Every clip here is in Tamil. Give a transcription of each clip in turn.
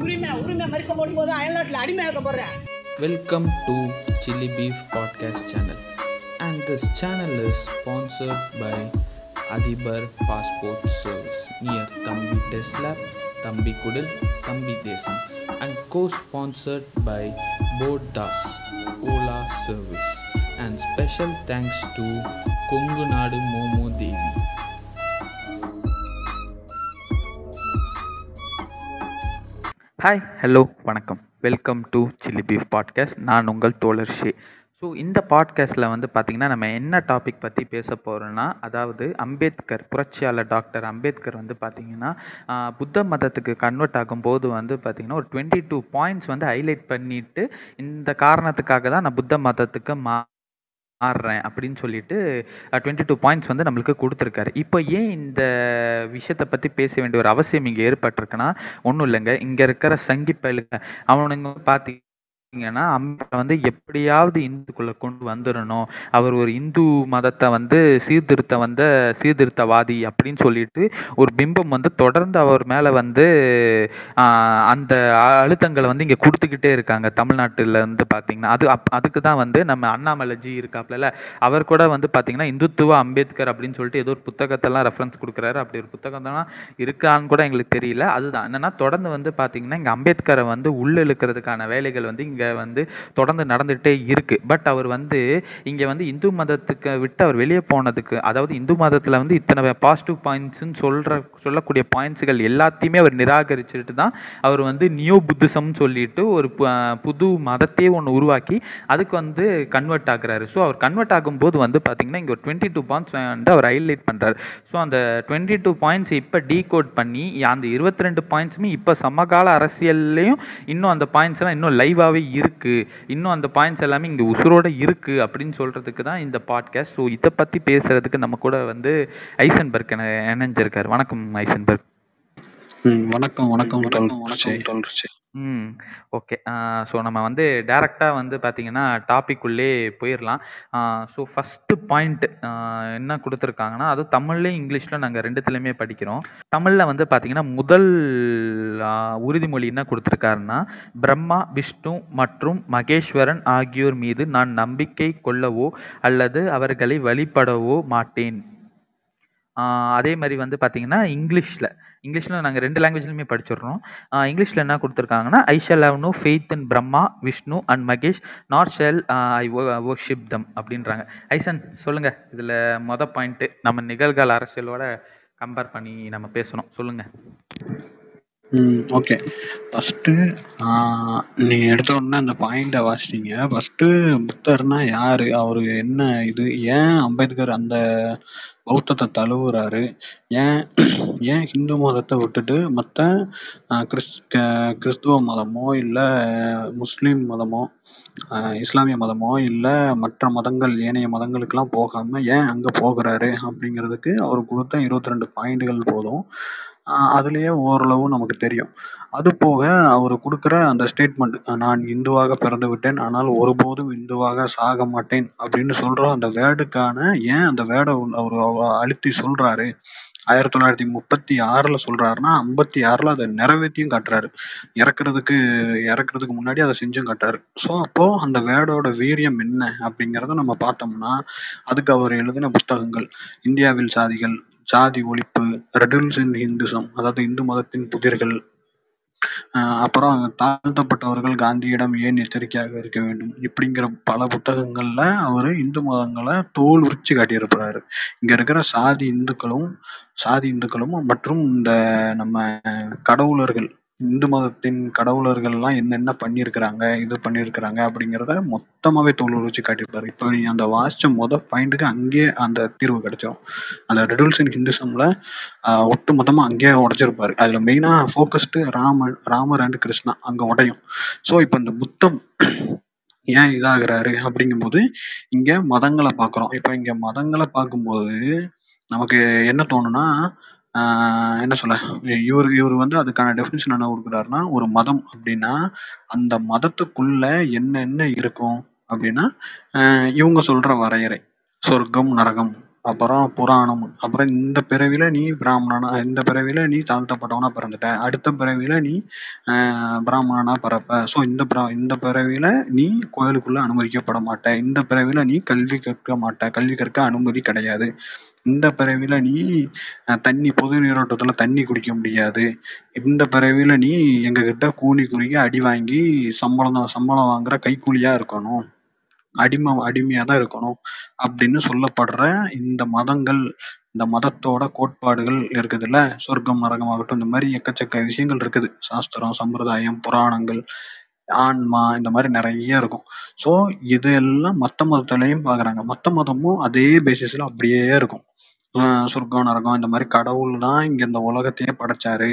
உரிமை உரிமை மறுக்க போடும்போது அயல்நாட்டில் அடிமையாக்க போடுறேன் Welcome to Chili Beef Podcast channel. And this channel is sponsored by Adibar Passport Service near Tambi Tesla, Tambi Kudil, Tambi Desam and co-sponsored by Bodas Ola Service. And special thanks to Kongunadu Momo Devi. Hi hello வணக்கம் welcome to chilli beef podcast நான் உங்கள் தோழர் ஷே ஸோ இந்த பாட்காஸ்ட்டில் வந்து பார்த்திங்கன்னா நம்ம என்ன டாபிக் பற்றி பேச போகிறோன்னா அதாவது அம்பேத்கர் புரட்சியாளர் டாக்டர் அம்பேத்கர் வந்து பார்த்திங்கன்னா ஆஹ், புத்த மதத்துக்கு கன்வெர்ட் ஆகும்போது வந்து பார்த்திங்கன்னா ஒரு டுவெண்ட்டி டூ பாயிண்ட்ஸ் வந்து ஹைலைட் பண்ணிட்டு இந்த காரணத்துக்காக தான் நான் புத்த மதத்துக்கு மா மாறுறேன் அப்படின்னு சொல்லிட்டு டுவெண்ட்டி டூ பாயிண்ட்ஸ் வந்து நம்மளுக்கு கொடுத்துருக்காரு இப்போ ஏன் இந்த விஷயத்தை பற்றி பேச வேண்டிய ஒரு அவசியம் இங்கே ஏற்பட்டிருக்குன்னா ஒன்றும் இல்லைங்க இங்கே இருக்கிற சங்கி பயலுங்க அவனுங்க பார்த்தீங்கன்னா அம்பேத்கர் வந்து எப்படியாவது இந்துக்குள்ளே கொண்டு வந்துடணும் அவர் ஒரு இந்து மதத்தை வந்து சீர்திருத்த வந்த சீர்திருத்தவாதி அப்படின்னு சொல்லிட்டு ஒரு பிம்பம் வந்து தொடர்ந்து அவர் மேலே வந்து ஆஹ், அந்த அ- அழுத்தங்களை வந்து இங்கே கொடுத்துக்கிட்டே இருக்காங்க தமிழ்நாட்டில் இருந்து பார்த்தீங்கன்னா அது அப் அதுக்கு தான் வந்து நம்ம அண்ணாமலைஜி இருக்காப்புல அவர் கூட வந்து பார்த்தீங்கன்னா இந்துத்துவ அம்பேத்கர் அப்படின்னு சொல்லிட்டு ஏதோ ஒரு புத்தகத்தெல்லாம் ரெஃபரன்ஸ் கொடுக்குறாரு அப்படி ஒரு புத்தகத்தெல்லாம் இருக்கான்னு கூட எங்களுக்கு தெரியல அதுதான் என்னன்னா தொடர்ந்து வந்து பார்த்தீங்கன்னா இங்கே அம்பேத்கரை வந்து உள்ள இழுக்கிறதுக்கான வேலைகள் வந்து இங்கே வந்து தொடர்ந்து நடந்துகிட்டே இருக்கு பட் அவர் வந்து இங்கே வந்து இந்து மதத்துக்கு விட்டு அவர் வெளியே போனதுக்கு அதாவது இந்து மதத்தில் வந்து இத்தனை பாசிட்டிவ் பாயிண்ட்ஸ்னு சொல்கிற சொல்லக்கூடிய பாயிண்ட்ஸுகள் எல்லாத்தையுமே அவர் நிராகரிச்சுட்டு தான் அவர் வந்து நியூ புத்திசம்னு சொல்லிட்டு ஒரு பு- புது மதத்தையே ஒன்று உருவாக்கி அதுக்கு வந்து கன்வெர்ட் ஆகுறாரு ஸோ அவர் கன்வெர்ட் ஆகும்போது வந்து பார்த்தீங்கன்னா இங்கே ஒரு டுவெண்ட்டி டூ பாயிண்ட்ஸ் வந்து அவர் ஹைலைட் பண்ணுறாரு ஸோ அந்த டுவெண்ட்டி டூ பாயிண்ட்ஸ் இப்போ டீகோட் பண்ணி அந்த இருபத்தி ரெண்டு பாயிண்ட்ஸுமே இப்போ சமகால அரசியல்லையும் இன்னும் அந்த பாயிண்ட்ஸ் எல்லாம் இன்னும் லைவாகவே இருக்கு இன்னும் அந்த பாயிண்ட்ஸ் எல்லாமே இங்கே உசுரோட இருக்கு அப்படின்னு சொல்றதுக்கு தான் இந்த பாட்காஸ்ட் ஸோ இதை பற்றி பேசுறதுக்கு நம்ம கூட வந்து ஐசன்பர்க் என இணைஞ்சிருக்காரு வணக்கம் ஐசன்பர்க் ம், வணக்கம் வணக்கம் தொடர்ச்சி தொடர்ச்சி ம் ஓகே ஸோ நம்ம வந்து டேரெக்டாக வந்து பார்த்தீங்கன்னா டாபிக் உள்ளே போயிடலாம் ஸோ ஃபஸ்ட்டு பாயிண்ட் என்ன கொடுத்துருக்காங்கன்னா அது தமிழ்லையும் இங்கிலீஷில் நாங்கள் ரெண்டுத்துலையுமே படிக்கிறோம் தமிழில் வந்து பார்த்தீங்கன்னா முதல் ஆ, உறுதிமொழி என்ன கொடுத்துருக்காருன்னா பிரம்மா விஷ்ணு மற்றும் மகேஸ்வரன் ஆகியோர் மீது நான் நம்பிக்கை கொள்ளவோ அல்லது அவர்களை வழிபடவோ மாட்டேன் ஆஹ் அதே மாதிரி வந்து பார்த்தீங்கன்னா இங்கிலீஷில் இங்கிலீஷில் நாங்கள் ரெண்டு லாங்குவேஜ்லையுமே படிச்சிடுறோம் இங்கிலீஷில் என்ன கொடுத்துருக்காங்கன்னா I shall have no faith in Brahma Vishnu and Mahesh not shall I worship them அப்படின்றாங்க ஐசன் சொல்லுங்கள் இதில் மொதல் பாயிண்ட்டு நம்ம நிகழ்கால அரசியலோட கம்பேர் பண்ணி நம்ம பேசணும் சொல்லுங்கள் ம் ஓகே ஃபஸ்ட்டு நீங்க எடுத்த உடனே அந்த பாயிண்ட்டை வாசிட்டீங்க ஃபஸ்ட்டு புத்தர்னா யாரு அவரு என்ன இது ஏன் அம்பேத்கர் அந்த பௌத்தத்தை தழுவுறாரு ஏன் ஏன் ஹிந்து மதத்தை விட்டுட்டு மற்ற கிறிஸ் க- கிறிஸ்துவ மதமோ இல்லை முஸ்லீம் மதமோ ஆஹ் இஸ்லாமிய மதமோ இல்லை மற்ற மதங்கள் ஏனைய மதங்களுக்கெல்லாம் போகாம ஏன் அங்கே போகிறாரு அப்படிங்கிறதுக்கு அவர் கொடுத்த இருபத்தி ரெண்டு பாயிண்ட்டுகள் போதும் ஆஹ் அதுலயே ஓரளவு நமக்கு தெரியும் அது போக அவர் கொடுக்குற அந்த ஸ்டேட்மெண்ட் நான் இந்துவாக பிறந்து விட்டேன் ஆனால் ஒருபோதும் இந்துவாக சாக மாட்டேன் அப்படின்னு சொல்ற அந்த வேர்டுக்கான ஏன் அந்த வேர்டை அவர் அழுத்தி சொல்றாரு ஆயிரத்தி தொள்ளாயிரத்தி முப்பத்தி ஆறுல சொல்றாருன்னா ஐம்பத்தி ஆறுல அதை நிறைவேற்றியும் காட்டுறாரு இறக்குறதுக்கு இறக்குறதுக்கு முன்னாடி அதை செஞ்சும் காட்டுறாரு ஸோ அப்போ அந்த வேர்டோட வீரியம் என்ன அப்படிங்கிறத நம்ம பார்த்தோம்னா அதுக்கு அவர் எழுதின புத்தகங்கள் இந்தியாவில் சாதிகள் சாதி ஒழிப்பு ரெடில்ஸ் இன் ஹிந்துசம் அதாவது இந்து மதத்தின் புதிர்கள் ஆஹ் அப்புறம் தாழ்த்தப்பட்டவர்கள் காந்தியிடம் ஏன் எச்சரிக்கையாக இருக்க வேண்டும் இப்படிங்கிற பல புத்தகங்கள்ல அவரு இந்து மதங்களை தோல் உரிச்சு காட்டியிருப்பாரு இங்க இருக்கிற சாதி இந்துக்களும் சாதி இந்துக்களும் மற்றும் இந்த நம்ம கடவுளர்கள் இந்து மதத்தின் கடவுளர்கள்லாம் என்னென்ன பண்ணியிருக்கிறாங்க இது பண்ணியிருக்கிறாங்க அப்படிங்கிறத மொத்தமாவே தோல் உரிச்சு காட்டியிருப்பாரு இப்போ நீ அந்த வாசிச்ச மொத பாயிண்ட்டுக்கு அங்கேயே அந்த தீர்வு கிடைச்சிடும் அந்த ரெடுல்ஸ் இன் ஹிந்துசம்ல ஒட்டு மொத்தமா அங்கேயே உடைச்சிருப்பாரு அதுல மெயினா ஃபோக்கஸ்டு ராமன் ராமர் அண்ட் கிருஷ்ணா அங்க உடையும் ஸோ இப்போ இந்த புத்தம் ஏன் இதாகிறாரு அப்படிங்கும்போது இங்க மதங்களை பார்க்குறோம் இப்போ இங்க மதங்களை பார்க்கும்போது நமக்கு என்ன தோணும்னா ஆஹ் என்ன சொல்ல இவர் இவர் வந்து அதுக்கான டெஃபினிஷன் என்ன கொடுக்குறாருன்னா ஒரு மதம் அப்படின்னா அந்த மதத்துக்குள்ள என்ன என்ன இருக்கும் அப்படின்னா ஆஹ் இவங்க சொல்ற வரையறை சொர்க்கம் நரகம் அப்புறம் புராணம் அப்புறம் இந்த பிறவில நீ பிராமணனா இந்த பிறவில நீ தாழ்த்தப்பட்டவனா பிறந்துட்ட அடுத்த பிறவில நீ ஆஹ் பிராமணனா பிறப்ப ஸோ இந்த பிற இந்த பிறவில நீ கோயிலுக்குள்ள அனுமதிக்கப்பட மாட்ட இந்த பிறவில நீ கல்வி கற்க மாட்ட கல்வி கற்க அனுமதி கிடையாது இந்த பிறவில நீ அஹ், தண்ணி பொது நீரோட்டத்துல தண்ணி குடிக்க முடியாது இந்த பிறவில நீ எங்க கிட்ட கூனி குறுகி அடி வாங்கி சம்பளம் சம்பளம் வாங்குற கைக்கூலியா இருக்கணும் அடிமை அடிமையா தான் இருக்கணும் அப்படின்னு சொல்லப்படுற இந்த மதங்கள் இந்த மதத்தோட கோட்பாடுகள் இருக்குதுல்ல சொர்க்கம் நரகம் ஆகட்டும் இந்த மாதிரி எக்கச்சக்க விஷயங்கள் இருக்குது சாஸ்திரம் சம்பிரதாயம் புராணங்கள் ஆன்மா இந்த மாதிரி நிறைய இருக்கும் ஸோ இதெல்லாம் மத்த மதத்துலயும் பாக்குறாங்க மத்த மதமும் அதே பேசிஸ்ல அப்படியே இருக்கும் ஆஹ் சொர்க்கம் நரகம் இந்த மாதிரி கடவுள் தான் இங்க இந்த உலகத்தையே படைச்சாரு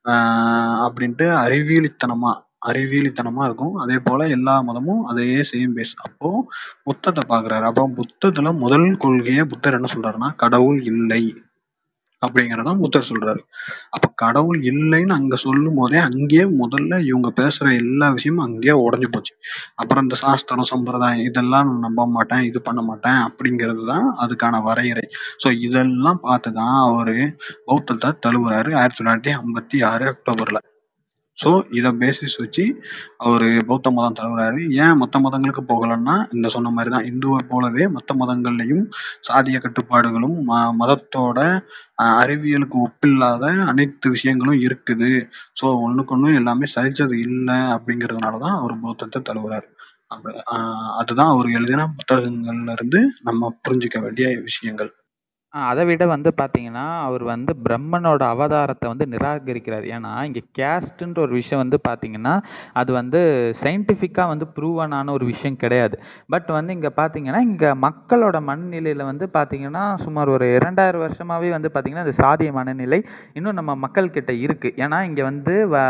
ஆஹ் அப்படின்ட்டு அறிவியலித்தனமா அறிவியலித்தனமா இருக்கும் அதே போல எல்லா மதமும் அதே சேம் பேஸ் அப்போ புத்தத்தை பாக்குறாரு அப்போ புத்தத்துல முதல் கொள்கையை புத்தர் என்ன சொல்றாருன்னா கடவுள் இல்லை அப்படிங்கறத புத்தர் சொல்றாரு அப்ப கடவுள் இல்லைன்னு அங்க சொல்லும் போதே அங்கேயே முதல்ல இவங்க பேசுற எல்லா விஷயமும் அங்கேயே உடைஞ்சு போச்சு அப்புறம் இந்த சாஸ்திரம் சம்பிரதாயம் இதெல்லாம் நான் நம்ப மாட்டேன் இது பண்ண மாட்டேன் அப்படிங்கிறது தான் அதுக்கான வரையறை ஸோ இதெல்லாம் பார்த்து தான் அவரு பௌத்தத்தை தழுவுறாரு ஆயிரத்தி தொள்ளாயிரத்தி ஐம்பத்தி ஆறு அக்டோபர்ல ஸோ இதை பேசிஸ் வச்சு அவரு பௌத்த மதம் தழுவுறாரு ஏன் மற்ற மதங்களுக்கு போகலன்னா இந்த சொன்ன மாதிரி தான் இந்துவை போலவே மற்ற மதங்கள்லையும் சாதிய கட்டுப்பாடுகளும் ம- மதத்தோட அஹ், அறிவியலுக்கு ஒப்பில்லாத அனைத்து விஷயங்களும் இருக்குது ஸோ ஒண்ணுக்கு ஒண்ணு எல்லாமே சரிச்சது இல்லை அப்படிங்கிறதுனால தான் அவர் பௌத்தத்தை தழுவுறாரு அப்ப, ஆஹ், அதுதான் அவர் எழுதின புத்தகங்கள்ல இருந்து நம்ம புரிஞ்சுக்க வேண்டிய விஷயங்கள் ஆ அதை விட வந்து பார்த்தீங்கன்னா, அவர் வந்து பிரம்மனோட அவதாரத்த வந்து நிராகரிக்கிறார். ஏன்னா, இங்க கேஸ்ட்டுன்ற ஒரு விஷயம் வந்து பார்த்தீங்கன்னா, அது வந்து சயின்டிஃபிக்கா வந்து ப்ரூவன் ஆன ஒரு விஷயம் கிடையாது. பட் வந்து இங்க பார்த்தீங்கன்னா, இங்க மக்களோட மனநிலையில வந்து பார்த்தீங்கன்னா, சுமார் ஒரு 2000 வருஷமாவே வந்து பார்த்தீங்கன்னா, இந்த சாதிய மனநிலை இன்னும் நம்ம மக்கள் கிட்ட இருக்கு. ஏன்னா, இங்க வந்து வ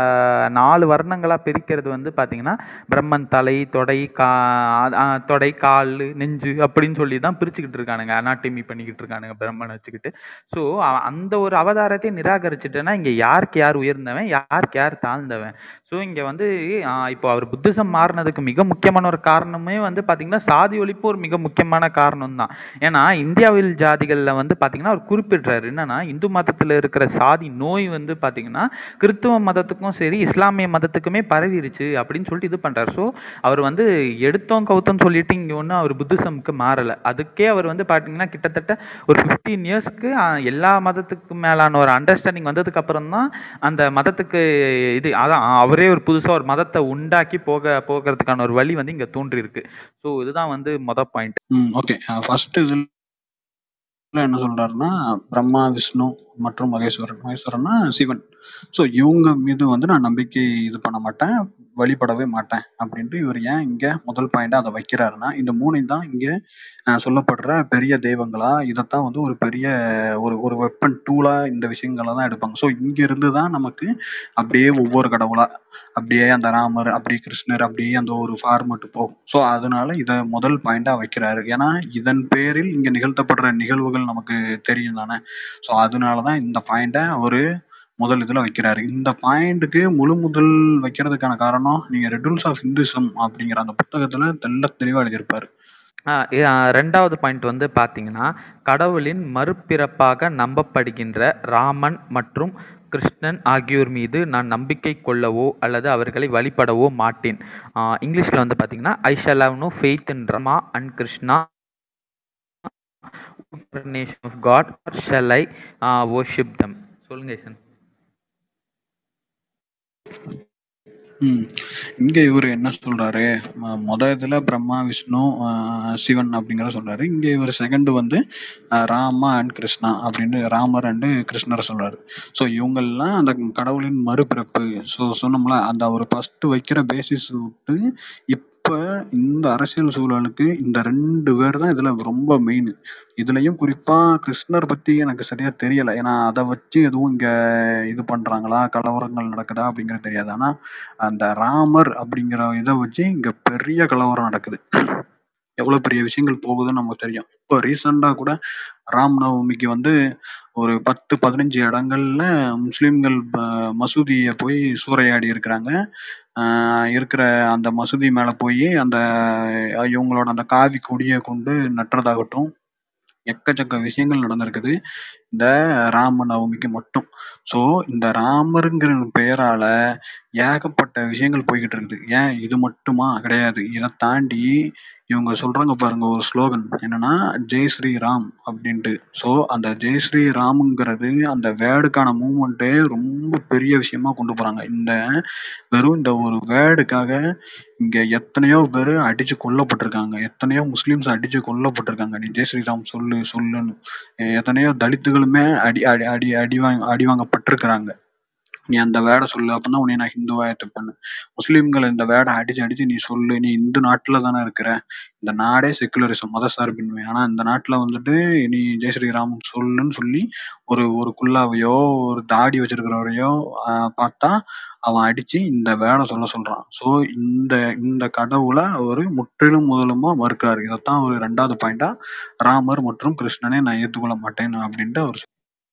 4 வர்ணங்களா பிரிக்கிறது வந்து பார்த்தீங்கன்னா, பிரம்மன் தலை, தொடை, கா அ தொடை, காலு, நெஞ்சு அப்படின்னு சொல்லி தான் பிரிச்சுக்கிட்டு இருக்கானுங்க. அனாட்டமி பண்ணிக்கிட்டு இருக்கானுங்க பிரம்மன வச்சுக்கிட்டு. ஸோ, அந்த ஒரு அவதாரத்தையே நிராகரிச்சுட்டேன்னா, இங்க யாருக்கு யார் உயர்ந்தவன், யாருக்கு யார் தாழ்ந்தவன். ஸோ, இங்க வந்து அ இப்போ அவர் புத்திசம் மாறுனதுக்கு மிக முக்கியமான ஒரு காரணமே வந்து பார்த்தீங்கன்னா, சாதி ஒழிப்பு ஒரு மிக முக்கியமான காரணம் தான். ஏன்னா, இந்தியாவில் ஜாதிகள்ல வந்து பார்த்தீங்கன்னா, அவர் குறிப்பிடுறாரு. என்னன்னா, இந்து மதத்துல இருக்கிற சாதி நோய் வந்து பார்த்தீங்கன்னா, கிறிஸ்துவ மதத்துக்கும் சரி, இஸ்லாமிய மதத்துக்குமே பரவிருச்சு அப்படின்னு சொல்லிட்டு இது பண்றாரு. ஸோ, அவர் வந்து எடுத்தோம் கவுத்தோம்ன்னு சொல்லிட்டு இங்க ஒண்ணும் அவர் புத்திசம்க்கு மாறல. அதுக்கே அவர் வந்து பார்த்தீங்கன்னா, கிட்டத்தட்ட ஒரு 15 இயர்ஸ்க்கு அ எல்லா மதத்துக்கு மேலான ஒரு அண்டர்ஸ்டாண்டிங் வந்ததுக்கு அப்புறம் தான், அந்த மதத்துக்கு இது அதான் அவரே ஒரு புதுசா ஒரு மதத்த உண்டாக்கி போக போகறதுக்கான ஒரு வழி வந்து இங்க தோன்றியிருக்கு. ஸோ, இதுதான் வந்து மொத பாயிண்ட். ம் ஓகே ஃபர்ஸ்ட் இதுல என்ன சொல்றாருன்னா பிரம்மா விஷ்ணு மற்றும் மகேஸ்வரன் மகேஸ்வரன்னா சிவன் ஸோ இவங்க மீது வந்து நான் நம்பிக்கை இது பண்ண மாட்டேன் வழிபடவே மாட்டேன் அப்படின்ட்டு இவர் ஏன் இங்க முதல் பாயிண்டா அதை வைக்கிறாருன்னா இந்த மூணையும் தான் இங்க அஹ், சொல்லப்படுற பெரிய தெய்வங்களா இதைத்தான் வந்து ஒரு பெரிய ஒரு ஒரு வெப்பன் டூலா இந்த விஷயங்களை தான் எடுப்பாங்க ஸோ இங்க இருந்து தான் நமக்கு அப்படியே ஒவ்வொரு கடவுளா அப்படியே அந்த ராமர் அப்படியே கிருஷ்ணர் அப்படியே அந்த ஒரு ஃபார்மட் போகும் ஸோ அதனால இதை முதல் பாயிண்டா வைக்கிறாரு ஏன்னா இதன் பேரில் இங்க நிகழ்த்தப்படுற நிகழ்வுகள் நமக்கு தெரியும் தானே ஸோ அதனாலதான் இந்த பாயிண்டை அவரு முதல் இதுல வைக்கிறாரு இந்த பாயிண்ட்டுக்கு முழு முதல் வைக்கிறதுக்கான காரணம் நீங்க ரெடுல்ஸ் ஆஃப் ஹிந்துசம் அப்படிங்கிற அந்த புத்தகத்துல தெள்ள தெளிவா எழுதியிருப்பாரு ஆ, இ- ஆ, ரெண்டாவது பாயிண்ட் வந்து பார்த்தீங்கன்னா கடவுளின் மறுபிறப்பாக நம்பப்படுகின்ற ராமன் மற்றும் கிருஷ்ணன் ஆகியோர் மீது நான் நம்பிக்கை கொள்ளவோ அல்லது அவர்களை வழிபடவோ மாட்டேன் ஆ, இங்கிலீஷ்ல வந்து பார்த்தீங்கன்னா I shall have no faith in Rama and Krishna of God shall I worship them சொல்லுங்க ஈசன் ம் இங்க இவரு என்ன சொல்றாரு ம- மொத இதுல பிரம்மா விஷ்ணு ஆஹ் சிவன் அப்படிங்கிற சொல்றாரு இங்க இவர் செகண்ட் வந்து ஆஹ் ராமா அண்ட் கிருஷ்ணா அப்படின்னு ராமர் அண்ட் கிருஷ்ணரை சொல்றாரு ஸோ இவங்கெல்லாம் அந்த கடவுளின் மறுபிறப்பு ஸோ சொன்னோம்ல அந்த அவர் ஃபர்ஸ்ட் வைக்கிற பேசிஸ் விட்டு இப்ப இந்த அரசியல் சூழலுக்கு இந்த ரெண்டு பேர் தான் இதுல ரொம்ப மெயின் இதுலயும் குறிப்பா கிருஷ்ணர் பத்தி எனக்கு சரியா தெரியல ஏன்னா அதை வச்சு எதுவும் இங்க இது பண்றாங்களா கலவரங்கள் நடக்குதா அப்படிங்கிறது தெரியாது ஆனா அந்த ராமர் அப்படிங்கிற இதை வச்சு இங்க பெரிய கலவரம் நடக்குது எவ்வளவு பெரிய விஷயங்கள் போகுதுன்னு நமக்கு தெரியும் இப்போ ரீசெண்டா கூட ராம் நவமிக்கு வந்து ஒரு பத்து பதினஞ்சு இடங்கள்ல முஸ்லிம்கள் ப- மசூதியை போய் சூறையாடி இருக்கிறாங்க ஆஹ் இருக்கிற அந்த மசூதி மேல போய் அந்த இவங்களோட அந்த காவி கொடியை கொண்டு நட்டுறதாகட்டும் எக்கச்சக்க விஷயங்கள் நடந்திருக்குது இந்த ராம நவமிக்கு மட்டும் ஸோ இந்த ராமருங்கிற பெயரால ஏகப்பட்ட விஷயங்கள் போய்கிட்டு இருக்குது ஏன் இது மட்டுமா கிடையாது இதை தாண்டி இவங்க சொல்றாங்க பாருங்க ஒரு ஸ்லோகன் என்னன்னா ஜெய் ஸ்ரீராம் அப்படின்ட்டு ஸோ அந்த ஜெய் ஸ்ரீராம்ங்கிறது அந்த வேர்டுக்கான மூமெண்ட்டே ரொம்ப பெரிய விஷயமா கொண்டு போறாங்க இந்த வெறும் இந்த ஒரு வேர்டுக்காக இங்க எத்தனையோ பேர் அடிச்சு கொல்லப்பட்டிருக்காங்க எத்தனையோ முஸ்லிம்ஸ் அடிச்சு கொல்லப்பட்டிருக்காங்க நீ ஜெய் ஸ்ரீராம் சொல்லு சொல்லுன்னு எத்தனையோ தலித்துகளுமே அடி அடி அடி அடி வாங்க அடி வாங்கப்பட்டிருக்கிறாங்க நீ அந்த வேடை சொல்லு அப்படின்னா உன்னை நான் ஹிந்துவா ஏத்துப்பேன்னு முஸ்லிம்கள் இந்த வேடை அடிச்சு அடிச்சு நீ சொல்லு நீ இந்து நாட்டுல தானே இருக்கிற இந்த நாடே செக்குலரிசம் மத சார்பின்மை ஆனா இந்த நாட்டுல வந்துட்டு நீ ஜெய் ஸ்ரீராம் சொல்லுன்னு சொல்லி ஒரு ஒரு குல்லாவையோ ஒரு தாடி வச்சிருக்கிறவரையோ ஆஹ் பார்த்தா அவன் அடிச்சு இந்த வேடை சொல்ல சொல்றான் சோ இந்த இந்த கடவுளை ஒரு முற்றிலும் முதலுமா மறுக்கிறாரு இதைத்தான் ஒரு ரெண்டாவது பாயிண்டா ராமர் மற்றும் கிருஷ்ணனை நான் ஏத்துக்கொள்ள மாட்டேன் அப்படின்ட்டு அவர்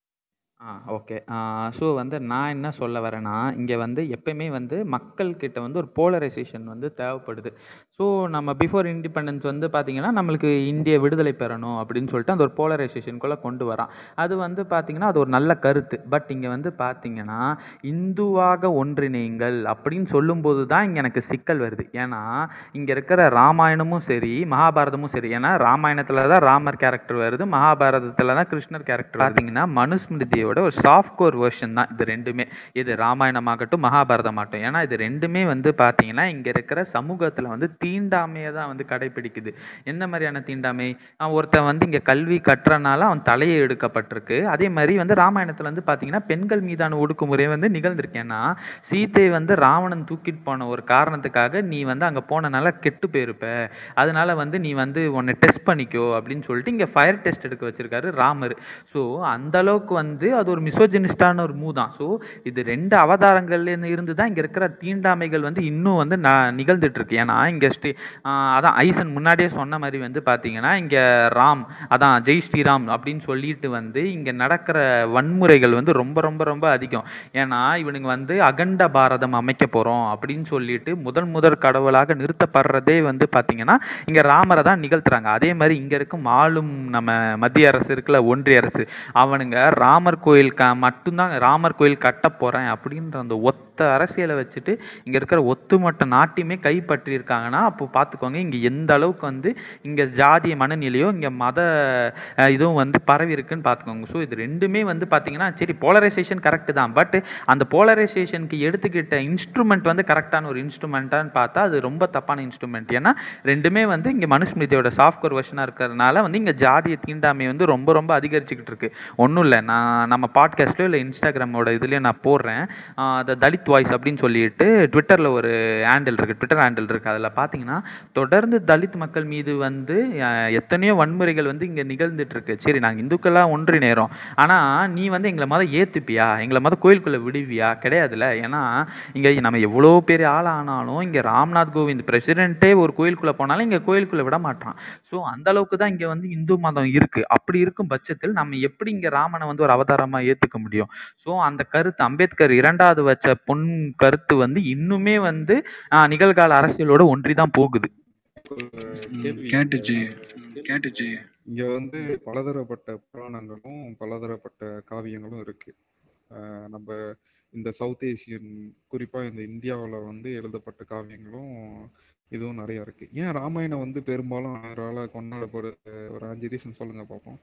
ஆ ஓகே ஸோ வந்து நான் என்ன சொல்ல வரேன்னா இங்கே வந்து எப்பயுமே வந்து மக்கள்கிட்ட வந்து ஒரு போலரைசேஷன் வந்து தேவைப்படுது ஸோ நம்ம பிஃபோர் இண்டிபெண்டன்ஸ் வந்து பார்த்திங்கன்னா நம்மளுக்கு இந்திய விடுதலை பெறணும் அப்படின்னு சொல்லிட்டு அந்த ஒரு போலரைசேஷனுக்குள்ளே கொண்டு வரான் அது வந்து பார்த்திங்கன்னா அது ஒரு நல்ல கருத்து பட் இங்கே வந்து பார்த்திங்கன்னா இந்துவாக ஒன்றிணையுங்கள் அப்படின்னு சொல்லும்போது தான் இங்கே எனக்கு சிக்கல் வருது ஏன்னா இங்கே இருக்கிற ராமாயணமும் சரி மகாபாரதமும் சரி ஏன்னா ராமாயணத்தில் தான் ராமர் கேரக்டர் வருது மகாபாரதத்தில் தான் கிருஷ்ணர் கேரக்டர் பார்த்தீங்கன்னா மனுஸ்மிருதியோட ஒரு சாஃப்ட் கோர் வெர்ஷன் தான் இது ரெண்டுமே இது ராமாயணமாகட்டும் மகாபாரதமாகட்டும் ஏன்னா இது ரெண்டுமே வந்து பார்த்தீங்கன்னா இங்கே இருக்கிற சமூகத்தில் வந்து தீண்டாமையை தான் வந்து கடைபிடிக்குது எந்த மாதிரியான தீண்டாமை அவன் ஒருத்தன் வந்து இங்கே கல்வி கற்றனால அவன் தலையை எடுக்கப்பட்டிருக்கு அதே மாதிரி வந்து ராமாயணத்தில் வந்து பார்த்தீங்கன்னா பெண்கள் மீதான ஒடுக்குமுறை வந்து நிகழ்ந்திருக்கேன்னா சீத்தை வந்து ராவணன் தூக்கிட்டு போன ஒரு காரணத்துக்காக நீ வந்து அங்கே போனனால கெட்டு போயிருப்ப அதனால வந்து நீ வந்து உன்னை டெஸ்ட் பண்ணிக்கோ அப்படின்னு சொல்லிட்டு இங்கே ஃபயர் டெஸ்ட் எடுக்க வச்சிருக்காரு ராமர் ஸோ அந்த அளவுக்கு வந்து அது ஒரு மிசோஜினிஸ்டான ஒரு மூ தான் ஸோ இது ரெண்டு அவதாரங்கள்ல இருந்து தான் இங்கே இருக்கிற தீண்டாமைகள் வந்து இன்னும் வந்து நான் நிகழ்ந்துட்டு இருக்கு ஏன்னா இங்கே ஸ்ரீ ஆஹ் அதான் ஐசன் முன்னாடியே சொன்ன மாதிரி வந்து பார்த்தீங்கன்னா இங்கே ராம் அதான் ஜெய் ஸ்ரீராம் அப்படின்னு சொல்லிட்டு வந்து இங்கே நடக்கிற வன்முறைகள் வந்து ரொம்ப ரொம்ப ரொம்ப அதிகம் ஏன்னா இவனுங்க வந்து அகண்ட பாரதம் அமைக்க போகிறோம் அப்படின்னு சொல்லிட்டு முதல் முதல் கடவுளாக நிறுத்தப்படுறதே வந்து பார்த்தீங்கன்னா இங்கே ராமரை தான் நிகழ்த்துறாங்க அதே மாதிரி இங்கே இருக்கும் ஆளும் நம்ம மத்திய அரசு இருக்குல்ல ஒன்றிய அரசு அவனுங்க ராமர் கோயில் க மட்டும்தான் ராமர் கோயில் கட்ட போகிறேன் அப்படின்ற அந்த ஒத்த அரசியலை வச்சுட்டு இங்கே இருக்கிற ஒத்துமொட்ட நாட்டையுமே கைப்பற்றியிருக்காங்கன்னா அப்போ பார்த்துக்கோங்க இங்கே எந்த அளவுக்கு வந்து இங்கே ஜாதிய மனநிலையோ இங்கே மத அஹ், இதுவும் வந்து பரவி இருக்குன்னு பார்த்துக்கோங்க ஸோ இது ரெண்டுமே வந்து பார்த்தீங்கன்னா சரி போலரைசேஷன் கரெக்டு தான் பட் அந்த போலரைசேஷனுக்கு எடுத்துக்கிட்ட இன்ஸ்ட்ருமெண்ட் வந்து கரெக்டான ஒரு இன்ஸ்ட்ருமெண்ட்டான்னு பார்த்தா அது ரொம்ப தப்பான இன்ஸ்ட்ருமெண்ட் ஏன்னா ரெண்டுமே வந்து இங்கே மனுஸ்மிருதியோட சாஃப்ட்வேர் வெர்ஷனாக இருக்கிறதுனால வந்து இங்கே ஜாதிய தீண்டாமை வந்து ரொம்ப ரொம்ப அதிகரிச்சுக்கிட்டு இருக்கு ஒன்றும் இல்லை நான் நம்ம பாட்காஸ்ட்லையோ இல்லை இன்ஸ்டாகிராமோட இதுலேயும் நான் போடுறேன் த தலித் வாய்ஸ் அப்படின்னு சொல்லிட்டு ட்விட்டரில் ஒரு ஹேண்டில் இருக்குது ட்விட்டர் ஹேண்டில் இருக்குது அதில் பார்த்தீங்கன்னா தொடர்ந்து தலித் மக்கள் மீது வந்து அஹ், எத்தனையோ வன்முறைகள் வந்து இங்கே நிகழ்ந்துட்டு இருக்கு சரி நாங்கள் இந்துக்களாக ஒன்றிணைறோம் ஆனால் நீ வந்து எங்களை மொதல் ஏற்றுப்பியா எங்களை மொதல் கோயிலுக்குள்ளே விடுவியா கிடையாதுல்ல ஏன்னா இங்கே நம்ம எவ்வளோ பெரிய ஆள் ஆனாலும் இங்கே ராம்நாத் கோவிந்த் பிரசிடென்ட்டே ஒரு கோயிலுக்குள்ளே போனாலும் இங்கே கோயிலுக்குள்ளே விட மாட்டான் ஸோ அந்த அளவுக்கு தான் இங்கே வந்து இந்து மதம் இருக்குது அப்படி இருக்கும் பட்சத்தில் நம்ம எப்படி இங்கே ராமனை வந்து ஒரு அவதாரமாக ஏற்றுக்க முடியும் ஸோ அந்த கருத்து அம்பேத்கர் இரண்டாவது வச்ச பொன் கருத்து வந்து இன்னுமே வந்து ஆஹ், நிகழ்கால அரசியலோட ஒன்றி தான் போகுது ஒரு ம், கேள்வி கேட்டுச்சு கேட்டுச்சு இங்க வந்து பலதரப்பட்ட புராணங்களும் பலதரப்பட்ட காவியங்களும் இருக்கு ஆஹ் நம்ம இந்த சவுத் ஏசியன் குறிப்பா இந்த இந்தியாவுல வந்து எழுதப்பட்ட காவியங்களும் இதுவும் நிறைய இருக்கு ஏன் ராமாயணம் வந்து பெரும்பாலும் ஆயிரம் கொண்டாடப்படுது ஒரு அஞ்சு ரீசன் சொல்லுங்க பார்ப்போம்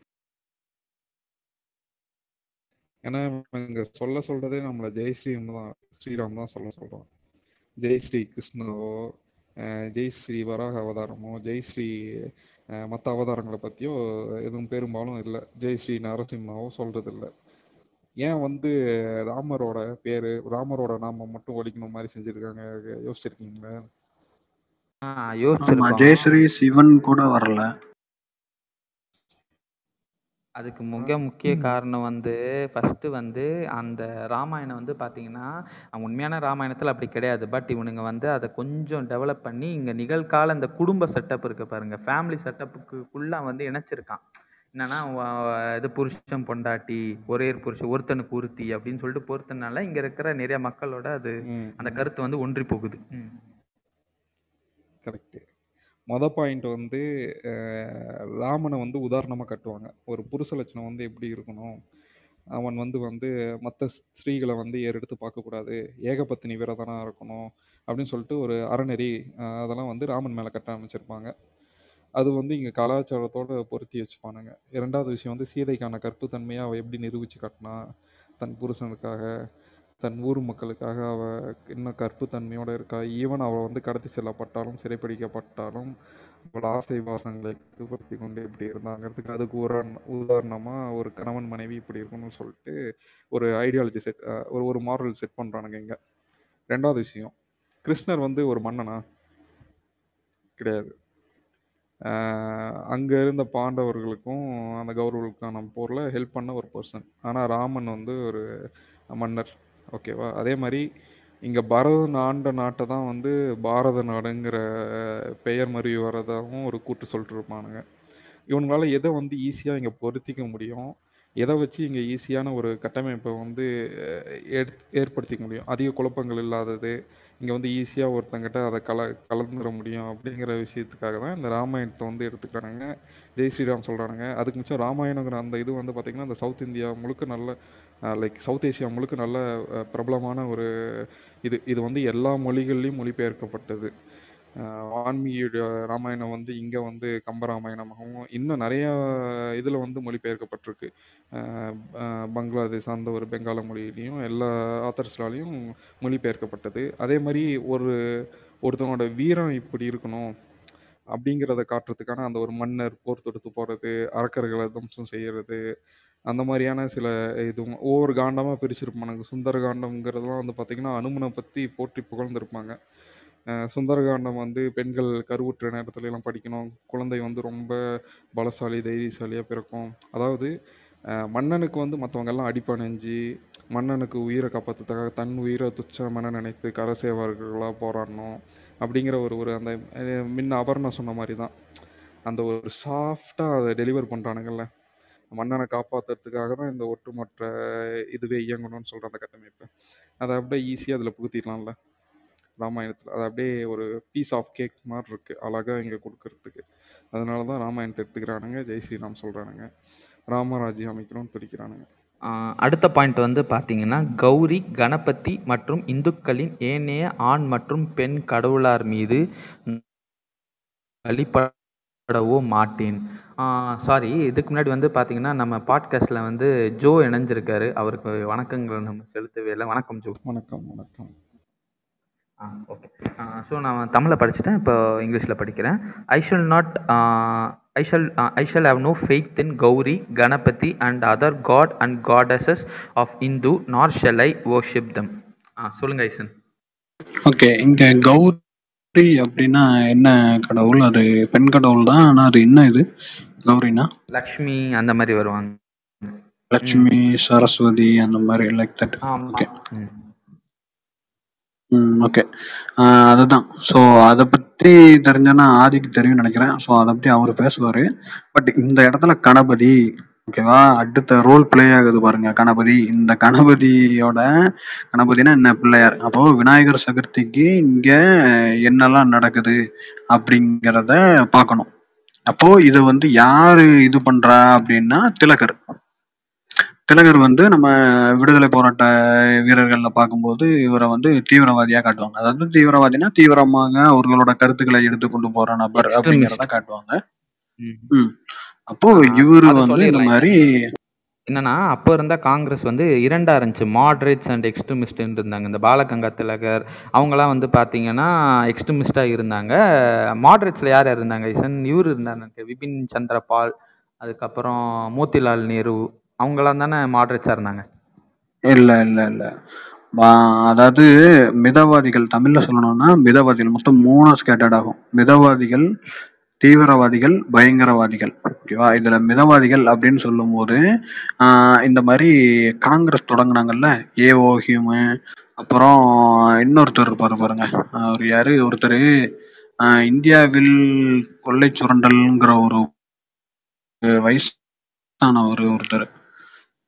ஏன்னா இங்க சொல்ல சொல்றதே நம்மள ஜெய் ஸ்ரீராம் தான் ஸ்ரீராம் தான் சொல்ல சொல்றோம் ஜெய் ஸ்ரீ கிருஷ்ணவோ அஹ் ஜெய் ஸ்ரீ வராக அவதாரமோ ஜெய் ஸ்ரீ மற்ற அவதாரங்களை பற்றியோ எதுவும் பெரும்பாலும் இல்லை ஜெய் ஸ்ரீ நரசிம்மாவோ சொல்றது இல்லை ஏன் வந்து ராமரோட பேரு ராமரோட நாமம் மட்டும் ஒழிக்கணும் மாதிரி செஞ்சிருக்காங்க யோசிச்சிருக்கீங்களா ஆஹ் ஆமா யோசிச்சிருக்கோம் ஜெயஸ்ரீ சிவன் கூட வரல அதுக்கு மிக முக்கிய காரணம் வந்து ஃபஸ்ட்டு வந்து அந்த ராமாயணம் வந்து பார்த்தீங்கன்னா உண்மையான ராமாயணத்தில் அப்படி கிடையாது பட் இவனுங்க வந்து அதை கொஞ்சம் டெவலப் பண்ணி இங்கே நிகழ்கால இந்த குடும்ப செட்டப் இருக்கு பாருங்க ஃபேமிலி செட்டப்புக்குள்ளே வந்து இணைச்சிருக்கான் என்னன்னா வ- வ- இது புருஷன் பொண்டாட்டி ஒரே புருஷன் ஒருத்தனுக்கு ஒருத்தி அப்படின்னு சொல்லிட்டு பொறுத்தனால இங்கே இருக்கிற நிறைய மக்களோட அது அந்த கருத்து வந்து ஒன்றி போகுது ம். கரெக்ட் மொத பாயிண்ட் வந்து அஹ், ராமனை வந்து உதாரணமாக கட்டுவாங்க ஒரு புருஷ லட்சணம் வந்து எப்படி இருக்கணும் அவன் வந்து வந்து மற்ற ஸ்திரீகளை வந்து ஏறெடுத்து பார்க்கக்கூடாது ஏகபத்தினி விரதனாக இருக்கணும் அப்படின்னு சொல்லிட்டு ஒரு அறநெறி அஹ், அதெல்லாம் வந்து ராமன் மேலே கட்ட அமைச்சிருப்பாங்க அது வந்து இங்கே கலாச்சாரத்தோட பொருத்தி வச்சுப்பானுங்க இரண்டாவது விஷயம் வந்து சீதைக்கான கற்புத்தன்மையை அவள் எப்படி நிரூபித்து காட்டினா தன் புருஷனுக்காக தன் ஊர் மக்களுக்காக அவள் இன்னும் கற்புத்தன்மையோட இருக்கா ஈவன் அவள் வந்து கடத்தி செல்லப்பட்டாலும் சிறைப்பிடிக்கப்பட்டாலும் அவள் ஆசை வாசங்களை கட்டுப்படுத்தி கொண்டு இப்படி இருந்தாங்கிறதுக்கு அதுக்கு ஒரு உதாரணமாக ஒரு கணவன் மனைவி இப்படி இருக்கணும்னு சொல்லிட்டு ஒரு ஐடியாலஜி செட் ஒரு ஒரு மாரல் செட் பண்ணுறானுங்க இங்கே ரெண்டாவது விஷயம் கிருஷ்ணர் வந்து ஒரு மன்னனா கிடையாது அங்கே இருந்த பாண்டவர்களுக்கும் அந்த கௌரவர்களுக்கான போரில் ஹெல்ப் பண்ண ஒரு பர்சன் ஆனால் ராமன் வந்து ஒரு மன்னர் ஓகேவா அதே மாதிரி இங்கே பரதன் ஆண்ட நாட்டை தான் வந்து பாரத நாடுங்கிற பெயர் மருவி வரதாகவும் ஒரு கூட்டு சொல்லிட்டு இருப்பானுங்க இவனுங்களால எதை வந்து ஈஸியாக இங்கே பொருத்திக்க முடியும் எதை வச்சு இங்கே ஈஸியான ஒரு கட்டமைப்பை வந்து அஹ், ஏற் ஏற்படுத்திக்க முடியும் அதிக குழப்பங்கள் இல்லாதது இங்கே வந்து ஈஸியாக ஒருத்தங்கிட்ட அதை கல கலந்துட முடியும் அப்படிங்கிற விஷயத்துக்காக தான் இந்த ராமாயணத்தை வந்து எடுத்துக்கிறானுங்க ஜெய் ஸ்ரீராம் சொல்கிறானுங்க அதுக்கு மிச்சம் ராமாயணங்கிற அந்த இது வந்து பார்த்திங்கன்னா இந்த சவுத் இந்தியா முழுக்க நல்ல லைக் சவுத் ஏசியா முழுக்க நல்ல அஹ், பிரபலமான ஒரு இது இது வந்து எல்லா மொழிகள்லையும் மொழிபெயர்க்கப்பட்டது அஹ், வால்மீகியோட ராமாயணம் வந்து இங்கே வந்து கம்பராமாயணமாகவும் இன்னும் நிறையா இதில் வந்து மொழிபெயர்க்கப்பட்டிருக்கு அஹ், அஹ், பங்களாதேஷ் அந்த ஒரு பெங்கால மொழியிலையும் எல்லா ஆத்தர்ஸ்லாலையும் மொழிபெயர்க்கப்பட்டது அதே மாதிரி ஒரு ஒருத்தவனோட வீரம் இப்படி இருக்கணும் அப்படிங்கிறத காட்டுறதுக்கான அந்த ஒரு மன்னர் போர் தொடுத்து போகிறது அரக்கர்களை தம்சம் செய்கிறது அந்த மாதிரியான சில இது ஒவ்வொரு காண்டமாக பிரிச்சிருப்பானுங்க சுந்தர காண்டம்ங்கிறதுலாம் வந்து பார்த்திங்கன்னா அனுமனை பற்றி போற்றி புகழ்ந்திருப்பாங்க அஹ் சுந்தரகாண்டம் வந்து பெண்கள் கருவுற்ற நேரத்துல எல்லாம் படிக்கணும் குழந்தை வந்து ரொம்ப பலசாலி தைரியசாலியாக பிறக்கும் அதாவது அஹ் மன்னனுக்கு வந்து மற்றவங்க எல்லாம் அடிப்பணிஞ்சு மன்னனுக்கு உயிரை காப்பாற்றுறதுக்காக தன் உயிரை துச்சமான நினைத்து கரசேவர்களாக போராடணும் அப்படிங்கிற ஒரு ஒரு அந்த அஹ் முன்ன அபர்ணா சொன்ன மாதிரி தான் அந்த ஒரு சாஃப்டாக அதை டெலிவர் பண்ணுறானுங்கல்ல மன்னனை காப்பாற்றுறதுக்காக தான் இந்த ஒட்டுமொத்த இதுவே இயங்கணும்னு சொல்கிற அந்த கட்டமைப்பு அதை அப்படியே ஈஸியாக அதில் புகுத்திடலாம்ல ராமாயணத்தில் அது அப்படியே ஒரு பீஸ் ஆஃப் கேக் மாதிரி இருக்குது அழகாக இங்கே கொடுக்கறதுக்கு அதனால தான் ராமாயணத்தை எடுத்துக்கிறானுங்க ஜெய் ஸ்ரீராம் சொல்கிறானுங்க ராமராஜ்யம் அமைக்கணும்னு துடிக்கிறானுங்க ஆஹ் அடுத்த பாயிண்ட் வந்து பார்த்தீங்கன்னா கௌரி கணபதி மற்றும் இந்துக்களின் ஏனைய ஆண் மற்றும் பெண் கடவுளார் மீது வழிபடவோ மாட்டேன் சாரி இதுக்கு முன்னாடி வந்து பார்த்தீங்கன்னா நம்ம பாட்காஸ்ட்டில் வந்து ஜோ இணைஞ்சிருக்காரு அவருக்கு வணக்கங்களை நம்ம செலுத்தவே இல்லை வணக்கம் ஜோ வணக்கம் வணக்கம் ஆ ஓகே ஸோ நான் தமிழில் படிச்சுட்டேன் இப்போ இங்கிலீஷில் படிக்கிறேன் I shall not I shall I shall have no faith in Gauri Ganapati and other god and goddesses of Hindu nor shall I worship them ஆ சொல்லுங்க ஐசன் ஓகே இங்க கௌரி அப்படின்னா என்ன கடவுள் அது பெண் கடவுள் தான் ஆனா அது என்ன இது கௌரினா லக்ஷ்மி அந்த மாதிரி வருவாங்க லட்சுமி சரஸ்வதி அந்த மாதிரி லைக் தட் ஆமாம் ஓகே ம் ம் ஓகே அதுதான் ஸோ அதை பற்றி தெரிஞ்சனா ஆதிக்கு தெரியும்னு நினைக்கிறேன் ஸோ அதை பற்றி அவர் பேசுவார் பட் இந்த இடத்துல கணபதி ஓகேவா அடுத்த ரோல் ப்ளே ஆகுது பாருங்க கணபதி இந்த கணபதியோட கணபதினா என்ன பிள்ளையார் அப்போ விநாயகர் சதுர்த்திக்கு இங்க என்னெல்லாம் நடக்குது அப்படிங்கிறத பார்க்கணும் அப்போ இது வந்து யாரு இது பண்றா அப்படின்னா திலகர் திலகர் வந்து நம்ம விடுதலை போராட்ட வீரர்கள்ல பார்க்கும்போது இவரை வந்து தீவிரவாதியா காட்டுவாங்க அதாவது தீவிரவாதினா தீவிரமாக அவர்களோட கருத்துக்களை எடுத்து கொண்டு போற நபர் Extremist. அப்படிங்கிறத காட்டுவாங்க ம் ம் அப்போ ஆ, இவரு அதை வந்து இந்த சொல்லிடலாம். மாதிரி என்னன்னா அப்போ இருந்த காங்கிரஸ் வந்து இரண்டா இருந்துச்சு மாட்ரேட்ஸ் அண்ட் எக்ஸ்ட்ரீமிஸ்ட்னு இருந்தாங்க இந்த பாலகங்கா திலகர் அவங்களாம் வந்து பார்த்தீங்கன்னா எக்ஸ்ட்ரீமிஸ்டாக இருந்தாங்க மாட்ரேட்ஸில் யார் யார் இருந்தாங்க இசன் இவர் இருந்தாங்க விபின் சந்திரபால் அதுக்கப்புறம் மோத்திலால் நேரு அவங்களாம் தானே மாட்ரேட்ஸாக இருந்தாங்க இல்ல இல்ல இல்ல வா- அதாவது மிதவாதிகள் தமிழ்ல சொல்லணும்னா மிதவாதிகள் மொத்தம் மூணா ஸ்கேட்டர்ட் ஆகும் மிதவாதிகள் தீவிரவாதிகள் பயங்கரவாதிகள் ஓகேவா இதுல மிதவாதிகள் அப்படின்னு சொல்லும்போது ஆஹ் இந்த மாதிரி காங்கிரஸ் தொடங்குனாங்கல்ல ஏஓ ஹியூமு அப்புறம் இன்னொருத்தர் இருப்பாரு பாருங்க அவர் யாரு ஒருத்தர் இந்தியாவில் கொள்ளை சுரண்டல்ங்கிற ஒரு வயசான ஒரு ஒருத்தர்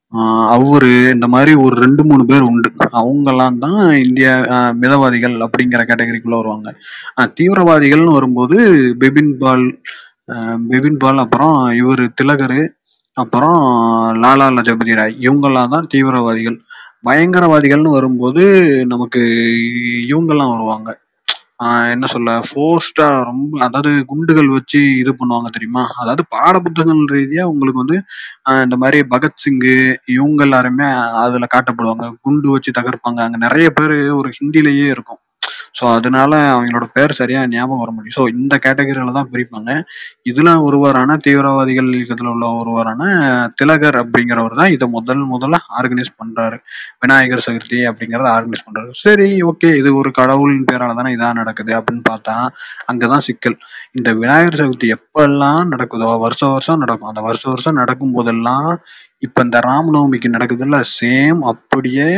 ஆஹ் அவரு இந்த மாதிரி ஒரு ரெண்டு மூணு பேர் உண்டு அவங்கெல்லாம் தான் இந்திய ஆஹ் மிதவாதிகள் அப்படிங்கிற கேட்டகரிக்குள்ள வருவாங்க ஆஹ் தீவிரவாதிகள்னு வரும்போது பிபின் பால் ஆஹ் பிபின் பால் அப்புறம் இவர் திலகர் அப்புறம் லாலா லஜபதி ராய் இவங்கெல்லாம் தான் தீவிரவாதிகள் பயங்கரவாதிகள்னு வரும்போது நமக்கு இவங்கெல்லாம் வருவாங்க ஆஹ் என்ன சொல்ல ஃபோர்ஸ்டா ரொம்ப அதாவது குண்டுகள் வச்சு இது பண்ணுவாங்க தெரியுமா அதாவது பாட புத்தகங்கள் ரீதியா உங்களுக்கு வந்து ஆஹ் இந்த மாதிரி பகத்சிங்கு இவங்க எல்லாருமே அதுல காட்டப்படுவாங்க குண்டு வச்சு தகர்ப்பாங்க அங்க நிறைய பேர் ஒரு ஹிந்திலேயே இருக்கும் ஸோ அதனால அவங்களோட பேர் சரியா ஞாபகம் வர முடியும் ஸோ இந்த கேட்டகரியில தான் பிரிப்பாங்க இதுல ஒருவரான தீவிரவாதிகள் இயக்கத்துல உள்ள ஒருவரான திலகர் அப்படிங்கிறவர் தான் இதை முதல் முதல்ல ஆர்கனைஸ் பண்றாரு விநாயகர் சதுர்த்தி அப்படிங்கறத ஆர்கனைஸ் பண்றாரு சரி ஓகே இது ஒரு கடவுளின் பேரால தானே இதான் நடக்குது அப்படின்னு பார்த்தா அங்கதான் சிக்கல் இந்த விநாயகர் சதுர்த்தி எப்பெல்லாம் நடக்குதோ வருஷம் வருஷம் நடக்கும் அந்த வருஷம் வருஷம் நடக்கும் போதெல்லாம் இப்ப இந்த ராமநவமிக்கு நடக்குதுல்ல சேம் அப்படியே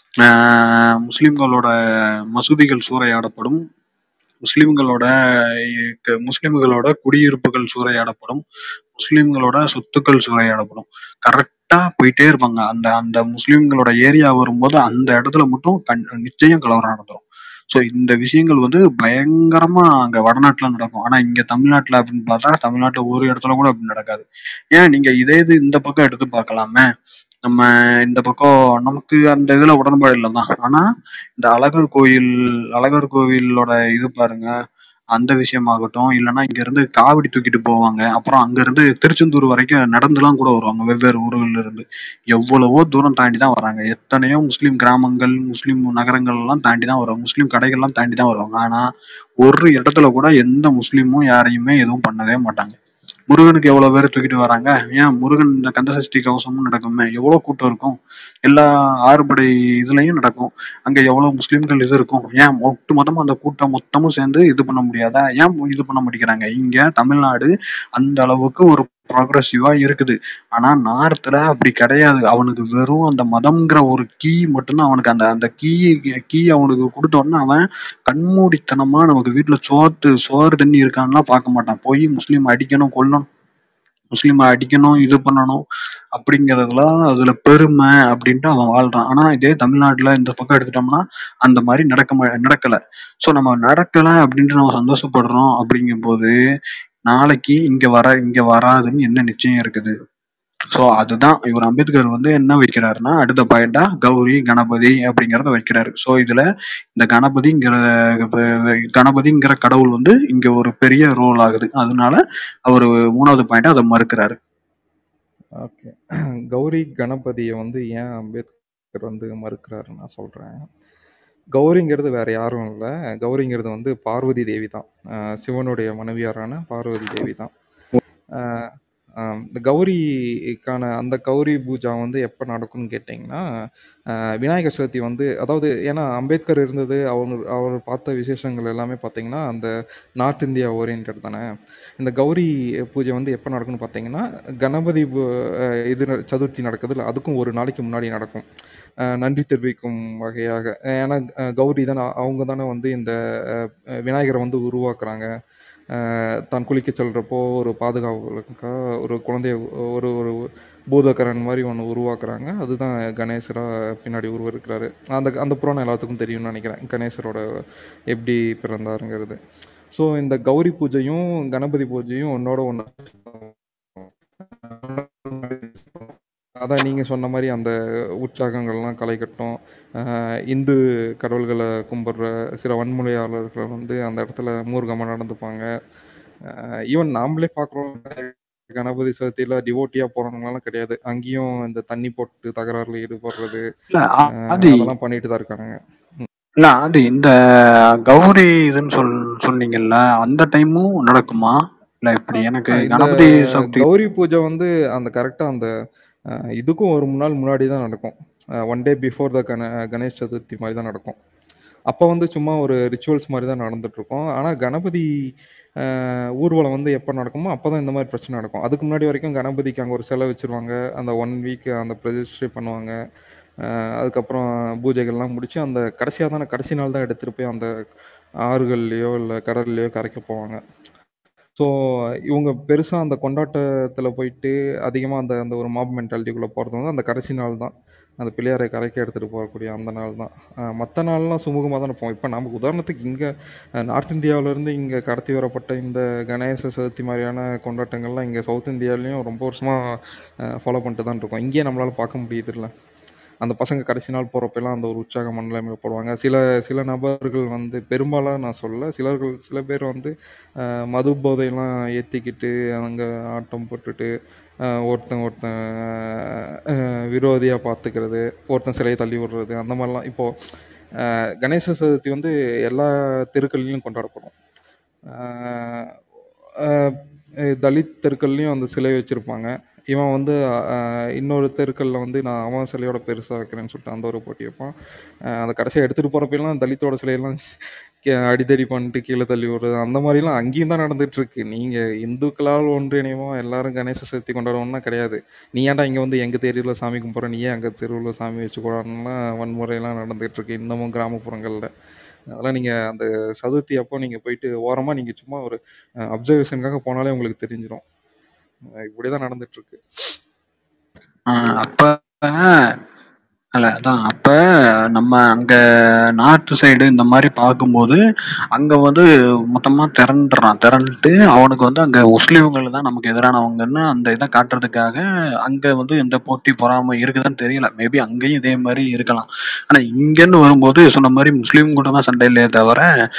ஆஹ் முஸ்லிம்களோட மசூதிகள் சூறையாடப்படும் முஸ்லிம்களோட இ- முஸ்லிம்களோட குடியிருப்புகள் சூறையாடப்படும் முஸ்லிம்களோட சொத்துக்கள் சூறையாடப்படும் கரெக்டா போயிட்டே இருப்பாங்க அந்த அந்த முஸ்லிம்களோட ஏரியா வரும்போது அந்த இடத்துல மட்டும் கண் நிச்சயம் கலவரம் நடந்துரும் ஸோ இந்த விஷயங்கள் வந்து பயங்கரமா அங்க வடநாட்டுல நடக்கும் ஆனா இங்க தமிழ்நாட்டுல அப்படின்னு பார்த்தா தமிழ்நாட்டுல ஒரு இடத்துல கூட அப்படி நடக்காது ஏன் நீங்க இதே இது இந்த பக்கம் எடுத்து பார்க்கலாமே நம்ம இந்த பக்கம் நமக்கு அந்த இதுல உடன்பாடு இல்லை தான் ஆனா இந்த அழகர் கோயில் அழகர் கோவிலோட இது பாருங்க அந்த விஷயமாகட்டும் இல்லைன்னா இங்க இருந்து காவடி தூக்கிட்டு போவாங்க அப்புறம் அங்க இருந்து திருச்செந்தூர் வரைக்கும் நடந்துலாம் கூட வருவாங்க வெவ்வேறு ஊர்கள்ல இருந்து எவ்வளவோ தூரம் தாண்டி தான் வராங்க எத்தனையோ முஸ்லீம் கிராமங்கள் முஸ்லீம் நகரங்கள் எல்லாம் தாண்டி தான் வருவாங்க முஸ்லீம் கடைகள்லாம் தாண்டி தான் வருவாங்க ஆனா ஒரு இடத்துல கூட எந்த முஸ்லீமும் யாரையுமே எதுவும் பண்ணவே மாட்டாங்க முருகனுக்கு எவ்வளவு பேர் தூக்கிட்டு வராங்க ஏன் முருகன் இந்த கந்த சஷ்டி கவசமும் நடக்குமே எவ்வளவு கூட்டம் இருக்கும் எல்லா ஆறுபடை இதுலயும் நடக்கும் அங்க எவ்வளவு முஸ்லிம்கள் இது இருக்கும் ஏன் ஒட்டு மொத்தமா அந்த கூட்டம் மொத்தமும் சேர்ந்து இது பண்ண முடியாதா ஏன் இது பண்ண மாட்டேங்கிறாங்க இங்க தமிழ்நாடு அந்த அளவுக்கு ஒரு ப்ராக்ரஸிவா இருக்குது ஆனா நார்த்ல அப்படி கிடையாது அவனுக்கு வெறும் அந்த மதம்ங்கிற ஒரு கீ மட்டும்தான் அவனுக்கு அந்த அந்த கீ கீ அவனுக்கு கொடுத்த உடனே அவன் கண்மூடித்தனமா நமக்கு வீட்டுல சோத்து சோறு தண்ணி இருக்கான்லாம் பார்க்க மாட்டான் போய் முஸ்லீம் அடிக்கணும் கொல்லணும் முஸ்லீமை அடிக்கணும் இது பண்ணணும் அப்படிங்கறதுலாம் அதுல பெருமை அப்படின்ட்டு அவன் வாழ்றான் ஆனா இதே தமிழ்நாட்டுல இந்த பக்கம் எடுத்துட்டோம்னா அந்த மாதிரி நடக்க மா- நடக்கல சோ நம்ம நடக்கல அப்படின்ட்டு நம்ம சந்தோஷப்படுறோம் அப்படிங்கும்போது நாளைக்கு இங்க வர இங்க வராதுன்னு என்ன நிச்சயம் இருக்குது சோ அதுதான் இவர் அம்பேத்கர் வந்து என்ன வைக்கிறாருன்னா அடுத்த பாயிண்டா கௌரி கணபதி அப்படிங்கறத வைக்கிறாரு சோ இதுல இந்த கணபதிங்கிற கணபதிங்கிற கடவுள் வந்து இங்க ஒரு பெரிய ரோல் ஆகுது அதனால அவர் மூணாவது பாயிண்டா அதை மறுக்கிறாரு ஓகே கௌரி கணபதியை வந்து ஏன் அம்பேத்கர் வந்து மறுக்கிறாரு நான் சொல்கிறேன் கௌரிங்கிறது வேற யாரும் இல்லை கௌரிங்கிறது வந்து பார்வதி தேவி தான் அஹ் சிவனுடைய மனைவியாரான பார்வதி தேவி தான் அஹ் ஆம், இந்த கௌரிக்கான அந்த கௌரி பூஜா வந்து எப்போ நடக்கும்னு கேட்டிங்கன்னா அஹ் விநாயகர் சதுர்த்தி வந்து அதாவது ஏன்னா அம்பேத்கர் இருந்தது அவர் அவர் பார்த்த விசேஷங்கள் எல்லாமே பார்த்தீங்கன்னா அந்த நார்த் இந்தியா ஓரியன்ட் தானே இந்த கௌரி பூஜை வந்து எப்போ நடக்கும்னு பார்த்தீங்கன்னா கணபதி பூ- அஹ் இது ந- சதுர்த்தி நடக்குதுல்ல அதுக்கும் ஒரு நாளைக்கு முன்னாடி நடக்கும் அஹ் நன்றி தெரிவிக்கும் வகையாக ஏன்னா அஹ் கௌரி தானே அவங்க தானே வந்து இந்த அஹ், விநாயகரை வந்து உருவாக்குறாங்க அஹ் தான் குளிக்க செல்றப்போ ஒரு பாதுகாவலுக்காக ஒரு குழந்தைய ஒரு ஒரு பூதகரன் மாதிரி ஒன்று உருவாக்குறாங்க அதுதான் கணேசராக பின்னாடி உருவெடுக்கிறாரு அந்த அந்த புராணம் எல்லாத்துக்கும் தெரியும்னு நினைக்கிறேன் கணேசரோட எப்படி பிறந்தாருங்கிறது ஸோ இந்த கௌரி பூஜையும் கணபதி பூஜையும் ஒன்னோட ஒன்று அதான் நீங்கள் சொன்ன மாதிரி அந்த உற்சாகங்கள்லாம் களை கட்டும் ஆஹ் இந்து கடவுள்களை கும்பிட்ற சில வன்முறையாளர்கள் வந்து அந்த இடத்துல மூர்க்கமாக நடந்துப்பாங்க ஈவன் நாமளே பார்க்குறோம் கணபதி சதுர்த்தியில் டிவோட்டியாக போகிறவங்களாம் கிடையாது அங்கேயும் இந்த தண்ணி போட்டு தகராறுல ஈடுபடுறது இல்ல ஆ- ஆஹ் ஆதி அதெல்லாம் பண்ணிட்டு தான் இருக்காங்க இல்ல ஆதி இந்த கௌரி இதுன்னு சொல் சொன்னீங்கல்ல அந்த டைமும் நடக்குமா இல்ல இப்படி எனக்கு ஆஹ் இந்த கணபதி சதுர்த்தி கௌரி பூஜை வந்து அந்த கரெக்டாக அந்த ஆஹ் இதுக்கும் ஒரு நாள் முன்னாடி தான் நடக்கும் ஒன் டே பிஃபோர் த கண கணேஷ் சதுர்த்தி மாதிரி தான் நடக்கும் அப்போ வந்து சும்மா ஒரு ரிச்சுவல்ஸ் மாதிரி தான் நடந்துட்டு இருக்கும் ஆனால் கணபதி ஆஹ் ஊர்வலம் வந்து எப்போ நடக்குமோ அப்போ தான் இந்த மாதிரி பிரச்சனை நடக்கும் அதுக்கு முன்னாடி வரைக்கும் கணபதிக்கு அங்கே ஒரு சிலை வச்சிருவாங்க அந்த ஒன் வீக் அந்த பிரதிஷ்டை பண்ணுவாங்க ஆஹ் அதுக்கப்புறம் பூஜைகள்லாம் முடிச்சு அந்த கடைசியாக தானே கடைசி நாள் தான் எடுத்துகிட்டு போய் அந்த ஆறுகள்லையோ இல்லை கடல்லையோ கரைக்க போவாங்க ஸோ இவங்க பெருசாக அந்த கொண்டாட்டத்தில் போயிட்டு அதிகமாக அந்த அந்த ஒரு மாப் மென்டாலிட்டிக்குள்ளே போகிறது வந்து அந்த கடைசி நாள் தான் அந்த பிள்ளையாரை கரைக்க எடுத்துகிட்டு போகக்கூடிய அந்த நாள் தான் மற்ற நாள்லாம் சுமூகமாக தான் இருப்போம் இப்போ நமக்கு உதாரணத்துக்கு இங்கே நார்த் இந்தியாவிலேருந்து இங்கே கடத்தி வரப்பட்ட இந்த கணேச சதுர்த்தி மாதிரியான கொண்டாட்டங்கள்லாம் இங்கே சவுத் இந்தியாவிலையும் ரொம்ப வருஷமாக ஃபாலோ பண்ணிட்டு தான் இருக்கோம் இங்கேயே நம்மளால் பார்க்க முடியுதுல்ல அந்த பசங்க கடைசி நாள் போகிறப்பெல்லாம் அந்த ஒரு உற்சாக மனநிலைமையில் போடுவாங்க சில சில நபர்கள் வந்து பெரும்பாலாக நான் சொல்ல சிலர்கள் சில பேர் வந்து அஹ், மது போதையெல்லாம் ஏற்றிக்கிட்டு அங்கே ஆட்டம் போட்டுட்டு அஹ், ஒருத்தன் ஒருத்தன் விரோதியாக பார்த்துக்கிறது ஒருத்தன் சிலையை தள்ளி விடுறது அந்த மாதிரிலாம் இப்போது கணேச சதுர்த்தி வந்து எல்லா தெருக்கள்லையும் கொண்டாடப்படும் அஹ், அஹ், தலித் தெருக்கள்லையும் அந்த சிலை வச்சுருப்பாங்க இவன் வந்து அஹ், இன்னொரு தெருக்கல்ல வந்து நான் அவன் சிலையோட பெருசாக வைக்கிறேன்னு சொல்லிட்டு அந்த ஒரு போட்டி வைப்பான் அஹ், அந்த கடைசியாக எடுத்துகிட்டு போகிறப்பெல்லாம் தலித்தோட சிலையெல்லாம் கே அடிதடி பண்ணிட்டு கீழே தள்ளி விடுறது அந்த மாதிரிலாம் அங்கேயும் தான் நடந்துட்டு இருக்கு நீங்கள் இந்துக்களால் ஒன்றிணைவோம் எல்லாரும் கணேச சதுர்த்தி கொண்டாடுவோம்னா கிடையாது நீ ஏன்டா இங்கே வந்து எங்கள் தெருவில் சாமி கும்பிட்ற நீ ஏன் அங்கே தெருவில் சாமி வச்சுக்கூடாதுலாம் வன்முறையெல்லாம் நடந்துகிட்டு இருக்கு இன்னமும் கிராமப்புறங்களில் அதெல்லாம் நீங்கள் அந்த சதுர்த்தி அப்போ நீங்கள் போயிட்டு ஓரமாக நீங்கள் சும்மா ஒரு அப்சர்வேஷனுக்காக போனாலே உங்களுக்கு தெரிஞ்சிடும் இப்படி தான் நடந்துட்டுருக்கு ஆஹ் அப்ப அல்ல அதான் அப்ப நம்ம அங்க நார்த் சைடு இந்த மாதிரி பார்க்கும்போது அங்க வந்து மொத்தமா திரண்டுறான் திரண்டுட்டு அவனுக்கு வந்து அங்க முஸ்லீம்கள் தான் நமக்கு எதிரானவங்கன்னு அந்த இதை காட்டுறதுக்காக அங்க வந்து எந்த போட்டி பொறாம இருக்குதான்னு தெரியல மேபி அங்கேயும் இதே மாதிரி இருக்கலாம் ஆனா இங்கன்னு வரும்போது சொன்ன மாதிரி முஸ்லீம் கூட தான் சண்டை இல்லையே தவிர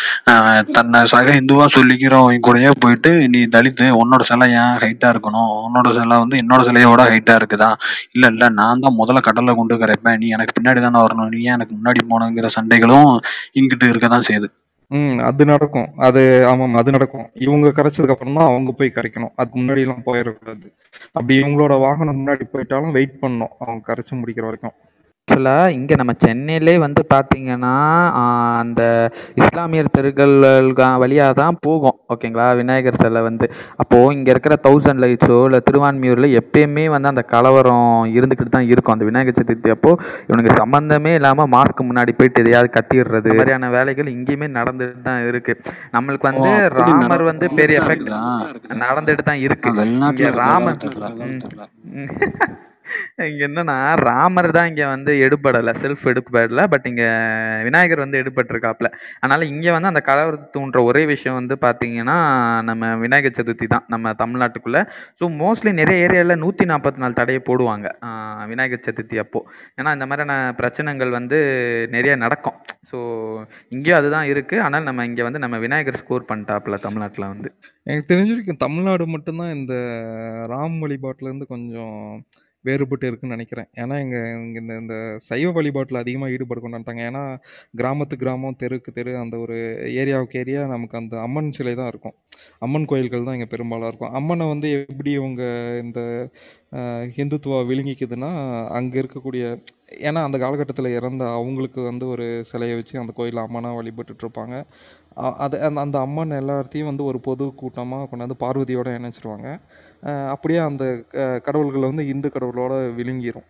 ஆஹ் தன்னை சக இந்துவா சொல்லிக்கிறவங்க கூடயே போயிட்டு நீ தலித்து உன்னோட சிலை ஏன் ஹைட்டா இருக்கணும் உன்னோட சிலை வந்து என்னோட சிலையோட ஹைட்டா இருக்குதா இல்ல இல்ல நான் தான் முதல்ல கடல்ல கொண்டு கரைப்பேன் நீ எனக்கு பின்னாடி தானே வரணும் நீ ஏன் எனக்கு முன்னாடி போகணுங்கிற சண்டைகளும் இங்கிட்டு இருக்க தான் செய்யுது ம் அது நடக்கும் அது ஆமாம் அது நடக்கும் இவங்க கரைச்சதுக்கு அப்புறம் தான் அவங்க போய் கரைக்கணும் அதுக்கு முன்னாடி எல்லாம் போயிடக்கூடாது அப்படி இவங்களோட வாகனம் முன்னாடி போயிட்டாலும் வெயிட் பண்ணணும் அவங்க கரைச்சு முடிக்கிற வரைக்கும் ஆக்சுவலாக இங்கே நம்ம சென்னையிலே வந்து பார்த்தீங்கன்னா ஆஹ், அந்த இஸ்லாமியர் தெருக்கள் வழியாக தான் போகும் ஓகேங்களா விநாயகர் சிலை வந்து அப்போது இங்கே இருக்கிற தௌசண்ட் லைட்ஸோ இல்லை திருவான்மியூரில் எப்பயுமே வந்து அந்த கலவரம் இருந்துக்கிட்டு தான் இருக்கும் அந்த விநாயகர் சதுர்த்தி அப்போ இவனுக்கு சம்மந்தமே இல்லாமல் மாஸ்க் முன்னாடி போயிட்டு எதையாவது கத்திடுறது இந்த மாதிரியான வேலைகள் இங்கேயுமே நடந்துட்டு தான் இருக்கு நம்மளுக்கு வந்து ஓ, அப்படி ராமர் வந்து பெரிய எஃபெக்ட் நடக்குதா? நடந்துட்டு தான் இருக்கு ஆஹ் வெளிநாட்டுல இங்க ராமர் இருக்கிறதா தெரியல ம். தெரியல ம். இங்க என்னன்னா ராமர் தான் இங்க வந்து எடுபடலை செல்ஃப் எடுபடல பட் இங்க விநாயகர் வந்து எடுபட்டிருக்காப்ல அதனால இங்க வந்து அந்த கலவரத்தை தூண்டுற ஒரே விஷயம் வந்து பாத்தீங்கன்னா நம்ம விநாயகர் சதுர்த்தி தான் நம்ம தமிழ்நாட்டுக்குள்ள ஸோ மோஸ்ட்லி நிறைய ஏரியாவில் நூற்றி நாற்பத்தி நாலு தடையை போடுவாங்க ஆஹ் விநாயகர் சதுர்த்தி அப்போ ஏன்னா இந்த மாதிரியான பிரச்சனைகள் வந்து நிறைய நடக்கும் ஸோ இங்கேயும் அதுதான் இருக்கு ஆனால் நம்ம இங்க வந்து நம்ம விநாயகர் ஸ்கோர் பண்ணிட்டாப்ல தமிழ்நாட்டில் வந்து எனக்கு தெரிஞ்ச வரைக்கும் தமிழ்நாடு மட்டும்தான் இந்த ராம் வழிபாட்டிலேருந்து கொஞ்சம் வேறுபட்டு இருக்குன்னு நினைக்கிறேன் ஏன்னா இங்கே இங்கே இந்த இந்த சைவ வழிபாட்டில் அதிகமாக ஈடுபாடு கொண்டாண்டாங்க ஏன்னா கிராமத்து கிராமம் தெருக்கு தெரு அந்த ஒரு ஏரியாவுக்கு ஏரியா நமக்கு அந்த அம்மன் சிலை தான் இருக்கும் அம்மன் கோயில்கள் தான் இங்கே பெரும்பாலும் இருக்கும் அம்மனை வந்து எப்படி இவங்க இந்த அஹ், ஹிந்துத்துவா விழுங்கிக்குதுன்னா அங்கே இருக்கக்கூடிய ஏன்னா அந்த காலகட்டத்தில் இறந்த அவங்களுக்கு வந்து ஒரு சிலையை வச்சு அந்த கோயிலில் அம்மனாக வழிபட்டுட்டு இருப்பாங்க அ- அது அந்த அந்த அம்மன் எல்லாத்தையும் வந்து ஒரு பொது கூட்டமாக கொண்டாந்து பார்வதியோட இணைச்சிருவாங்க அஹ் அப்படியே அந்த க- கடவுள்களை வந்து இந்து கடவுளோட விழுங்கிரும்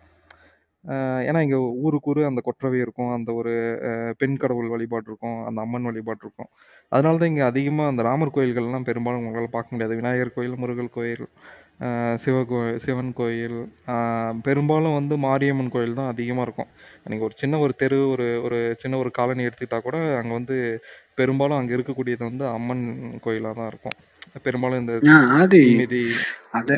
அஹ் ஏன்னா இங்கே ஊருக்கு ஊர் அந்த கொற்றவை இருக்கும் அந்த ஒரு அஹ், பெண் கடவுள் வழிபாடு இருக்கும் அந்த அம்மன் வழிபாடு இருக்கும் அதனால தான் இங்கே அதிகமாக அந்த ராமர் கோயில்கள்லாம் பெரும்பாலும் உங்களால் பார்க்க முடியாது விநாயகர் கோயில் முருகல் கோயில் அஹ், சிவ கோ சிவன் கோயில் அஹ், பெரும்பாலும் வந்து மாரியம்மன் கோயில் தான் அதிகமாக இருக்கும் நீங்கள் ஒரு சின்ன ஒரு தெரு ஒரு ஒரு சின்ன ஒரு காலனி எடுத்துக்கிட்டா கூட அங்கே வந்து பெரும்பாலும் அங்கே இருக்கக்கூடியது வந்து அம்மன் கோயிலாக தான் இருக்கும் பெரும்பாலும் இந்த ஆஹ் ஆதி மீதி அத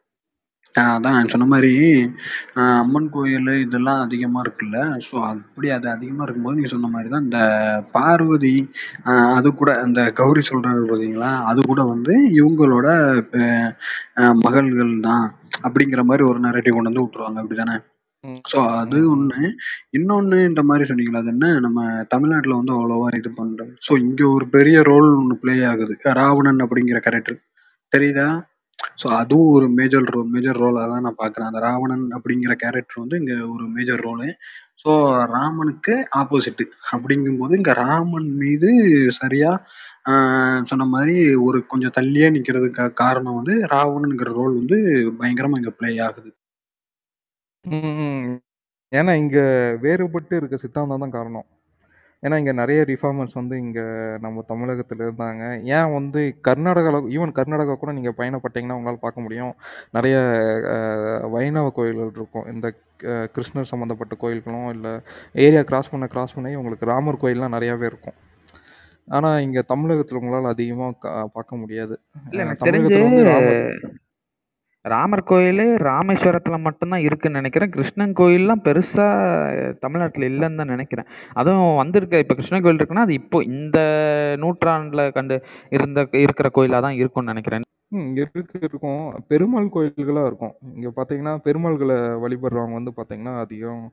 ஆஹ் அதான் சொன்ன மாதிரி ஆஹ் அம்மன் கோயில் இதெல்லாம் அதிகமா இருக்குல்ல ஸோ அப்படி அது அதிகமா இருக்கும்போது நீங்க சொன்ன மாதிரி தான் இந்த பார்வதி ஆஹ் அது கூட அந்த கௌரி சொல்றாரு பார்த்தீங்களா அது கூட வந்து இவங்களோட அஹ், ஆஹ் மகள்கள் தான் அப்படிங்கிற மாதிரி ஒரு நரேட்டிவ் கொண்டு வந்து விட்டுருவாங்க அப்படிதானே ம், ஸோ அது ம், ம். ஒண்ணு இன்னொன்னு இந்த மாதிரி சொன்னீங்களா அது என்ன நம்ம தமிழ்நாட்டுல வந்து அவ்வளோவா இது பண்றோம் ஸோ இங்க ஒரு பெரிய ரோல் ஒன்று ப்ளே ஆகுது ராவணன் அப்படிங்கிற கேரக்டர் தெரியுதா ஸோ அதுவும் ஒரு மேஜர் ரோல் மேஜர் ரோலாக தான் நான் பார்க்குறேன் அந்த ராவணன் அப்படிங்கிற கேரக்டர் வந்து இங்கே ஒரு மேஜர் ரோலு ஸோ ராமனுக்கு ஆப்போசிட் அப்படிங்கும்போது இங்கே ராமன் மீது சரியா ஆஹ் சொன்ன மாதிரி ஒரு கொஞ்சம் தள்ளியே நிற்கிறதுக்கு காரணம் வந்து ராவணனுங்கிற ரோல் வந்து பயங்கரமா இங்கே ப்ளே ஆகுது ம், ம். ஏன்னா இங்க வேறுபட்டு இருக்க சித்தாந்தம் தான் காரணம் ஏன்னா இங்கே நிறைய ரிஃபார்மர்ஸ் வந்து இங்கே நம்ம தமிழகத்தில் இருந்தாங்க ஏன் வந்து கர்நாடகாவில் ஈவன் கர்நாடகா கூட நீங்கள் பயணப்பட்டீங்கன்னா உங்களால் பார்க்க முடியும் நிறைய அஹ், வைணவ கோயில்கள் இருக்கும் இந்த அஹ், கிருஷ்ணர் சம்மந்தப்பட்ட கோயில்களும் இல்லை ஏரியா கிராஸ் பண்ண கிராஸ் பண்ணி உங்களுக்கு ராமர் கோயில்லாம் நிறையாவே இருக்கும் ஆனால் இங்கே தமிழகத்தில் உங்களால் அதிகமாக பார்க்க முடியாது இல்லை அஹ், எனக்கு தெரிஞ்சு தமிழகத்தில் வந்து ராமர் ராமர் கோயில் ராமேஸ்வரத்தில் மட்டும்தான் இருக்குன்னு நினைக்கிறேன் கிருஷ்ணன் கோயில்லாம் பெருசாக தமிழ்நாட்டில் இல்லைன்னு தான் நினைக்கிறேன் அதுவும் வந்திருக்க இப்போ கிருஷ்ணன் கோயில் இருக்குன்னா அது இப்போ இந்த நூற்றாண்டில் கண்டு இருந்த இருக்கிற கோயிலாக தான் இருக்கும்னு நினைக்கிறேன் ம் இருக்கு இருக்கும் பெருமாள் கோயில்களாக இருக்கும் இங்கே பார்த்தீங்கன்னா பெருமாள்களை வழிபடுறவங்க வந்து பார்த்தீங்கன்னா அதிகம்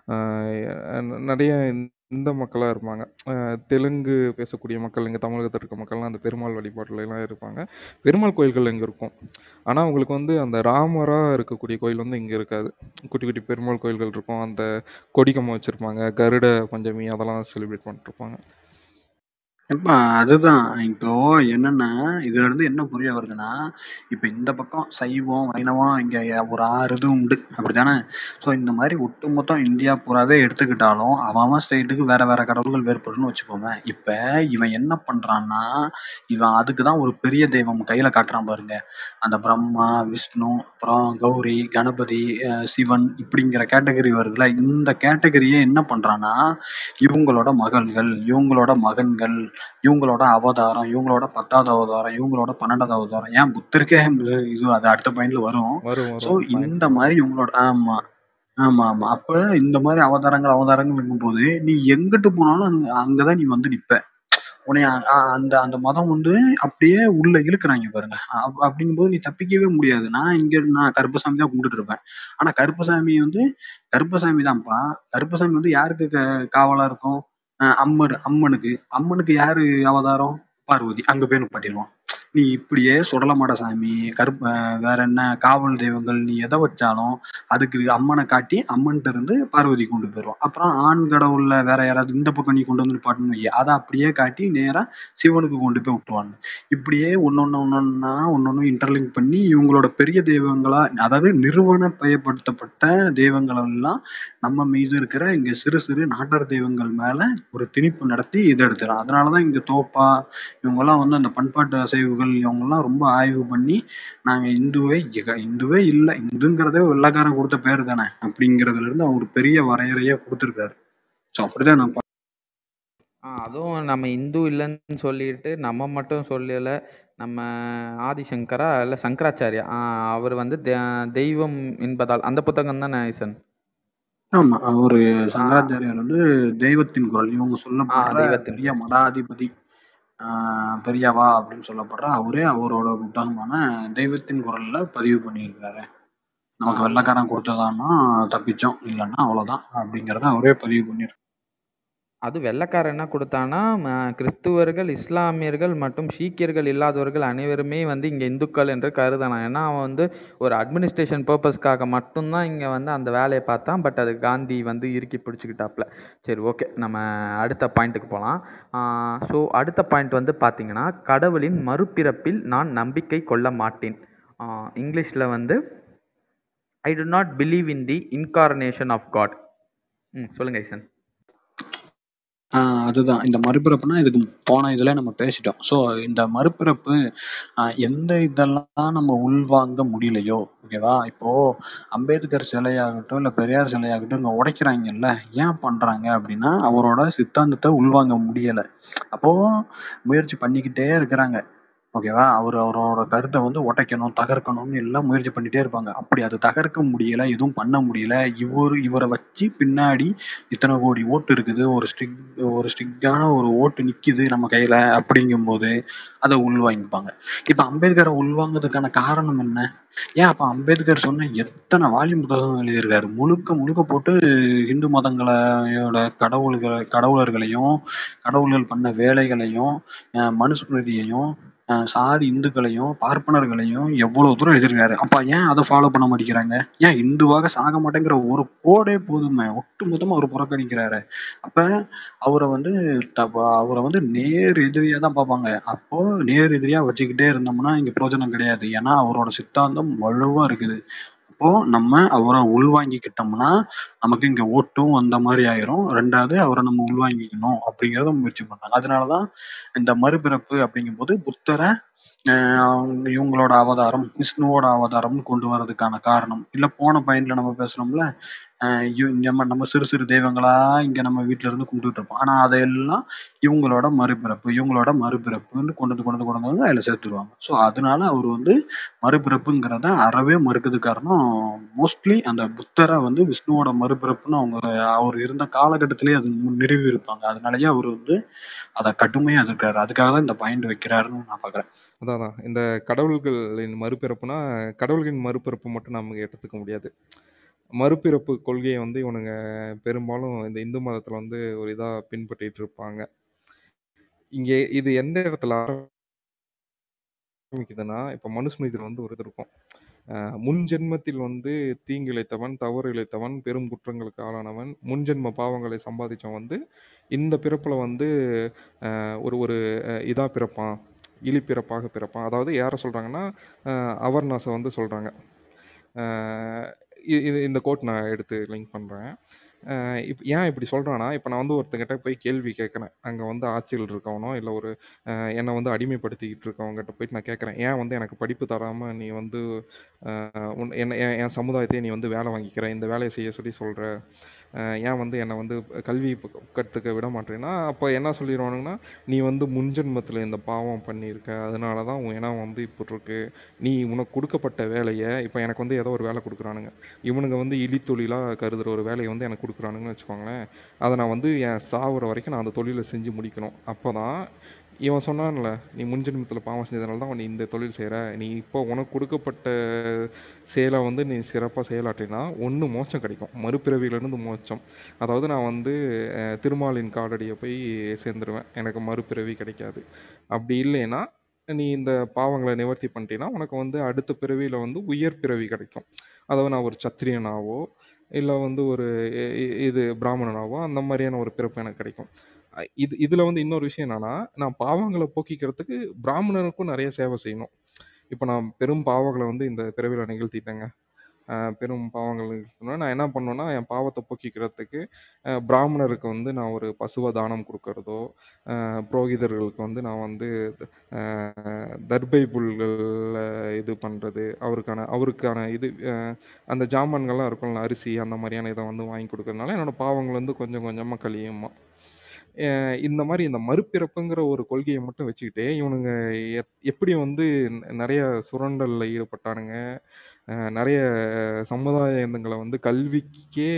ஆஹ், ந- நிறைய இந்த- இந்த மக்களாக இருப்பாங்க ஆஹ், தெலுங்கு பேசக்கூடிய மக்கள் இங்கே தமிழகத்தில் இருக்க மக்கள்லாம் அந்த பெருமாள் வழிபாட்டுல எல்லாம் இருப்பாங்க பெருமாள் கோயில்கள் இங்கே இருக்கும் ஆனால் உங்களுக்கு வந்து அந்த ராமராக இருக்கக்கூடிய கோயில் வந்து இங்கே இருக்காது குட்டி குட்டி பெருமாள் கோயில்கள் இருக்கும் அந்த கொடிக்கம்பம் வச்சுருப்பாங்க கருட பஞ்சமி அதெல்லாம் செலிப்ரேட் பண்ணிட்டு இருப்பாங்க இப்ப அதுதான் இப்போ என்னன்னா இதுல இருந்து என்ன புரிய வருதுன்னா இப்ப இந்த பக்கம் சைவம் வைணவம் இங்க ஒரு ஆறு இது உண்டு அப்படித்தானே சோ இந்த மாதிரி ஒட்டுமொத்தம் இந்தியா பூராவே எடுத்துக்கிட்டாலும் அவன் அவன் ஸ்டேட்டுக்கு வேற வேற கடவுள்கள் வேறுபடுன்னு வச்சுக்கோங்க இப்ப இவன் என்ன பண்றான்னா இவன் அதுக்குதான் ஒரு பெரிய தெய்வம் கையில காட்டுறான் பாருங்க அந்த பிரம்மா விஷ்ணு அப்புறம் கௌரி கணபதி அஹ் சிவன் இப்படிங்கிற கேட்டகரி வருதுல இந்த கேட்டகரியே என்ன பண்றான்னா இவங்களோட மகள்கள் இவங்களோட மகன்கள் இவங்களோட அவதாரம் இவங்களோட பத்தாவது அவதாரம் இவங்களோட பன்னெண்டாவது அவதாரம் ஏன் புத்தருக்கே இது இது அது அடுத்த பாயிண்ட்ல வரும் வரும் சோ வரும் இந்த மாதிரி இவங்களோட ஆமா ஆமா ஆமா அப்ப இந்த மாதிரி அவதாரங்கள் அவதாரங்கள் இருக்கும்போது நீ எங்கிட்டு போனாலும் அங்க அங்கதான் நீ வந்து நிப்ப உன்னை அ- அ- அந்த அந்த மதம் வந்து அப்படியே உள்ள இழுக்குறாங்க பாருங்க அப்~ அப்படிங்கும்போது நீ தப்பிக்கவே முடியாது நான் இங்க நான் கருப்பசாமி தான் கும்பிட்டுட்டு இருப்பேன் ஆனா கருப்பசாமி வந்து கருப்பசாமி தான்ப்பா கருப்பசாமி வந்து யாருக்கு க- காவலா இருக்கும் அஹ் அம்மர் அம்மனுக்கு அம்மனுக்கு யாரு அவதாரம் பார்வதி அங்க போய் நிப்பாட்டிடுவான் நீ இப்படியே சுடலமாட சாமி கருப்ப அஹ் வேற என்ன காவல் தெய்வங்கள் நீ எதை வச்சாலும் அதுக்கு அம்மனை காட்டி அம்மன்ட்ட இருந்து பார்வதி கொண்டு போயிடுவான் அப்புறம் ஆண் கடவுள்ல வேற யாராவது இந்த பக்கம் நீ கொண்டு வந்து நிப்பாட்டணும் வை அதை அப்படியே காட்டி நேரா சிவனுக்கு கொண்டு போய் விட்டுருவாங்க இப்படியே ஒன்னொன்னு ஒன்னொன்னா ஒன்னொன்னு இன்டர்லிங்க் பண்ணி இவங்களோட பெரிய தெய்வங்களா அதாவது நிறுவன பயப்படுத்தப்பட்ட தெய்வங்கள் எல்லாம் நம்ம மீது இருக்கிற இங்க சிறு சிறு நாட்டர் தெய்வங்கள் மேல ஒரு திணிப்பு நடத்தி இதை எடுத்துறான் அதனாலதான் இங்க தோப்பா இவங்கெல்லாம் வந்து அந்த பண்பாட்டு அசைவுகள் இவங்கெல்லாம் ரொம்ப ஆய்வு பண்ணி நாங்க இந்துவே இக- இந்துவே இல்லை இந்துங்கிறதே வெள்ளக்காரன் கொடுத்த பேர் தானே அப்படிங்கறதுல இருந்து அவர் பெரிய வரையறையே கொடுத்திருக்காரு ஸோ அப்படிதான் நான் பா- ஆ அதுவும் நம்ம இந்து இல்லைன்னு சொல்லிட்டு நம்ம மட்டும் சொல்லலை நம்ம ஆதிசங்கரா இல்லை சங்கராச்சாரியா ஆ, அவர் வந்து தெ- தெய்வம் என்பதால் அந்த புத்தகம் தானே ஐசன் ஆமா அவரு சங்கராச்சாரியார் வந்து தெய்வத்தின் குரல் இவங்க ஆ சொல்லப்படுற தெய்வத்தின் பெரிய மடாதிபதி ஆஹ் பெரியவா அப்படின்னு சொல்லப்படுற அவரே அவரோட புத்தகமான தெய்வத்தின் குரல்ல பதிவு பண்ணியிருக்காரு ஆ நமக்கு வெள்ளைக்காரன் கொடுத்ததான்னா தப்பிச்சோம் இல்லைன்னா அவ்வளவுதான் அப்படிங்கறத அவரே பதிவு பண்ணியிருக்காரு அது வெள்ளைக்காரன் என்ன கொடுத்தான்னா ம, கிறிஸ்துவர்கள் இஸ்லாமியர்கள் மற்றும் சீக்கியர்கள் இல்லாதவர்கள் அனைவருமே வந்து இங்கே இந்துக்கள் என்று கருதலாம் ஏன்னா அவன் வந்து ஒரு அட்மினிஸ்ட்ரேஷன் பர்பஸ்க்காக மட்டும்தான் இங்கே வந்து அந்த வேலையை பார்த்தான் பட் அது காந்தி வந்து இறுக்கி பிடிச்சிக்கிட்டாப்புல சரி ஓகே நம்ம அடுத்த பாயிண்ட்டுக்கு போகலாம் ஸோ அடுத்த பாயிண்ட் வந்து பார்த்தீங்கன்னா கடவுளின் மறுபிறப்பில் நான் நம்பிக்கை கொள்ள மாட்டேன் இங்கிலீஷில் வந்து I do not believe in the incarnation of god ம் சொல்லுங்க ஐசன் ஆஹ் அதுதான் இந்த மறுபிறப்புனா இதுக்கு போன இதுல நம்ம பேசிட்டோம் ஸோ இந்த மறுபிறப்பு ஆஹ் எந்த இதெல்லாம் நம்ம உள்வாங்க முடியலையோ ஓகேவா இப்போ அம்பேத்கர் சிலையாகட்டும் இல்ல பெரியார் சிலையாகட்டும் இங்க உடைக்கிறாங்கல்ல ஏன் பண்றாங்க அப்படின்னா அவரோட சித்தாந்தத்தை உள்வாங்க முடியல அப்போ முயற்சி பண்ணிக்கிட்டே இருக்கிறாங்க ஓகேவா அவர் அவரோட கருத்தை வந்து உடைக்கணும் தகர்க்கணும்னு எல்லாம் முயற்சி பண்ணிட்டே இருப்பாங்க அப்படி அது தகர்க்க முடியல எதுவும் பண்ண முடியல இவர் இவரை வச்சு பின்னாடி இத்தனை கோடி ஓட்டு இருக்குது ஒரு ஸ்ட்ரிக் ஒரு ஸ்ட்ரிக்டான ஒரு ஓட்டு நிக்குது நம்ம கையில அப்படிங்கும்போது அதை உள்வாங்கிப்பாங்க இப்ப அம்பேத்கரை உள்வாங்கிறதுக்கான காரணம் என்ன ஏன் அப்ப அம்பேத்கர் சொன்ன எத்தனை வால்யூம் புத்தகம் எழுதியிருக்காரு முழுக்க முழுக்க போட்டு இந்து மதங்களோட கடவுள்களை கடவுளர்களையும் கடவுள்கள் பண்ண வேலைகளையும் அஹ் மனுஸ்மிருதியையும் அஹ் சாதி இந்துக்களையும் பார்ப்பனர்களையும் எவ்வளவு தூரம் எழுதியிருக்காரு அப்ப ஏன் அதை ஃபாலோ பண்ண மாட்டேங்கிறாங்க ஏன் இந்துவாக சாக மாட்டேங்கிற ஒரு கோடே போதுமே ஒட்டு மொத்தமா அவர் புறக்கணிக்கிறாரு அப்ப அவரை வந்து தப்ப- அவரை வந்து நேர் எதிரியா தான் பார்ப்பாங்க அப்போ நேர் எதிரியா வச்சுக்கிட்டே இருந்தோம்னா இங்க பிரயோஜனம் கிடையாது ஏன்னா அவரோட சித்தாந்தம் வலுவா இருக்குது அப்போ நம்ம அவரை உள்வாங்கிக்கிட்டோம்னா நமக்கு இங்க ஓட்டும் அந்த மாதிரி ஆயிரும் ரெண்டாவது அவரை நம்ம உள்வாங்கிக்கணும் அப்படிங்கறத முயற்சி பண்ணாங்க அதனாலதான் இந்த மறுபிறப்பு அப்படிங்கும்போது புத்தரை ஆஹ் இவங்களோட அவதாரம் விஷ்ணுவோட அவதாரம்னு கொண்டு வர்றதுக்கான காரணம் இல்ல போன பாயிண்ட்ல நம்ம பேசுறோம்ல ஆஹ் இவ- நம்ம நம்ம சிறு சிறு தெய்வங்களா இங்க நம்ம வீட்ல இருந்து கும்பிட்டுட்டு இருப்போம் ஆனா அதையெல்லாம் இவங்களோட மறுபிறப்பு இவங்களோட மறுபிறப்புன்னு கொண்டு வந்து கொண்டு வந்து கொண்டு வந்து அதுல சேர்த்துருவாங்க ஸோ அதனால அவர் வந்து மறுபிறப்புங்கிறத அறவே மறுக்கிறது காரணம் மோஸ்ட்லி அந்த புத்தரை வந்து விஷ்ணுவோட மறுபிறப்புன்னு அவங்க அவர் இருந்த காலகட்டத்திலேயே அது மு- நிறுவி இருப்பாங்க அதனாலயே அவர் வந்து அதை கடுமையா எதிர்க்கிறாரு அதுக்காக தான் இந்த பாயிண்ட் வைக்கிறாருன்னு நான் பாக்குறேன் அதான் அதான். இந்த கடவுள்களின் மறுபிறப்புனா கடவுள்களின் மறுபிறப்பு மட்டும் நமக்கு எடுத்துக்க முடியாது மறுபிறப்பு கொள்கையை வந்து இவனுங்க பெரும்பாலும் இந்த இந்து மதத்தில் வந்து ஒரு இதாக பின்பற்றிட்டு இருப்பாங்க இங்கே இது எந்த இடத்துல ஆரம்பிக்குதுன்னா இப்போ மனுஸ்மிருதியில் வந்து ஒரு இது இருக்கும் அஹ் முன் ஜென்மத்தில் வந்து தீங்கு இழைத்தவன் தவறு இழைத்தவன் பெரும் குற்றங்களுக்கு ஆளானவன் முன்ஜென்ம பாவங்களை சம்பாதிச்சவன் வந்து இந்த பிறப்புல வந்து அஹ் ஒரு ஒரு இதாக பிறப்பான் இழி பிறப்பாக பிறப்பான் அதாவது யாரை சொல்கிறாங்கன்னா அவர்னாஸை வந்து சொல்கிறாங்க இது இந்த கோட் நான் எடுத்து லிங்க் பண்ணுறேன் இப்போ ஏன் இப்படி சொல்கிறான்னா இப்போ நான் வந்து ஒருத்தங்கிட்ட போய் கேள்வி கேட்குறேன் அங்கே வந்து ஆட்சியில் இருக்கவனோ இல்லை ஒரு அஹ் என்னை வந்து அடிமைப்படுத்திக்கிட்டு இருக்கவங்ககிட்ட போயிட்டு நான் கேட்குறேன் ஏன் வந்து எனக்கு படிப்பு தராமல் நீ வந்து அஹ் உன் என்ன என் என் சமுதாயத்தையே நீ வந்து வேலை வாங்கிக்கிற இந்த வேலையை செய்ய சொல்லி சொல்கிற ஏன் வந்து என்னை வந்து கல்வி ப- கற்றுக்க விட மாட்டேன்னா அப்போ என்ன சொல்லிடுவானுங்கன்னா நீ வந்து முன்ஜென்மத்தில் இந்த பாவம் பண்ணியிருக்க அதனால தான் உன் இனம் வந்து இப்படி இருக்கு நீ உனக்கு கொடுக்கப்பட்ட வேலையை இப்போ எனக்கு வந்து ஏதோ ஒரு வேலை கொடுக்குறானுங்க இவனுங்க வந்து இழித்தொழிலாக கருதுகிற ஒரு வேலையை வந்து எனக்கு கொடுக்குறானுங்கன்னு வச்சுக்கோங்களேன் அதை நான் வந்து என் சாவுற வரைக்கும் நான் அந்த தொழிலை செஞ்சு முடிக்கணும் அப்போ தான் இவன் சொன்னான்ல நீ முன்ஜென்மத்தில் பாவம் செஞ்சதுனால தான் நீ இந்த தொழில் செய்கிற நீ இப்போ உனக்கு கொடுக்கப்பட்ட செயலை வந்து நீ சிறப்பாக செயலாற்றினா ஒன்று மோட்சம் கிடைக்கும் மறுபிறவியிலேருந்து மோட்சம் அதாவது நான் வந்து அஹ், திருமாலின் காலடியை போய் சேர்ந்துருவேன் எனக்கு மறுபிறவி கிடைக்காது அப்படி இல்லைன்னா நீ இந்த பாவங்களை நிவர்த்தி பண்ணிட்டீன்னா உனக்கு வந்து அடுத்த பிறவியில் வந்து உயர் பிறவி கிடைக்கும் அதாவது நான் ஒரு சத்திரியனாவோ இல்லை வந்து ஒரு இ- இ- இது பிராமணனாவோ அந்த மாதிரியான ஒரு பிறப்பு எனக்கு கிடைக்கும் அ- இது இதில் வந்து இன்னொரு விஷயம் என்னன்னா நான் பாவங்களை போக்கிக்கிறதுக்கு பிராமணனுக்கும் நிறைய சேவை செய்யணும் இப்போ நான் பெரும் பாவங்களை வந்து இந்த பிறவியில் நிகழ்த்திட்டேங்க அஹ் பெரும் பாவங்கள் நிகழ்த்தினா நான் என்ன பண்ணுவேன்னா என் பாவத்தை போக்கிக்கிறதுக்கு அஹ் பிராமணருக்கு வந்து நான் ஒரு பசுவை தானம் கொடுக்கறதோ அஹ் புரோகிதர்களுக்கு வந்து நான் வந்து அஹ் தர்பை புல்களில் இது பண்ணுறது அவருக்கான அவருக்கான இது அஹ் அந்த ஜாமான்கள்லாம் இருக்கும்ல அரிசி அந்த மாதிரியான இதை வந்து வாங்கி கொடுக்கறதுனால என்னோட பாவங்கள் வந்து கொஞ்சம் கொஞ்சமாக கழியுமா அஹ் இந்த மாதிரி இந்த மறுபிறப்புங்கிற ஒரு கொள்கையை மட்டும் வச்சுக்கிட்டு இவனுங்க எப் எப்படி வந்து ந- நிறைய சுரண்டலில் ஈடுபட்டானுங்க அஹ் நிறைய சமுதாயங்களை வந்து கல்விக்கே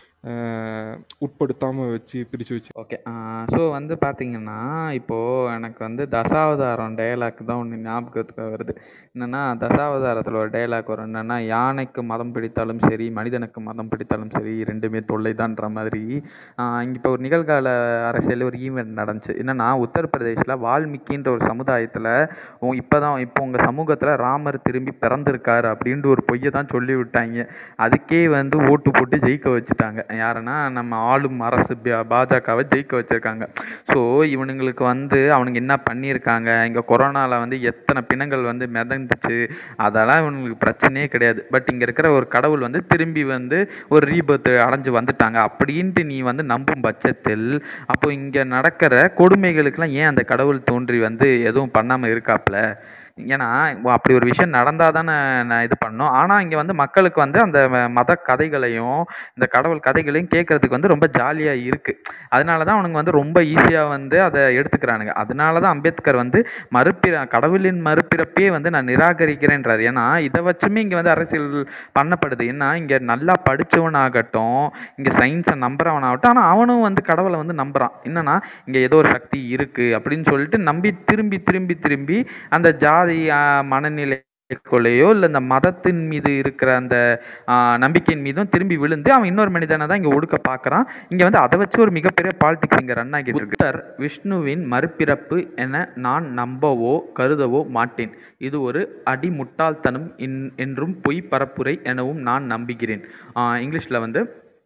அஹ் உட்படுத்தாம வச்சு பிரித்து வச்சு ஓகே ஸோ வந்து பார்த்தீங்கன்னா இப்போது எனக்கு வந்து தசாவதாரம் டயலாக் தான் ஒன்று ஞாபகத்துக்கு வருது என்னென்னா தசாவதாரத்தில் ஒரு டயலாக் வரும் என்னென்னா யானைக்கு மதம் பிடித்தாலும் சரி மனிதனுக்கு மதம் பிடித்தாலும் சரி ரெண்டுமே தொல்லை தான்ற மாதிரி இங்கே இப்போ ஒரு நிகழ்கால அரசியல் ஒரு ஈவெண்ட் நடந்துச்சு என்னென்னா உத்தரப்பிரதேசில் வால்மீகின்ற ஒரு சமுதாயத்தில் இப்போ தான் இப்போ உங்கள் சமூகத்தில் ராமர் திரும்பி பிறந்திருக்காரு அப்படின்ட்டு ஒரு பொய்யை தான் சொல்லி விட்டாங்க அதுக்கே வந்து ஓட்டு போட்டு ஜெயிக்க வச்சுட்டாங்க யாருன்னா நம்ம ஆளும் அரசு பா- பாஜகவை ஜெயிக்க வச்சிருக்காங்க ஸோ இவனுங்களுக்கு வந்து அவனுங்க என்ன பண்ணியிருக்காங்க இங்கே கொரோனாவில் வந்து எத்தனை பிணங்கள் வந்து மிதந்துச்சு அதெல்லாம் இவனுங்களுக்கு பிரச்சனையே கிடையாது பட் இங்கே இருக்கிற ஒரு கடவுள் வந்து திரும்பி வந்து ஒரு ரீபர்த் அடைஞ்சு வந்துட்டாங்க அப்படின்ட்டு நீ வந்து நம்பும் பட்சத்தில் அப்போ இங்கே நடக்கிற கொடுமைகளுக்கெல்லாம் ஏன் அந்த கடவுள் தோன்றி வந்து எதுவும் பண்ணாமல் இருக்காப்புல ஏன்னா இப்போ அப்படி ஒரு விஷயம் நடந்தால் தானே நான் இது பண்ணணும் ஆனால் இங்கே வந்து மக்களுக்கு வந்து அந்த ம- மத கதைகளையும் இந்த கடவுள் கதைகளையும் கேட்கறதுக்கு வந்து ரொம்ப ஜாலியாக இருக்குது அதனால தான் அவனுங்க வந்து ரொம்ப ஈஸியாக வந்து அதை எடுத்துக்கிறானுங்க அதனால தான் அம்பேத்கர் வந்து மறுபிற கடவுளின் மறுபிறப்பே வந்து நான் நிராகரிக்கிறேன்றார் ஏன்னா இதை வச்சுமே இங்கே வந்து அரசியல் பண்ணப்படுது ஏன்னா இங்கே நல்லா படித்தவனாகட்டும் இங்கே சயின்ஸை நம்புறவனாகட்டும் ஆனால் அவனும் வந்து கடவுளை வந்து நம்புகிறான் என்னன்னா இங்கே ஏதோ ஒரு சக்தி இருக்குது அப்படின்னு சொல்லிட்டு நம்பி திரும்பி திரும்பி திரும்பி அந்த ஜாதி ஆஹ், மனநிலைக்குள்ளேயோ இல்லை இந்த மதத்தின் மீது இருக்கிற அந்த ஆஹ், நம்பிக்கையின் மீதும் திரும்பி விழுந்து அவன் இன்னொரு மனிதனை தான் இங்கே ஒடுக்க பார்க்குறான் இங்கே வந்து அதை வச்சு ஒரு மிகப்பெரிய பாலிடிக்ஸ் இங்கே ரன் ஆகிட்டு இருக்கு புத்தர் விஷ்ணுவின் மறுபிறப்பு என நான் நம்பவோ கருதவோ மாட்டேன் இது ஒரு அடிமுட்டாள்தனம் என்- என்றும் பொய் பரப்புரை எனவும் நான் நம்புகிறேன் இங்கிலீஷில் வந்து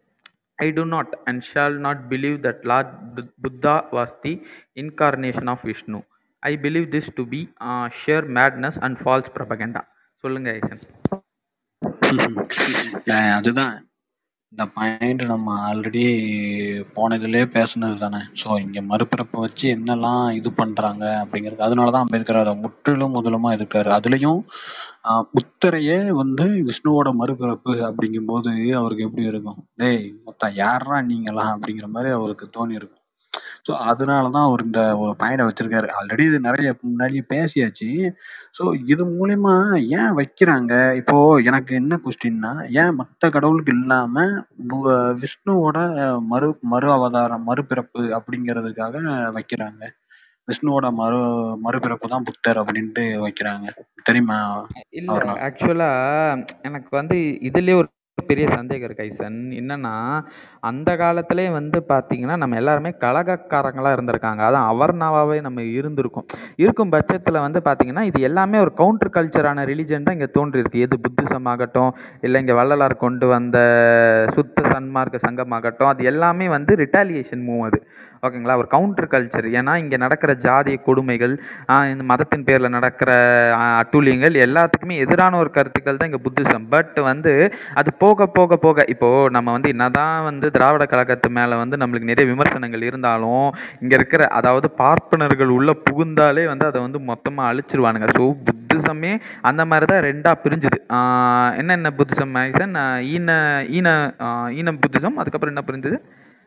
I do not and shall not believe that Lord Bu- Buddha was the incarnation of Vishnu. I believe this to be uh, sheer madness and false propaganda. சொல்லுங்க ஐசன் இல்ல, அதுதான் இந்த பாயிண்ட் நம்ம ஆல்ரெடி போன இதுலயே பேசுனது தானே ஸோ இங்க மறுபிறப்பை வச்சு என்னெல்லாம் இது பண்றாங்க அப்படிங்கிறது அதனாலதான் அம்பேத்கர் அதை முற்றிலும் முதலுமா எதிர்க்காரு அதுலயும் ஆஹ் புத்தரையே வந்து விஷ்ணுவோட மறுபிறப்பு அப்படிங்கும்போது அவருக்கு எப்படி இருக்கும் டேய் மொத்தம் யாரா நீங்களாம் அப்படிங்கிற மாதிரி அவருக்கு தோணி இருக்கும் ஸோ அதனாலதான் அவர் இந்த ஒரு பாயிண்ட வச்சிருக்காரு ஆல்ரெடி இது நிறைய முன்னாடி பேசியாச்சு ஸோ இது மூலியமா ஏன் வைக்கிறாங்க இப்போ எனக்கு என்ன கொஸ்டின்னா ஏன் மற்ற கடவுளுக்கு இல்லாம பு- விஷ்ணுவோட மறு மறு அவதாரம் மறுபிறப்பு அப்படிங்கிறதுக்காக வைக்கிறாங்க விஷ்ணுவோட மறு மறுபிறப்பு தான் புத்தர் அப்படின்ட்டு வைக்கிறாங்க தெரியுமா இல்ல அவர்லாம் ஆக்சுவலா எனக்கு வந்து இதுலயே ஒரு பெரிய சந்தேகம் இருக்கு ஐசன் என்னன்னா அந்த காலத்திலே வந்து பாத்தீங்கன்னா நம்ம எல்லாருமே கலகக்காரங்களா இருந்திருக்காங்க அதான் அவர்னாவாவே நம்ம இருந்திருக்கோம் இருக்கும் பட்சத்துல வந்து பாத்தீங்கன்னா இது எல்லாமே ஒரு கவுண்டர் கல்ச்சரான ரிலிஜன் தான் இங்க தோன்றி இருக்கு எது புத்திசம் ஆகட்டும் இல்லை இங்க வள்ளலார் கொண்டு வந்த சுத்த சன்மார்க்க சங்கம் ஆகட்டும் அது எல்லாமே வந்து ரிட்டாலியேஷன் மூவ் அது ஓகேங்களா ஒரு கவுண்டர் கல்ச்சர் ஏன்னா இங்கே நடக்கிற ஜாதிய கொடுமைகள் ஆஹ் இந்த மதத்தின் பேரில் நடக்கிற ஆஹ் அட்டூழியங்கள் எல்லாத்துக்குமே எதிரான ஒரு கருத்துக்கள் தான் இங்கே புத்திசம் பட் வந்து அது போக போக போக இப்போது நம்ம வந்து என்னதான் வந்து திராவிட கழகத்து மேலே வந்து நம்மளுக்கு நிறைய விமர்சனங்கள் இருந்தாலும் இங்கே இருக்கிற அதாவது பார்ப்பனர்கள் உள்ள புகுந்தாலே வந்து அதை வந்து மொத்தமாக அழிச்சிருவானுங்க ஸோ புத்திசமே அந்த மாதிரி தான் ரெண்டாக பிரிஞ்சுது ஆஹ் என்னென்ன புத்திசம் மேக்சன் ஈன ஈன ஆஹ் ஈன புத்திசம் அதுக்கப்புறம் என்ன பிரிஞ்சது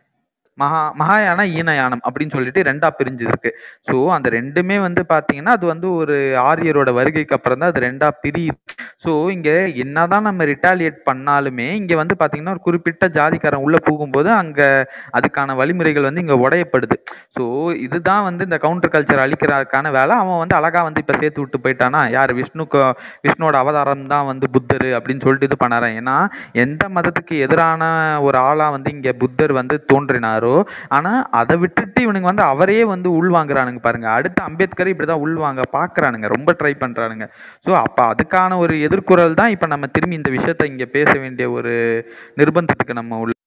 மகா மகாயான ஈனயானம் அப்படின்னு சொல்லிட்டு ரெண்டா பிரிஞ்சிருக்கு ஸோ அந்த ரெண்டுமே வந்து பார்த்தீங்கன்னா அது வந்து ஒரு ஆரியரோட வருகைக்கு அப்புறம் தான் அது ரெண்டா பிரியுது ஸோ இங்கே என்னதான் நம்ம ரிட்டாலியேட் பண்ணாலுமே இங்கே வந்து பார்த்தீங்கன்னா ஒரு குறிப்பிட்ட ஜாதிக்காரன் உள்ளே போகும்போது அங்கே அதுக்கான வழிமுறைகள் வந்து இங்கே உடையப்படுது ஸோ இதுதான் வந்து இந்த கவுண்டர் கல்ச்சர் அழிக்கிறதுக்கான வேலை அவன் வந்து அழகா வந்து இப்போ சேர்த்து விட்டு போயிட்டானா யார் விஷ்ணுக்கு விஷ்ணுவோட அவதாரம் தான் வந்து புத்தர் அப்படின்னு சொல்லிட்டு இது பண்ணாரான் ஏன்னா எந்த மதத்துக்கு எதிரான ஒரு ஆளா வந்து இங்க புத்தர் வந்து தோன்றினாரோ ஆனா அதை விட்டுட்டு இவனுங்க வந்து அவரையே வந்து உள்வாங்குறானுங்க பாருங்க அடுத்து அம்பேத்கர் இப்படிதான் உள்வாங்க பாக்குறானுங்க ரொம்ப ட்ரை பண்றானுங்க ஸோ அப்ப அதுக்கான ஒரு எதிர்குரல் தான் இப்ப நம்ம திரும்பி இந்த விஷயத்த இங்க பேச வேண்டிய ஒரு நிர்பந்தத்துக்கு நம்ம உள்ள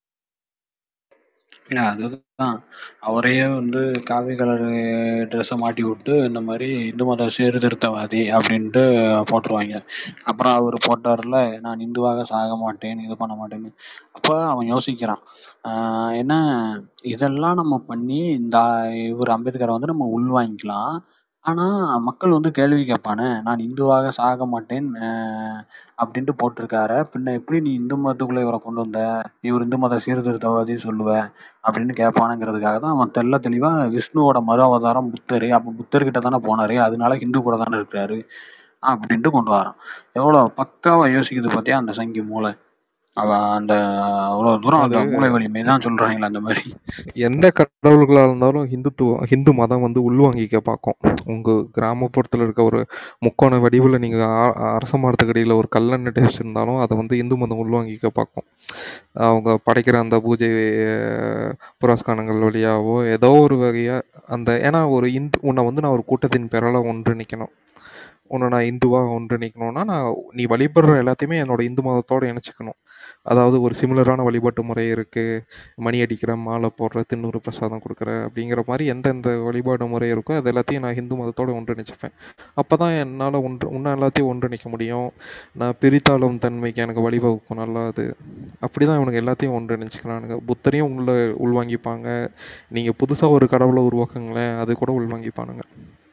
இல்ல அதுதான் அவரையே வந்து காவி கலர் ட்ரெஸ்ஸை மாட்டி விட்டு இந்த மாதிரி இந்து மத சீர்திருத்தவாதி அப்படின்ட்டு போட்டுருவாங்க அப்புறம் அவர் போட்டார்ல நான் இந்துவாக சாக மாட்டேன் இது பண்ண மாட்டேன்னு அப்போ அவன் யோசிக்கிறான் ஆஹ் என்ன இதெல்லாம் நம்ம பண்ணி இந்த இவர் அம்பேத்கரை வந்து நம்ம உள்வாங்கிக்கலாம் ஆனா மக்கள் வந்து கேள்வி கேட்பானே நான் இந்துவாக சாக மாட்டேன் ஆஹ் அப்படின்ட்டு போட்டிருக்காரு பின்ன எப்படி நீ இந்து மதத்துக்குள்ள இவரை கொண்டு வந்த இவர் இந்து மத சீர்திருத்தவாதி சொல்லுவ அப்படின்னு கேட்பானுங்கிறதுக்காக தான் அவன் தெள்ள தெளிவா விஷ்ணுவோட மறு அவதாரம் புத்தர் அப்ப புத்தர்கிட்ட தானே போனாரு அதனால ஹிந்து கூட தானே இருக்காரு அப்படின்ட்டு கொண்டு வரான் எவ்வளவு பக்காவா யோசிக்குது பாத்தியா அந்த சங்கி மூளை அவ அந்த அவ்வளவு தூரம் அந்த அது- மூளை வலிமை தான் சொல்றாங்களே அந்த மாதிரி எந்த கடவுள்களாக இருந்தாலும் ஹிந்துத்துவம் ஹிந்து மதம் வந்து உள்வாங்கிக்க பார்க்கும் உங்கள் கிராமப்புறத்தில் இருக்க ஒரு முக்கோண வடிவில் நீங்கள் அரச மரத்துக்கடியில் ஒரு கல்லணை வச்சுருந்தாலும் அதை வந்து இந்து மதம் உள்வாங்கிக்க பார்க்கும் அவங்க படைக்கிற அந்த பூஜை அஹ், புரஸ்காரங்கள் வழியாவோ ஏதோ ஒரு வகையாக அந்த ஏன்னா ஒரு இந்து உன்னை வந்து நான் ஒரு கூட்டத்தின் பெறல ஒன்றிணைக்கணும் உன்னை நான் இந்துவாக ஒன்றிணைக்கணும்னா நான் நீ வழிபடுற எல்லாத்தையுமே என்னோட இந்து மதத்தோடு இணைச்சிக்கணும் அதாவது ஒரு சிமிலரான வழிபாட்டு முறை இருக்குது மணி அடிக்கிற மாலை போடுற திண்ணூறு பிரசாதம் கொடுக்குற அப்படிங்கிற மாதிரி எந்தெந்த வழிபாடு முறை இருக்கோ அது எல்லாத்தையும் நான் ஹிந்து மதத்தோடு ஒன்றிணைச்சிப்பேன் அப்போ தான் என்னால் ஒன்று இன்னும் எல்லாத்தையும் ஒன்றிணைக்க முடியும் நான் பிரித்தாளும் தன்மைக்கு எனக்கு வழிவகுக்கும் நல்லா அது அப்படி தான் இவனுங்க எல்லாத்தையும் ஒன்றிணைச்சிக்கிறானுங்க புத்தரையும் உள்ள உள்வாங்கிப்பாங்க நீங்கள் புதுசாக ஒரு கடவுளை உருவாக்குங்களேன் அது கூட உள்வாங்கிப்பானுங்க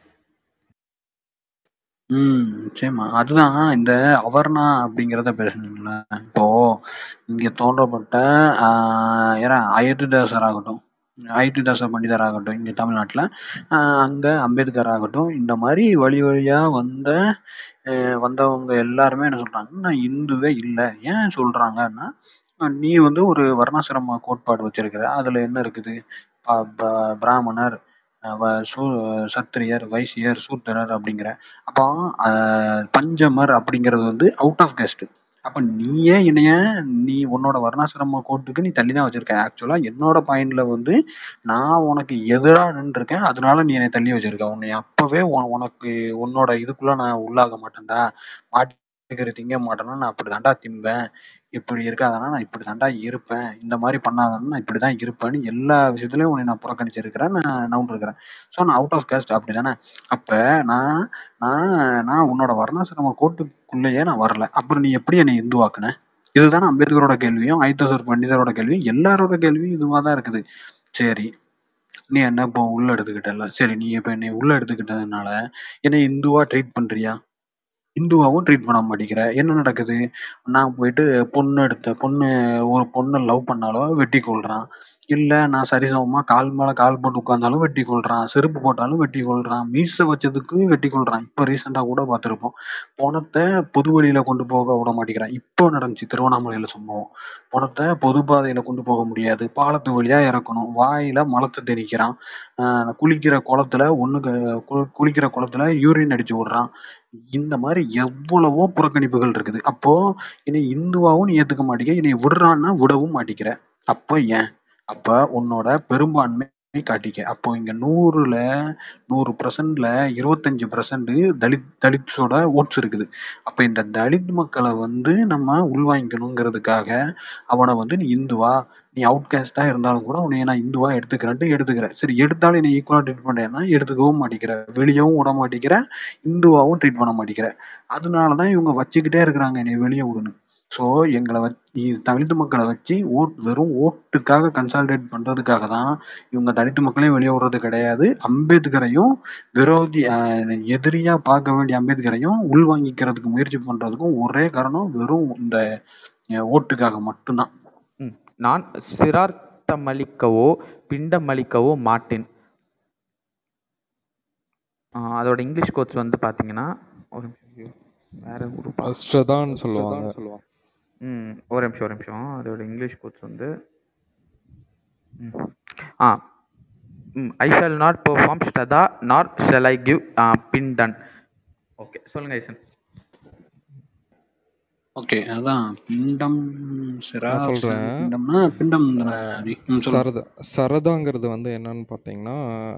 ம் நிச்சயமா அதுதான் இந்த அவர்ணா அப்படிங்கிறத பேசணும்ல இப்போ இங்க தோன்றப்பட்ட ஆஹ் ஏன்னா அயோத்திதாசர் ஆகட்டும் அயோத்திதாச பண்டிதர் ஆகட்டும் இங்க தமிழ்நாட்டுல ஆஹ் அங்க அம்பேத்கர் ஆகட்டும் இந்த மாதிரி வழி வழியா வந்த அஹ் வந்தவங்க எல்லாருமே என்ன சொல்றாங்க நான் இந்துவே இல்லை ஏன் சொல்றாங்கன்னா அஹ் நீ வந்து ஒரு வர்ணாசிரம கோட்பாடு வச்சிருக்கிற அதுல என்ன இருக்குது ப- ப- பிராமணர் அஹ் வ- சூ- சத்திரியர் வைசியர் சூத்திரர் அப்படிங்கிற அப்போ ஆஹ் பஞ்சமர் அப்படிங்கிறது வந்து அவுட் ஆஃப் கேஸ்ட் அப்ப நீயே என்னைய நீ உன்னோட வர்ணாசிரம கோட்டுக்கு நீ தள்ளி தான் வச்சிருக்க ஆக்சுவலா என்னோட பாயிண்ட்ல வந்து நான் உனக்கு எதிரா நின்றுருக்கேன் அதனால நீ என்னை தள்ளி வச்சிருக்க உன்னை அப்பவே உன- உனக்கு உன்னோட இதுக்குள்ள நான் உள்ளாக மாட்டேன்டா மாட்டி அம்பேத்கர் திங்க மாட்டேன்னா நான் அப்படி தாண்டா திம்பேன் இப்படி இருக்காதனா நான் இப்படி தாண்டா இருப்பேன் இந்த மாதிரி பண்ணாதனா நான் இப்படி தான் இருப்பேன்னு எல்லா விஷயத்துலயும் உன்னை நான் புறக்கணிச்சிருக்கிறேன் நான் நவுண்டு இருக்கிறேன் ஸோ நான் அவுட் ஆஃப் கேஸ்ட் அப்படி தானே அப்ப நான் நான் நான் உன்னோட வர்ணாசிரம கோட்டுக்குள்ளேயே நான் வரல அப்புறம் நீ எப்படி என்னை இந்துவாக்குன இதுதானே அம்பேத்கரோட கேள்வியும் ஐத்தசர் பண்டிதரோட கேள்வியும் எல்லாரோட கேள்வியும் இதுவாக தான் இருக்குது சரி நீ என்ன இப்போ உள்ள எடுத்துக்கிட்டல சரி நீ இப்ப என்னை உள்ள எடுத்துக்கிட்டதுனால என்னை இந்துவா ட்ரீட் பண்றியா இந்துவாவும் ட்ரீட் பண்ண மாட்டேங்கிற என்ன நடக்குது நான் போயிட்டு பொண்ணு எடுத்த பொண்ணு ஒரு பொண்ணை லவ் பண்ணாலும் வெட்டி கொள்றான் இல்ல நான் சரிசமமா கால் மேல கால் போட்டு உட்கார்ந்தாலும் வெட்டி கொள்றான் செருப்பு போட்டாலும் வெட்டி கொள்றான் மீச வச்சதுக்கு வெட்டி கொள்றான் இப்ப ரீசெண்டா கூட பார்த்திருப்போம் பணத்தை பொது வழியில கொண்டு போக விட மாட்டேங்கிறான் இப்போ நடந்துச்சு திருவண்ணாமலையில சம்பவம் பணத்தை பொது பாதையில கொண்டு போக முடியாது பாலத்து வழியா இறக்கணும் வாயில மலத்தை தெளிக்கிறான் ஆஹ் குளிக்கிற குளத்துல ஒண்ணுக்கு கு- குளிக்கிற குளத்துல யூரின் அடிச்சு விடுறான் இந்த மாதிரி எவ்வளவோ புறக்கணிப்புகள் இருக்குது அப்போ என்னை இந்துவாவும் நீ ஏத்துக்க மாட்டேங்கிற என்னை விடுறான்னா விடவும் மாட்டேங்கிற அப்போ ஏன் அப்ப உன்னோட பெரும்பான்மை காட்டிக்க அப்போ இங்க நூறுல நூறு பர்சன்ட்ல இருபத்தஞ்சு பர்சன்ட் தலித் தலித்ஸோட ஓட்ஸ் இருக்குது அப்ப இந்த தலித் மக்களை வந்து நம்ம உள்வாங்கிக்கணுங்கிறதுக்காக அவனை வந்து நீ இந்துவா நீ அவுட் கேஸ்டா இருந்தாலும் கூட உன்னை நான் இந்துவா எடுத்துக்கிறேன்ட்டு எடுத்துக்கிற சரி எடுத்தாலும் நீ ஈக்குவலா ட்ரீட் பண்றேன்னா எடுத்துக்கவும் மாட்டேங்கிற வெளியவும் விட மாட்டேங்கிற இந்துவாவும் ட்ரீட் பண்ண மாட்டேங்கிற அதனாலதான் இவங்க வச்சுக்கிட்டே இருக்கிறாங்க என்னை வெளியே விடணும் ஸோ எங்களை வச்சு தலித்து மக்களை வச்சு ஓட் வெறும் ஓட்டுக்காக கன்சால்டேட் பண்றதுக்காக தான் இவங்க தலித்து மக்களையும் வெளியே விடுறது கிடையாது அம்பேத்கரையும் விரோதி ஆஹ் எதிரியா பார்க்க வேண்டிய அம்பேத்கரையும் உள்வாங்கிக்கிறதுக்கு முயற்சி பண்றதுக்கும் ஒரே காரணம் வெறும் இந்த அஹ், ஓட்டுக்காக மட்டும்தான் ம். நான் சிரார்த்தமளிக்கவோ பிண்டமளிக்கவோ மாட்டேன் ஆ, அதோட இங்கிலீஷ் கோட்ஸ் வந்து பார்த்தீங்கன்னா ஒரு நிமிஷம் வேற ஒரு பா- ஸ்ரதான்னு சொல்லுவாங்க ம் ஒரு நிமிஷம் ஒரு நிமிஷம் அதோட இங்கிலீஷ் கோட்ஸ் வந்து ம். ஆ ம் I shall not perform shraddha nor shall I give pindadan okay சொல்லுங்க ஐசன் ஓகே அதான் பிண்டம் சிரா நான் சொல்றேன். பிண்டம்னா பிண்டம் தானே அது? ம், சொல்லுங்க. சரதா சரதாங்கிறது வந்து என்னன்னு பார்த்தீங்கன்னா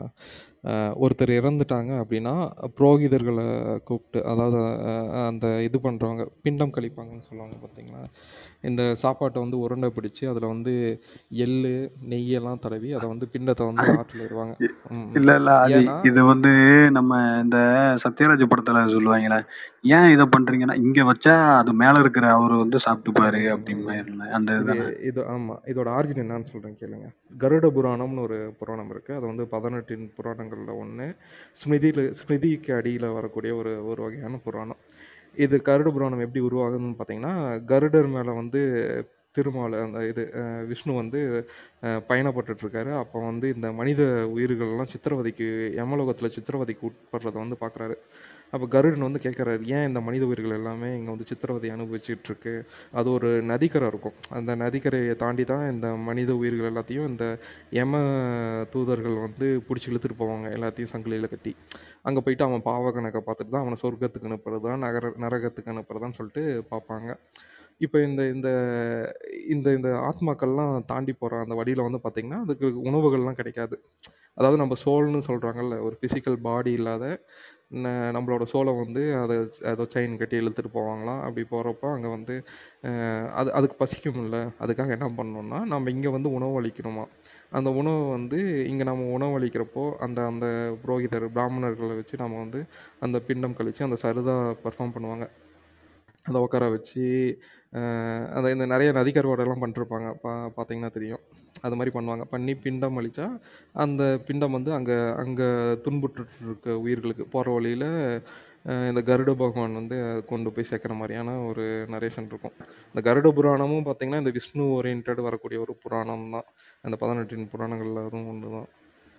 அஹ், ஒருத்தர் இறந்துட்டாங்க அப்படின்னா புரோகிதர்களை கூப்பிட்டு அதாவது அஹ், அந்த இது பண்ணுறவங்க பிண்டம் கழிப்பாங்கன்னு சொல்லுவாங்க பார்த்தீங்களா இந்த சாப்பாட்டை வந்து உருண்டை பிடிச்சி அதில் வந்து எள்ளு நெய்யெல்லாம் தடவி அதை வந்து பிண்டத்தை வந்து ஆற்றில் விடுவாங்க ம், ம். இல்ல இல்ல அது ஏன்னா இது வந்து நம்ம இந்த சத்யராஜ் படத்துல சொல்லுவாங்களே ஏன் இத பண்றீங்கன்னா இங்க வச்சா அது மேல இருக்கிற அவரு வந்து சாப்பிட்டுப்பாரு அப்படின்னு அந்த இது இதுதானே இது ஆமாம் இதோட ஆரிஜின் என்னன்னு சொல்கிறேன் கேளுங்க கருட புராணம்னு ஒரு புராணம் இருக்குது அது வந்து பதினெட்டின் புராணங்களில் ஒன்று ஸ்மிருதியில் ஸ்மிருதிக்கு அடியில் வரக்கூடிய ஒரு ஒரு வகையான புராணம் இது கருட புராணம் எப்படி உருவாகுதுன்னு பார்த்தீங்கன்னா கருடர் மேலே வந்து திருமால் அந்த இது அஹ், விஷ்ணு வந்து அஹ், பயணப்பட்டுட்டு இருக்காரு அப்போ வந்து இந்த மனித உயிர்கள்லாம் சித்திரவதைக்கு யமலோகத்தில் சித்திரவதைக்கு உட்படுறதை வந்து பார்க்குறாரு அப்போ கருடன் வந்து கேட்குறாரு ஏன் இந்த மனித உயிர்கள் எல்லாமே இங்கே வந்து சித்திரவதை அனுபவிச்சுட்டு இருக்கு அது ஒரு நதிக்கரை இருக்கும் அந்த நதிக்கரையை தாண்டி தான் இந்த மனித உயிர்கள் எல்லாத்தையும் இந்த யம தூதர்கள் வந்து பிடிச்சி இழுத்துட்டு போவாங்க எல்லாத்தையும் சங்கிலியில் கட்டி அங்கே போயிட்டு அவன் பாவ கணக்கை பார்த்துட்டு தான் அவனை சொர்க்கத்துக்கு அனுப்புறதா நகர நரகத்துக்கு அனுப்புறதான்னு சொல்லிட்டு பார்ப்பாங்க இப்போ இந்த இந்த இந்த இந்த ஆத்மாக்கள்லாம் தாண்டி போகிற அந்த வழியில் வந்து பார்த்திங்கன்னா அதுக்கு உணவுகள்லாம் கிடைக்காது அதாவது நம்ம சோல்னு சொல்கிறாங்கல்ல ஒரு ஃபிசிக்கல் பாடி இல்லாத ந- நம்மளோட சோலை வந்து அதை ஏதோ செயின் கட்டி இழுத்துட்டு போவாங்களாம் அப்படி போகிறப்ப அங்கே வந்து அஹ், அது அதுக்கு பசிக்கும்ல அதுக்காக என்ன பண்ணணும்னா நம்ம இங்கே வந்து உணவு அளிக்கணுமா அந்த உணவு வந்து இங்கே நம்ம உணவு அளிக்கிறப்போ அந்த அந்த புரோகிதர் பிராமணர்களை வச்சு நம்ம வந்து அந்த பிண்டம் கழித்து அந்த சருதா பர்ஃபார்ம் பண்ணுவாங்க அதை உட்கார வச்சு அஹ், அந்த இந்த நிறைய நதிக்கருவாடெல்லாம் பண்ணிருப்பாங்க பா பார்த்தீங்கன்னா தெரியும் அது மாதிரி பண்ணுவாங்க பண்ணி பிண்டம் அளித்தா அந்த பிண்டம் வந்து அங்கே அங்கே துன்புற்று இருக்க உயிர்களுக்கு போகிற வழியில் இந்த கருட பகவான் வந்து கொண்டு போய் சேர்க்குற மாதிரியான ஒரு நரேஷன் இருக்கும் இந்த கருட புராணமும் பார்த்தீங்கன்னா இந்த விஷ்ணு ஓரியன்ட் வரக்கூடிய ஒரு புராணம் தான் அந்த பதினெட்டின் புராணங்கள்ல அதுவும் ஒன்று தான்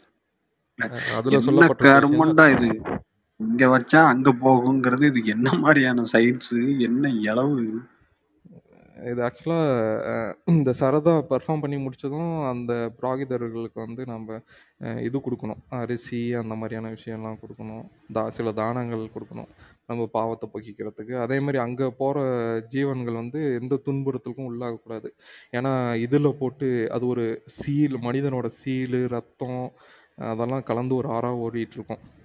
அதில் என்ன சொல்லப்பட்ட கர்மண்டா இது இங்க வச்சா அங்க போகுங்கிறது இது என்ன மாதிரியான சைட்ஸ் என்ன இளவு இது? இது ஆக்சுவலாக இந்த சரதா பெர்ஃபார்ம் பண்ணி முடிச்சதும் அந்த புராகிதர்களுக்கு வந்து நம்ம அஹ், இது கொடுக்கணும் அரிசி அந்த மாதிரியான விஷயம்லாம் கொடுக்கணும் தா சில தானங்கள் கொடுக்கணும் நம்ம பாவத்தை போக்கிக்கிறதுக்கு அதே மாதிரி அங்கே போகிற ஜீவன்கள் வந்து எந்த துன்புறுத்தலுக்கும் உள்ளாகக்கூடாது ஏன்னா இதில் போட்டு அது ஒரு சீல் மனிதனோட சீலு ரத்தம் அதெல்லாம் கலந்து ஒரு ஆறாக ஓடிட்டு இருக்கும்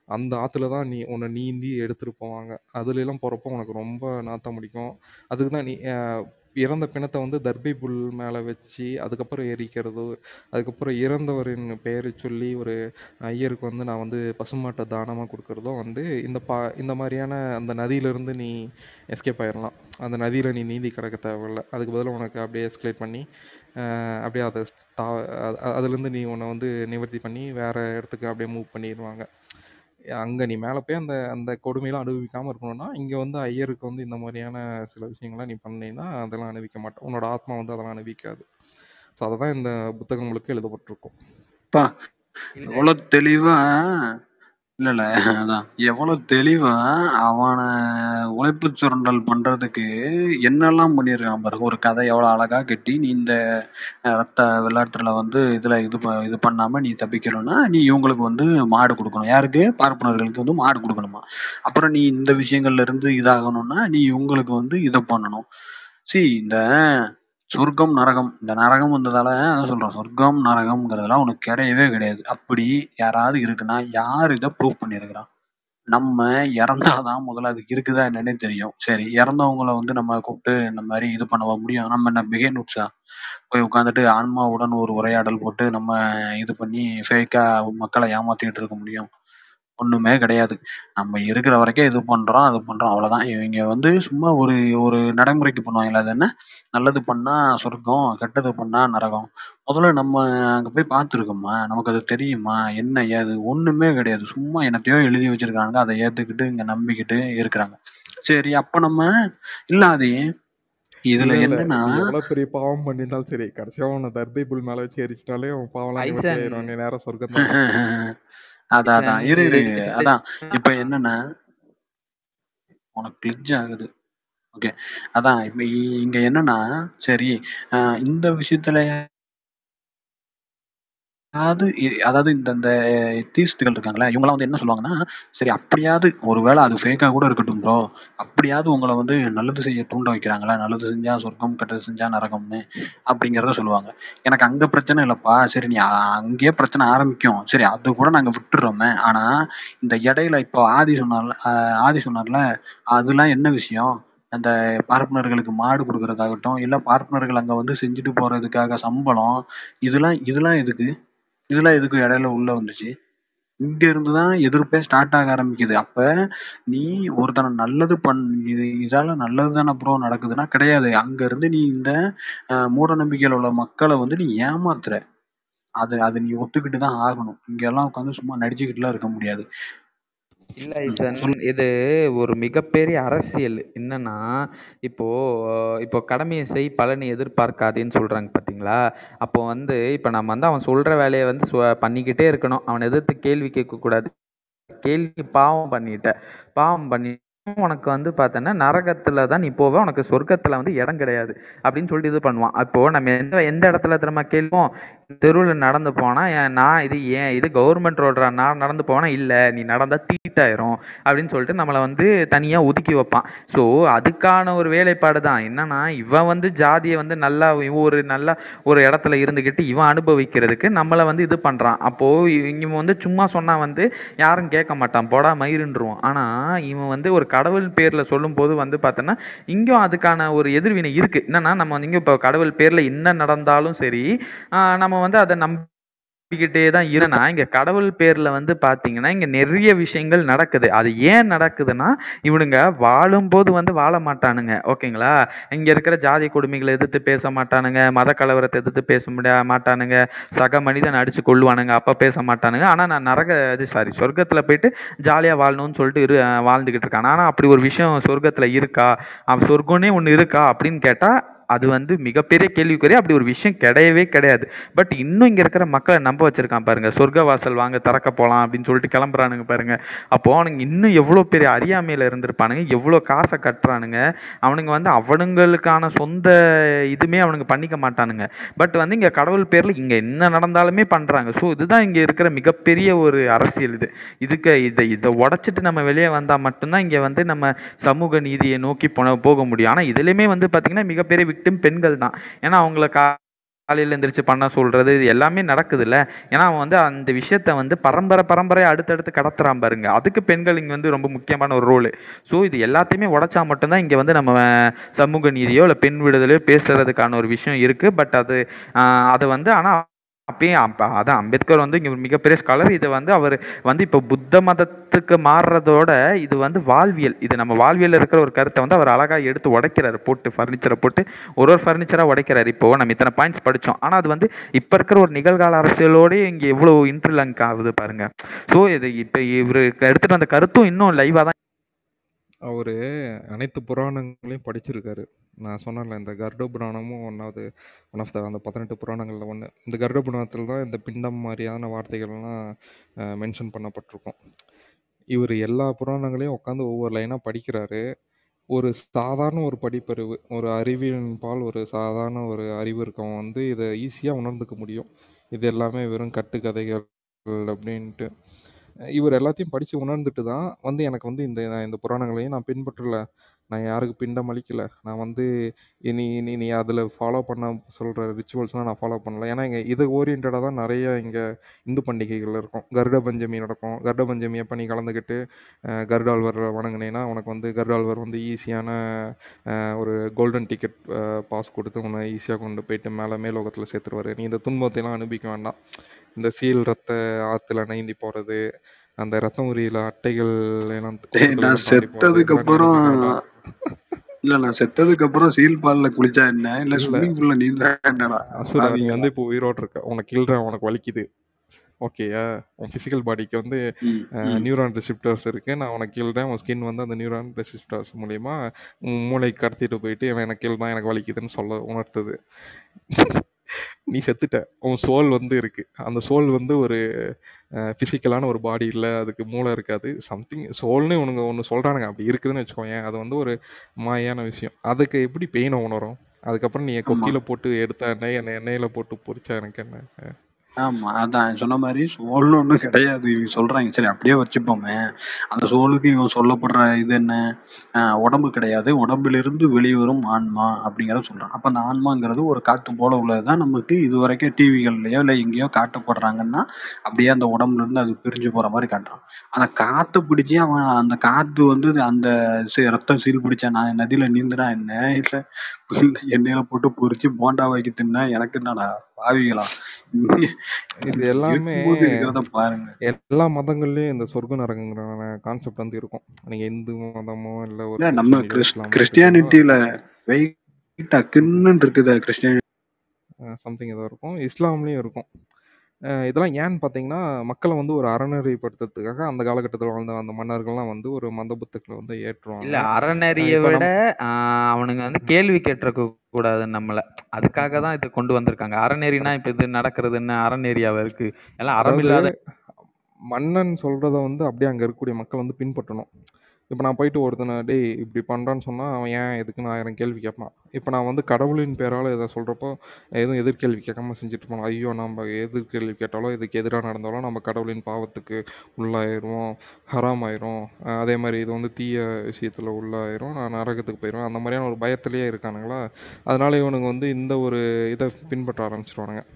அந்த ஆற்றுல தான் நீ உன்னை நீந்தி எடுத்துகிட்டு போவாங்க அதுலலாம் போகிறப்போ உனக்கு ரொம்ப நாத்தம் அடிக்கும் அதுக்கு தான் நீ அஹ், இறந்த பிணத்தை வந்து தர்பை புல் மேலே வச்சு அதுக்கப்புறம் எரிக்கிறது அதுக்கப்புறம் இறந்தவரின் பெயரை சொல்லி ஒரு ஐயருக்கு வந்து நான் வந்து பசுமாட்டை தானமாக கொடுக்குறதும் வந்து இந்த பா இந்த மாதிரியான அந்த நதியிலேருந்து நீ எஸ்கேப் ஆயிடலாம் அந்த நதியில் நீ நீந்தி கிடக்க தேவையில்ல அதுக்கு பதிலாக உனக்கு அப்படியே எஸ்கலேட் பண்ணி அஹ், அப்படியே அதை தா அ- அ- அதுலேருந்து நீ உன்னை வந்து நிவர்த்தி பண்ணி வேறு இடத்துக்கு அப்படியே மூவ் பண்ணிடுவாங்க அங்கே நீ மேலே போய் அந்த அந்த கொடுமையெல்லாம் அனுபவிக்காமல் இருக்கணும்னா இங்கே வந்து ஐயருக்கு வந்து இந்த மாதிரியான சில விஷயங்கள்லாம் நீ பண்ணீங்கன்னா அதெல்லாம் அனுபவிக்க மாட்டேன் உன்னோட ஆத்மா வந்து அதெல்லாம் அனுபவிக்காது ஸோ அதை தான் இந்த புத்தகம் முழுக்க எழுதப்பட்டிருக்கும் அப்பா எவ்வளவு தெளிவா இல்ல இல்ல அதான் எவ்வளவு தெளிவா அவனை உழைப்பு சுரண்டல் பண்றதுக்கு என்னெல்லாம் பண்ணியிருக்கான் பாருங்க ஒரு கதை எவ்வளவு அழகா கட்டி நீ இந்த அஹ், ரத்த விளையாட்டுல வந்து இதுல இது ப- இது பண்ணாம நீ தப்பிக்கணும்னா நீ இவங்களுக்கு வந்து மாடு கொடுக்கணும் யாருக்கு பார்ப்பனர்களுக்கு வந்து மாடு கொடுக்கணுமா அப்புறம் நீ இந்த விஷயங்கள்ல இருந்து இதாகணும்னா நீ இவங்களுக்கு வந்து இதை பண்ணணும் சி இந்த சொர்க்கம் நரகம் இந்த நரகம் வந்ததால அதான் சொல்றேன் சொர்க்கம் நரகம்ங்கிறதெல்லாம் உனக்கு கிடையவே கிடையாது அப்படி யாராவது இருக்குன்னா யார் இதை ப்ரூவ் பண்ணியிருக்கிறான் நம்ம இறந்தாதான் முதல்ல அதுக்கு இருக்குதா என்னன்னே தெரியும் சரி இறந்தவங்கள வந்து நம்ம கூப்பிட்டு இந்த மாதிரி இது பண்ணவா முடியும் நம்ம என்ன பிகே நுட்ஸா போய் உட்காந்துட்டு ஆன்மாவுடன் ஒரு உரையாடல் போட்டு நம்ம இது பண்ணி ஃபேக்கா மக்களை ஏமாத்திட்டு இருக்க முடியும் ஒண்ணுமே கிடையாது நம்ம இருக்கிற வரைக்கும் இது பண்றோம் அது பண்றோம் அவ்வளவுதான் இவங்க வந்து சும்மா ஒரு ஒரு நடைமுறைக்கு பண்ணுவாங்களே அது என்ன நல்லது பண்ணா சொர்க்கம் கெட்டது பண்ணா நரகம் முதல்ல நம்ம அங்க போய் பார்த்துருக்கோமா நமக்கு அது தெரியுமா என்ன ஏது ஒண்ணுமே கிடையாது சும்மா என்னத்தையோ எழுதி வச்சிருக்காங்க அதை ஏத்துக்கிட்டு இங்க நம்பிக்கிட்டு இருக்கிறாங்க சரி அப்ப நம்ம இல்லாதையே இதுல இல்ல இல்ல என்னன்னா நீ எவ்வளவு பெரிய பாவம் பண்ணியிருந்தாலும் சரி கடைசியா உன்னை தர்பை புல் மேல வச்சு எரிச்சிட்டாலே உன் பாவம்லாம் நிவர்த்தி ஐசன் ஆயிரும் நீ நேரம் சொர்க்கம் தான் அதான் ஐசன் அதான் இரு இது இரு அதான் இப்ப என்னன்னா உனக்கு கிளிச் ஆகுது ஓகே அதான் இப்ப இ- இங்க என்னன்னா சரி அஹ் இந்த விஷயத்துல அதாவது இ- அதாவது இந்த இந்த தீஸ்துகள் இருக்காங்களே இவங்கலாம் வந்து என்ன சொல்லுவாங்கன்னா சரி அப்படியாவது ஒருவேளை அது ஃபேக்கா கூட இருக்கட்டும் ப்ரோ அப்படியாவது உங்களை வந்து நல்லது செய்ய தூண்ட வைக்கிறாங்களா நல்லது செஞ்சா சொர்க்கம் கெட்டது செஞ்சா நரகம்னு அப்படிங்கிறத சொல்லுவாங்க எனக்கு அங்க பிரச்சனை இல்லப்பா சரி நீ அ- அங்கேயே பிரச்சனை ஆரம்பிக்கும் சரி அது கூட நாங்க விட்டுறோமே ஆனா இந்த இடையில இப்போ ஆதி சொன்னார்ல அஹ் ஆதி சொன்னார்ல அதெல்லாம் என்ன விஷயம் அந்த பார்ப்பனர்களுக்கு மாடு கொடுக்கறதாகட்டும் இல்ல பார்ப்பனர்கள் அங்க வந்து செஞ்சுட்டு போறதுக்காக சம்பளம் இதெல்லாம் இதெல்லாம் எதுக்கு இதெல்லாம் எதுக்கு இடையில உள்ள வந்துச்சு இங்க இருந்துதான் எதிர்ப்பே ஸ்டார்ட் ஆக ஆரம்பிக்குது அப்ப நீ ஒருத்தனை நல்லது பண் இது இதால நல்லது தானே ப்ரோ நடக்குதுன்னா கிடையாது அங்க இருந்து நீ இந்த அஹ், மூட நம்பிக்கையில உள்ள மக்களை வந்து நீ ஏமாத்துற அது அது நீ ஒத்துக்கிட்டு தான் ஆகணும் இங்க எல்லாம் உட்காந்து சும்மா நடிச்சுக்கிட்டுலாம் இருக்க முடியாது இல்ல ம், ஐசன் சொல்லு இது ஒரு மிகப்பெரிய அரசியல் என்னன்னா இப்போ இப்போ கடமையை செய் பலனை எதிர்பார்க்காதேன்னு சொல்றாங்க பாத்தீங்களா அப்போ வந்து இப்போ நம்ம வந்து அவன் சொல்ற வேலையை வந்து சு- பண்ணிக்கிட்டே இருக்கணும் அவனை எதிர்த்து கேள்வி கேட்க கூடாது கேள்வி பாவம் பண்ணிட்ட பாவம் பண்ணி உனக்கு வந்து பார்த்தோன்னா நரகத்துல தான் நீ போவ உனக்கு சொர்க்கத்துல வந்து இடம் கிடையாது அப்படின்னு சொல்லிட்டு இது பண்ணுவான் அப்போ நம்ம எந்த எந்த இடத்துல திரும்ப கேள்வோம் தெருவில் நடந்து போனா ஏன் நான் இது ஏன் இது கவர்மெண்ட் ரோடுறா நான் நடந்து போனா இல்ல நீ நடந்தா தீட்டாயிரும் அப்படின்னு சொல்லிட்டு நம்மளை வந்து தனியா ஒதுக்கி வைப்பான் ஸோ அதுக்கான ஒரு வேலைப்பாடு தான் என்னன்னா இவன் வந்து ஜாதியை வந்து நல்லா இவன் ஒரு நல்ல ஒரு இடத்துல இருந்துக்கிட்டு இவன் அனுபவிக்கிறதுக்கு நம்மளை வந்து இது பண்றான் அப்போ இவன் வந்து சும்மா சொன்னா வந்து யாரும் கேட்க மாட்டான் போடா மயிருன்றுவான் ஆனா இவன் வந்து ஒரு கடவுள் பேர்ல சொல்லும்போது வந்து பார்த்தோன்னா இங்கேயும் அதுக்கான ஒரு எதிர்வினை இருக்கு என்னன்னா நம்ம வந்து இங்க இப்போ கடவுள் பேர்ல என்ன நடந்தாலும் சரி ஆஹ் நம்ம வந்து அதை நம்பிக்கிட்டே தான் இருனா இங்க கடவுள் பேர்ல வந்து பாத்தீங்கன்னா இங்க நிறைய விஷயங்கள் நடக்குது அது ஏன் நடக்குதுன்னா இவனுங்க வாழும்போது வந்து வாழ மாட்டானுங்க ஓகேங்களா இங்க இருக்கிற ஜாதி கொடுமைகளை எதிர்த்து பேச மாட்டானுங்க மத கலவரத்தை எதிர்த்து பேச முடியா மாட்டானுங்க சக மனிதன் அடிச்சு கொள்ளுவானுங்க அப்ப பேச மாட்டானுங்க ஆனா நான் நரக இது சாரி சொர்க்கத்துல போயிட்டு ஜாலியா வாழணும்னு சொல்லிட்டு இரு அஹ் வாழ்ந்துகிட்டு இருக்கான் ஆனா அப்படி ஒரு விஷயம் சொர்க்கத்துல இருக்கா அவன் சொர்க்கம்னே ஒண்ணு இருக்கா அப்படின்னு கேட்டா அது வந்து மிகப்பெரிய கேள்விக்குறி அப்படி ஒரு விஷயம் கிடையவே கிடையாது பட் இன்னும் இங்க இருக்கிற மக்களை நம்ப வச்சிருக்கான் பாருங்க சொர்க்க வாசல் வாங்க திறக்க போலாம் அப்படின்னு சொல்லிட்டு கிளம்புறானுங்க பாருங்க அப்போ அவனுங்க இன்னும் எவ்வளவு பெரிய அறியாமையில இருந்திருப்பானுங்க எவ்வளவு காசை கட்டுறானுங்க அவனுங்க வந்து அவனுங்களுக்கான சொந்த இதுமே அவனுங்க பண்ணிக்க மாட்டானுங்க பட் வந்து இங்க கடவுள் பேர்ல இங்க என்ன நடந்தாலுமே பண்றாங்க ஸோ இதுதான் இங்க இருக்கிற மிகப்பெரிய ஒரு அரசியல் இது இதுக்கு இதை இதை உடைச்சிட்டு நம்ம வெளியே வந்தா மட்டும்தான் இங்க வந்து நம்ம சமூக நீதியை நோக்கி போன போக முடியும் ஆனா இதுலயுமே வந்து பாத்தீங்கன்னா மிகப்பெரிய விக்டிம் பெண்கள் தான் ஏன்னா அவங்கள கா காலையில் எந்திரிச்சு பண்ண சொல்கிறது இது எல்லாமே நடக்குதுல்ல ஏன்னா அவன் வந்து அந்த விஷயத்த வந்து பரம்பரை பரம்பரை அடுத்தடுத்து கடத்துறான் பாருங்க அதுக்கு பெண்கள் இங்கே வந்து ரொம்ப முக்கியமான ஒரு ரோல் ஸோ இது எல்லாத்தையுமே உடைச்சா மட்டும்தான் இங்கே வந்து நம்ம சமூக நீதியோ இல்லை பெண் விடுதலையோ பேசுறதுக்கான ஒரு விஷயம் இருக்குது பட் அது ஆஹ் அது வந்து ஆனால் அப்பயும் அப்ப அதான் அம்பேத்கர் வந்து இங்கே மிகப்பெரிய ஸ்காலர் இது வந்து அவர் வந்து இப்போ புத்த மதத்துக்கு மாறுறதோட இது வந்து வாழ்வியல் இது நம்ம வாழ்வியல் இருக்கிற ஒரு கருத்தை வந்து அவர் அழகா எடுத்து உடைக்கிறாரு போட்டு ஃபர்னிச்சரை போட்டு ஒரு ஒரு ஃபர்னிச்சராக உடைக்கிறாரு இப்போ நம்ம இத்தனை பாயிண்ட்ஸ் படித்தோம் ஆனால் அது வந்து இப்போ இருக்கிற ஒரு நிகழ்கால அரசியலோடய இங்கே எவ்வளோ இன்டர்லங்க் ஆகுது பாருங்க ஸோ இது இப்போ இவர் எடுத்துகிட்டு வந்த கருத்தும் இன்னும் லைவாக தான் அவர் அனைத்து புராணங்களையும் படிச்சிருக்காரு நான் சொன்னேன்ல இந்த கருட புராணமும் ஒன்றாவது ஒன் ஆஃப் த அந்த பதினெட்டு புராணங்களில் ஒன்று இந்த கருட புராணத்தில் தான் இந்த பிண்டம் மாதிரியான வார்த்தைகள்லாம் மென்ஷன் பண்ணப்பட்டிருக்கும் இவர் எல்லா புராணங்களையும் உட்காந்து ஒவ்வொரு லைனாக படிக்கிறாரு ஒரு சாதாரண ஒரு படிப்பறிவு ஒரு அறிவியலின் பால் ஒரு சாதாரண ஒரு அறிவு இருக்கவன் வந்து இதை ஈஸியாக உணர்ந்துக்க முடியும் இது எல்லாமே வெறும் கட்டுக்கதைகள் அப்படின்ட்டு இவர் எல்லாத்தையும் படித்து உணர்ந்துட்டு தான் வந்து எனக்கு வந்து இந்த நான் இந்த புராணங்களையும் நான் பின்பற்றல நான் யாருக்கு பிண்டம் அளிக்கல நான் வந்து இனி இனி நீ அதில் ஃபாலோ பண்ண சொல்கிற ரிச்சுவல்ஸ்லாம் நான் ஃபாலோ பண்ணல ஏன்னா இங்கே இது ஓரியன்டாக தான் நிறைய இங்கே இந்து பண்டிகைகள் இருக்கும் கருட பஞ்சமி நடக்கும் கருட பஞ்சமி அப்போ நீ கலந்துக்கிட்டு அஹ், கருடாழ்வர் வணங்குனீன்னா உனக்கு வந்து கருடாழ்வர் வந்து ஈஸியான அஹ், ஒரு கோல்டன் டிக்கெட் பாஸ் கொடுத்து உன்னை ஈஸியாக கொண்டு போயிட்டு மேலே மேலோகத்தில் சேர்த்துருவாரு நீ இந்த துன்பத்தையெல்லாம் அனுபவிக்க வேண்டாம் இந்த சீல் ரத்த ஆற்றுல நைந்தி போகிறது அந்த ரத்தம் உரியில அட்டைகள் எல்லாம் டேய், நான் கொசுக்கள் எல்லாம் தாண்டி போறது செத்ததுக்கு இதெல்லாம் நீ அப்புறம் அனுபவிக்க வேண்டாம் இல்ல நான் செத்ததுக்கு அப்புறம் சீல் பால்ல குளிச்சா என்ன இல்ல இல்ல ஸ்விம்மிங் பூல்ல நீந்தா என்னடா அசுரா நீ பாவிங்களா வந்து இப்போ உயிரோடு இருக்க உனக்கு கில்றேன் உனக்கு வலிக்குது ஓகேயா உன் ஃபிசிக்கல் பாடிக்கு வந்து ம், ம். நியூரான் ரெசிப்டர்ஸ் இருக்குது நான் உனக்கு கில்றேன் உன் ஸ்கின் வந்து அந்த நியூரான் ரெசிப்டர்ஸ் மூலிமா உன் மூளைக்கு கடத்திட்டு போயிட்டு இவன் எனக்கு கில் தான் எனக்கு வலிக்குதுன்னு சொல்ல உணர்த்துது நீ செத்துட்ட உன் சோல் வந்து இருக்கு அந்த சோல் வந்து ஒரு ஃபிசிக்கலான ஒரு பாடி இல்லை அதுக்கு மூளை இருக்காது சம்திங் சோல்னு உனக்கு ஒன்று சொல்கிறானுங்க அப்படி இருக்குதுன்னு வச்சுக்கோங்க அது வந்து ஒரு மாயான விஷயம் அதுக்கு எப்படி பெயினை உணரும் அதுக்கப்புறம் நீ ஆமா கொக்கியில போட்டு எடுத்த எண்ணெய் எண்ணெய் எண்ணெயில போட்டு பொரிச்சா எனக்கு என்ன ஆமா அதான் சொன்ன மாதிரி சோல்னு ஒண்ணும் கிடையாது இவங்க சொல்றாங்க சரி அப்படியே வச்சுப்போமே அந்த சோலுக்கு இவன் சொல்லப்படுற இது என்ன ஆஹ் உடம்பு கிடையாது உடம்பிலிருந்து வெளிவரும் ஆன்மா அப்படிங்கறத சொல்றான் அப்ப அந்த ஆன்மாங்கிறது ஒரு காத்து போல உள்ளதுதான் நமக்கு இது வரைக்கும் டிவிகள்லயோ இல்ல எங்கேயோ காட்டப்படுறாங்கன்னா அப்படியே அந்த உடம்புல இருந்து அது பிரிஞ்சு போற மாதிரி காட்டுறான் அந்த காத்து பிடிச்சி அவன் அந்த காத்து வந்து அந்த சி- ரத்தம் சீல் பிடிச்ச நான் நதியில நீந்துனா என்ன இல்ல இல்ல எண்ணெயில போட்டு பொரிச்சு போண்டா வைக்க தின்னா எனக்கு என்னடா பாவிகளா இது எல்லாமே இருக்கும்போது இருக்கிறத பாருங்க எல்லா மதங்கள்லயும் இந்த சொர்க்க நரகங்கிற கான்செப்ட் வந்து இருக்கும் நீங்க இந்து மதமோ இல்ல ஒரு இல்ல நம்ம கிறிஸ்டியனியோ கிறிஸ் இஸ்லாமோ எடுத்துக்கிட்டோ கிறிஸ்டியானிட்டியில வெயிட்டா கின்னு இருக்குது கிறிஸ்டியானி சம்திங் ஏதோ இருக்கும் இஸ்லாம்லேயும் இருக்கும் அஹ் இதெல்லாம் ஏன்னு பார்த்தீங்கன்னா மக்களை வந்து ஒரு அறநெறிப்படுத்துறதுக்காக அந்த காலகட்டத்தில் வாழ்ந்த அந்த மன்னர்கள்லாம் வந்து ஒரு மத புத்தகங்களை வந்து ஏற்றுவாங்க இல்ல அஹ் அறநெறியை இப்போ விட நம் ஆஹ் அவனுங்க வந்து கேள்வி கேட்டிருக்க கூடாது நம்மள அதுக்காக தான் இதை கொண்டு வந்திருக்காங்க அறநெறினா இப்ப இது நடக்கிறது என்ன அறநெறியாவா இருக்கு எல்லாம் அறம் அதாவது இல்லாத மன்னன் சொல்கிறத வந்து அப்படியே அங்கே இருக்கக்கூடிய மக்கள் வந்து பின்பற்றணும் இப்போ நான் போயிட்டு ஒருத்தனை டேய் இப்படி பண்ணுறான்னு சொன்னால் அவன் ஏன் எதுக்குன்னு ஆயிரம் கேள்வி கேட்பான் இப்போ நான் வந்து கடவுளின் பேரால் இதை சொல்கிறப்போ எதுவும் எதிர்கேள்வி கேட்காம செஞ்சுட்டு போனோம் ஐயோ நம்ம எதிர்கேள்வி கேட்டாலோ இதுக்கு எதிராக நடந்தாலும் நம்ம கடவுளின் பாவத்துக்கு உள்ளாயிரும் ஹராம் ஆயிரும் அஹ் அதே மாதிரி இது வந்து தீய விஷயத்தில் உள்ளாயிரும் நான் நரகத்துக்கு போயிடுவேன் அந்த மாதிரியான ஒரு பயத்திலேயே இருக்கானுங்களா அதனால இவனுங்க வந்து இந்த ஒரு இதை பின்பற்ற ஆரம்பிச்சிருவானுங்க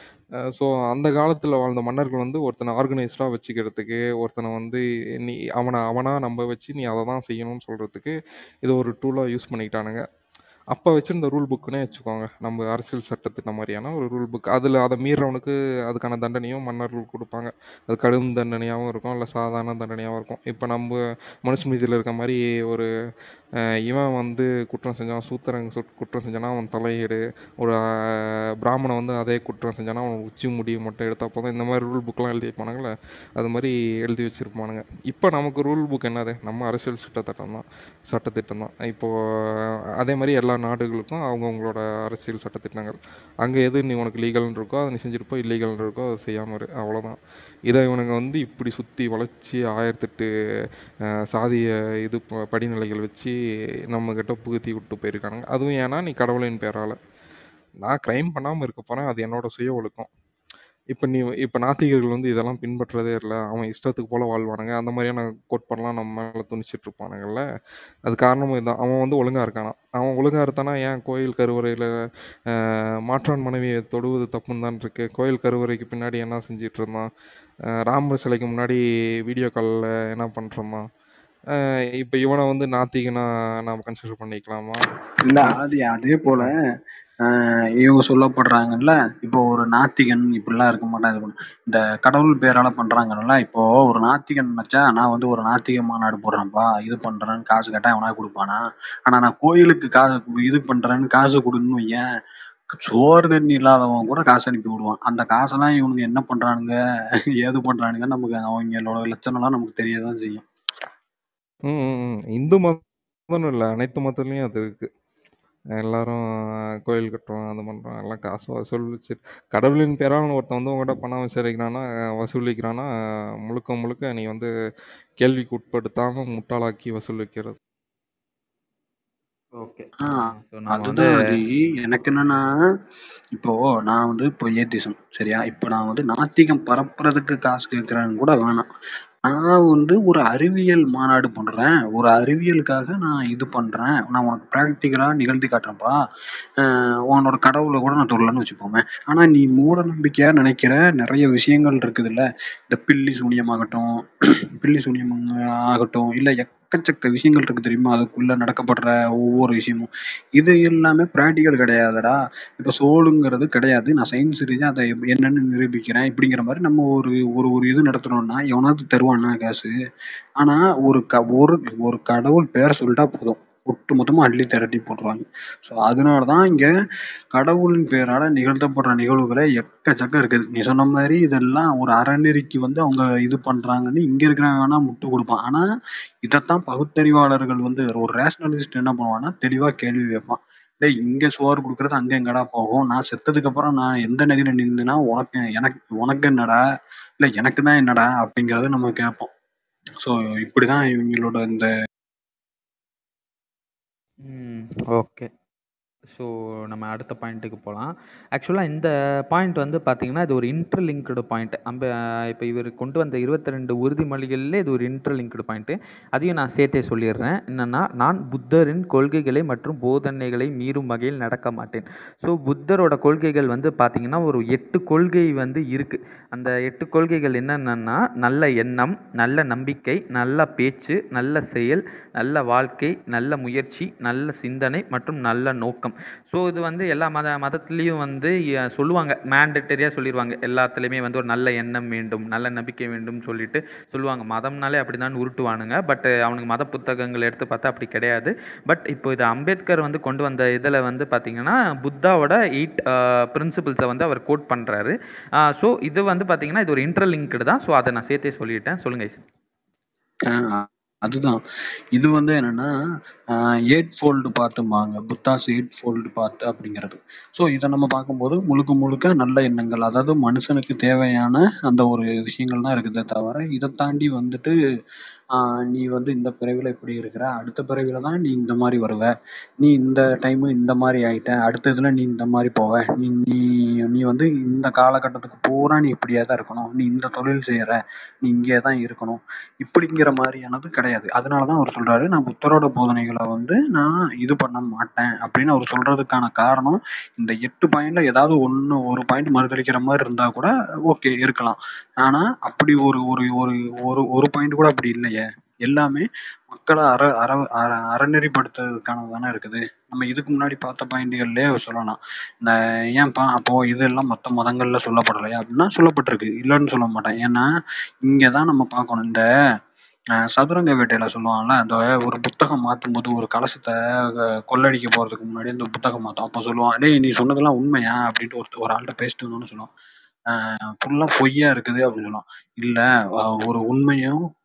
ஸோ அந்த காலத்தில் வாழ்ந்த மன்னர்கள் வந்து ஒருத்தனை ஆர்கனைஸ்டாக வச்சுக்கிறதுக்கு ஒருத்தனை வந்து நீ அவனை அவனாக நம்ப வச்சு நீ அதை தான் செய்யணும்னு சொல்கிறதுக்கு இதை ஒரு டூலாக யூஸ் பண்ணிக்கிட்டானுங்க அப்போ வச்சிருந்த ரூல் புக்குன்னே வச்சுக்கோங்க நம்ம அரசியல் சட்டத்திட்ட மாதிரியான ஒரு ரூல் புக் அதில் அதை மீறவனுக்கு அதுக்கான தண்டனையும் மன்னர்கள் கொடுப்பாங்க அது கடும் தண்டனையாகவும் இருக்கும் இல்லை சாதாரண தண்டனையாகவும் இருக்கும் இப்போ நம்ம மனுஸ்மிருதியில் இருக்க மாதிரி ஒரு அஹ், இவன் வந்து குற்றம் செஞ்சான் சூத்திரன் சுட் குற்றம் செஞ்சானா அவன் தலையீடு ஒரு அஹ், பிராமணன் வந்து அதே குற்றம் செஞ்சானா அவன் உச்சி முடி மட்டும் எடுத்தா போதும் இந்த மாதிரி ரூல் புக்லாம் எழுதி வைப்பானுங்களே அது மாதிரி எழுதி வச்சுருப்பானுங்க இப்போ நமக்கு ரூல் புக் என்னது நம்ம அரசியல் சட்டத்திட்டம் தான் சட்டத்திட்டம் தான் இப்போது அதே மாதிரி எல்லா நாடுகளுக்கும் அவங்கவுங்களோட அரசியல் சட்டத்திட்டங்கள் அங்கே எது நீ உனக்கு லீகல்னு இருக்கோ அதை நீ செஞ்சுருப்போ இல்லீகல்னு இருக்கோ அதை செய்யாமல் இரு அவ்வளோதான் இதை இவனுங்க வந்து இப்படி சுற்றி வளைச்சி ஆயிரத்தெட்டு அஹ், சாதிய இது ப- படிநிலைகள் வச்சு நம்மக்கிட்ட புகுத்தி விட்டு போயிருக்கானுங்க அதுவும் ஏன்னா நீ கடவுளின் பேரால் நான் க்ரைம் பண்ணாமல் இருக்க போகிறேன் அது என்னோட சுய ஒழுக்கம் இப்போ நீ இப்போ நாத்திகர்கள் வந்து இதெல்லாம் பின்பற்றதே இல்லை அவன் இஷ்டத்துக்கு போல வாழ்வானுங்க அந்த மாதிரியான கோட்பாடெல்லாம் நம்ம மேலே துணிச்சிட்டு இருப்பானுங்கல்ல அது காரணமும் இதுதான் அவன் வந்து ஒழுங்கா இருக்கானா அவன் ஒழுங்கா இருத்தானா ஏன் கோயில் கருவறையில் மாற்றான் மனைவியை தொடுவது தப்புன்னு தான் இருக்கு கோயில் கருவறைக்கு பின்னாடி என்ன செஞ்சிட்டு இருந்தான் அஹ் ராமர் சிலைக்கு முன்னாடி வீடியோ காலில் என்ன பண்ணிருந்தான் இப்போ இவனை வந்து நாத்திகனா நாம் கன்சிடர் பண்ணிக்கலாமா இல்ல அது அதே போல ஆஹ் இவங்க சொல்லப்படுறாங்கல்ல இப்போ ஒரு நாத்திகன் இப்படிலாம் இருக்க மாட்டாங்க இது பண்ண- இந்த கடவுள் பேரால பண்றாங்கல்ல இப்போ ஒரு நாத்திகன் மச்சா நான் வந்து ஒரு நாத்திக மாநாடு போடுறேன்ப்பா இது பண்றேன்னு காசு கேட்டா எவனா கொடுப்பானா ஆனா நான் கோயிலுக்கு காசு கு- இது பண்றேன்னு காசு கொடுன்னு ஏன் சோறு தண்ணி இல்லாதவன் கூட காசு அனுப்பி விடுவான் அந்த காசெல்லாம் இவனுங்க என்ன பண்றானுங்க ஏது பண்றானுங்க நமக்கு அவங்களோட லட்சணம்லாம் நமக்கு தெரியதான் செய்யும் ம் ம், ம். இந்து மதம்னு இல்லை அனைத்து மதத்துலேயும் அது இருக்கு எல்லாரும் கோயில் கட்டுறோம் அது பண்ணுறோம் எல்லாம் காசு வசூலிச்சு கடவுளின் பேரால் ஒருத்தன் வந்து உங்கள்கிட்ட பணம் விசாரிக்கிறான்னா வசூலிக்கிறான்னா முழுக்க முழுக்க நீ வந்து கேள்விக்கு உட்படுத்தாமல் முட்டாளாக்கி வசூலிக்கிறது ஓகே ஆ, ஸோ நம்ம வந்து அதுதான் அது எனக்கு என்னன்னா இப்போ நான் வந்து இப்போ ஏத்திசம் சரியா இப்போ நான் வந்து நாத்திகம் பரப்புறதுக்கு காசு கேட்கறேன்னு கூட வேணாம் நான் வந்து ஒரு அறிவியல் மாநாடு பண்றேன் ஒரு அறிவியலுக்காக நான் இது பண்றேன் நான் உனக்கு ப்ராக்டிக்கலா நிகழ்த்தி காட்டுறேன்ப்பா ஆஹ் உன்னோட கடவுளை கூட நான் தொடலன்னு வச்சுப்போமே ஆனா நீ மூட நம்பிக்கையா நினைக்கிற நிறைய விஷயங்கள் இருக்குதுல்ல இந்த பில்லி சூனியமாகட்டும் பில்லி சூனியம் ஆகட்டும் இல்ல எக்கச்சக்க விஷயங்கள் இருக்கு தெரியுமா அதுக்குள்ள நடக்கப்படுற ஒவ்வொரு விஷயமும் இது எல்லாமே ப்ராக்டிக்கல் கிடையாதுடா இப்போ சோலுங்கிறது கிடையாது நான் சயின்ஸ் ரீதியாக அதை எப்~ என்னன்னு நிரூபிக்கிறேன் இப்படிங்கிற மாதிரி நம்ம ஒரு ஒரு ஒரு இது நடத்தணும்னா எவனாவது தருவானா காசு ஆனா ஒரு க ஒரு ஒரு கடவுள் பேரை சொல்லிட்டா போதும் ஒட்டு மொத்தமா அள்ளி திரட்டி போட்டுருவாங்க ஸோ அதனாலதான் இங்க கடவுளின் பேரால நிகழ்த்தப்படுற நிகழ்வுகளே எக்கச்சக்கம் இருக்குது நீ சொன்ன மாதிரி இதெல்லாம் ஒரு அறநெறிக்கு வந்து அவங்க இது பண்றாங்கன்னு இங்க இருக்கிறவன் வேணா முட்டு கொடுப்பான் ஆனா இதைத்தான் பகுத்தறிவாளர்கள் வந்து ஒரு ரேஷனலிஸ்ட் என்ன பண்ணுவான்னா தெளிவா கேள்வி வைப்பான் டேய் இங்க சோறு கொடுக்கறது அங்க எங்கடா போகும் நான் செத்ததுக்கு அப்புறம் நான் எந்த நதியில நின்றுனா உனக்கு எனக்கு உனக்கு என்னடா இல்ல எனக்கு தான் என்னடா அப்படிங்கறத நம்ம கேட்போம் ஸோ இப்படிதான் இவங்களோட இந்த ம் ஓகே ஸோ நம்ம அடுத்த பாயிண்ட்டுக்கு போகலாம் ஆக்சுவலாக இந்த பாயிண்ட் வந்து பார்த்தீங்கன்னா இது ஒரு இன்டர்லிங்க்டு பாயிண்ட் நம்ம இப்போ இவர் கொண்டு வந்த இருபத்தி ரெண்டு உறுதிமொழிகளில் இது ஒரு இன்டர்லிங்க்டு பாயிண்ட்டு அதையும் நான் சேர்த்தே சொல்லிடுறேன் என்னென்னா நான் புத்தரின் கொள்கைகளை மற்றும் போதனைகளை மீறும் வகையில் நடக்க மாட்டேன் ஸோ புத்தரோட கொள்கைகள் வந்து பார்த்தீங்கன்னா ஒரு எட்டு கொள்கை வந்து இருக்குது அந்த எட்டு கொள்கைகள் என்னென்னா நல்ல எண்ணம் நல்ல நம்பிக்கை நல்ல பேச்சு நல்ல செயல் நல்ல வாழ்க்கை நல்ல முயற்சி நல்ல சிந்தனை மற்றும் நல்ல நோக்கம் ஸோ இது வந்து எல்லா மத மதத்துலேயும் வந்து அஹ், சொல்லுவாங்க மேண்டட்டரியாக சொல்லிடுவாங்க எல்லாத்துலேயுமே வந்து ஒரு நல்ல எண்ணம் வேண்டும் நல்ல நம்பிக்கை வேண்டும் சொல்லிட்டு சொல்லுவாங்க மதம்னாலே அப்படி தான் உருட்டுவானுங்க பட் அவனுக்கு மத புத்தகங்கள் எடுத்து பார்த்தா அப்படி கிடையாது பட் இப்போ இது அம்பேத்கர் வந்து கொண்டு வந்த இதில் வந்து பார்த்தீங்கன்னா புத்தாவோட எயிட் பிரின்சிபிள்ஸை வந்து அவர் கோட் பண்ணுறாரு ஸோ இது வந்து பார்த்தீங்கன்னா இது ஒரு இன்டர்லிங்க்டு தான் ஸோ அதை நான் சேர்த்தே சொல்லிட்டேன் சொல்லுங்கள் ஆஹ் அதுதான் இது வந்து என்னன்னா எயிட் ஃபோல்டு பார்த்தும்பாங்க புத்தாஸ் எயிட் ஃபோல்டு பார்த்து அப்படிங்கிறது ஸோ இதை நம்ம பார்க்கும்போது முழுக்க முழுக்க நல்ல எண்ணங்கள் அதாவது மனுஷனுக்கு தேவையான அந்த ஒரு விஷயங்கள் தான் இருக்குதே தவிர இதை தாண்டி வந்துட்டு ஆஹ் நீ வந்து இந்த பிறவில இப்படி இருக்கிற அடுத்த பிறவில தான் நீ இந்த மாதிரி வருவ நீ இந்த டைம் இந்த மாதிரி ஆயிட்ட அடுத்த இதுல நீ இந்த மாதிரி போவ நீ நீ நீ வந்து இந்த காலகட்டத்துக்கு பூரா நீ இப்படியே தான் இருக்கணும் நீ இந்த தொழில் செய்யற நீ இங்கே தான் இருக்கணும் இப்படிங்கிற மாதிரியானது கிடையாது அதனாலதான் அவர் சொல்றாரு நான் புத்தரோட போதனைகளை வந்து நான் இது பண்ண மாட்டேன் அப்படின்னு அவர் சொல்றதுக்கான காரணம் இந்த எட்டு பாயிண்ட்ல ஏதாவது ஒண்ணு ஒரு பாயிண்ட் மறுதளிக்கிற மாதிரி இருந்தா கூட ஓகே இருக்கலாம் ஆனா அப்படி ஒரு ஒரு ஒரு ஒரு ஒரு பாயிண்ட் கூட அப்படி இல்லையே எல்லாமே மக்களை அற அற அற அறநெறிப்படுத்துறதுக்கானது தானே இருக்குது நம்ம இதுக்கு முன்னாடி பார்த்த பாயிண்ட்கள்லயே சொல்லலாம் இந்த ஏன்பா அப்போ இதெல்லாம் மற்ற மதங்கள்ல சொல்லப்படலையா அப்படின்னா சொல்லப்பட்டிருக்கு இல்லைன்னு சொல்ல மாட்டேன் ஏன்னா இங்கதான் நம்ம பார்க்கணும் இந்த அஹ் சதுரங்க வேட்டையில சொல்லுவாங்கல்ல அந்த ஒரு புத்தகம் மாத்தும் போது ஒரு கலசத்தை அஹ் கொள்ளடிக்க போறதுக்கு முன்னாடி அந்த புத்தகம் மாத்தும் அப்ப சொல்லுவான் டேய் நீ சொன்னதெல்லாம் உண்மையா அப்படின்ட்டு ஒரு ஒரு ஆள்கிட்ட பேசிட்டு வந்தோம்னு சொல்லுவான் ஃபுல்லா பொய்யா இருக்குது அப்படின்னு சொல்லுவான் இல்ல அஹ் ஒரு உண்மையும்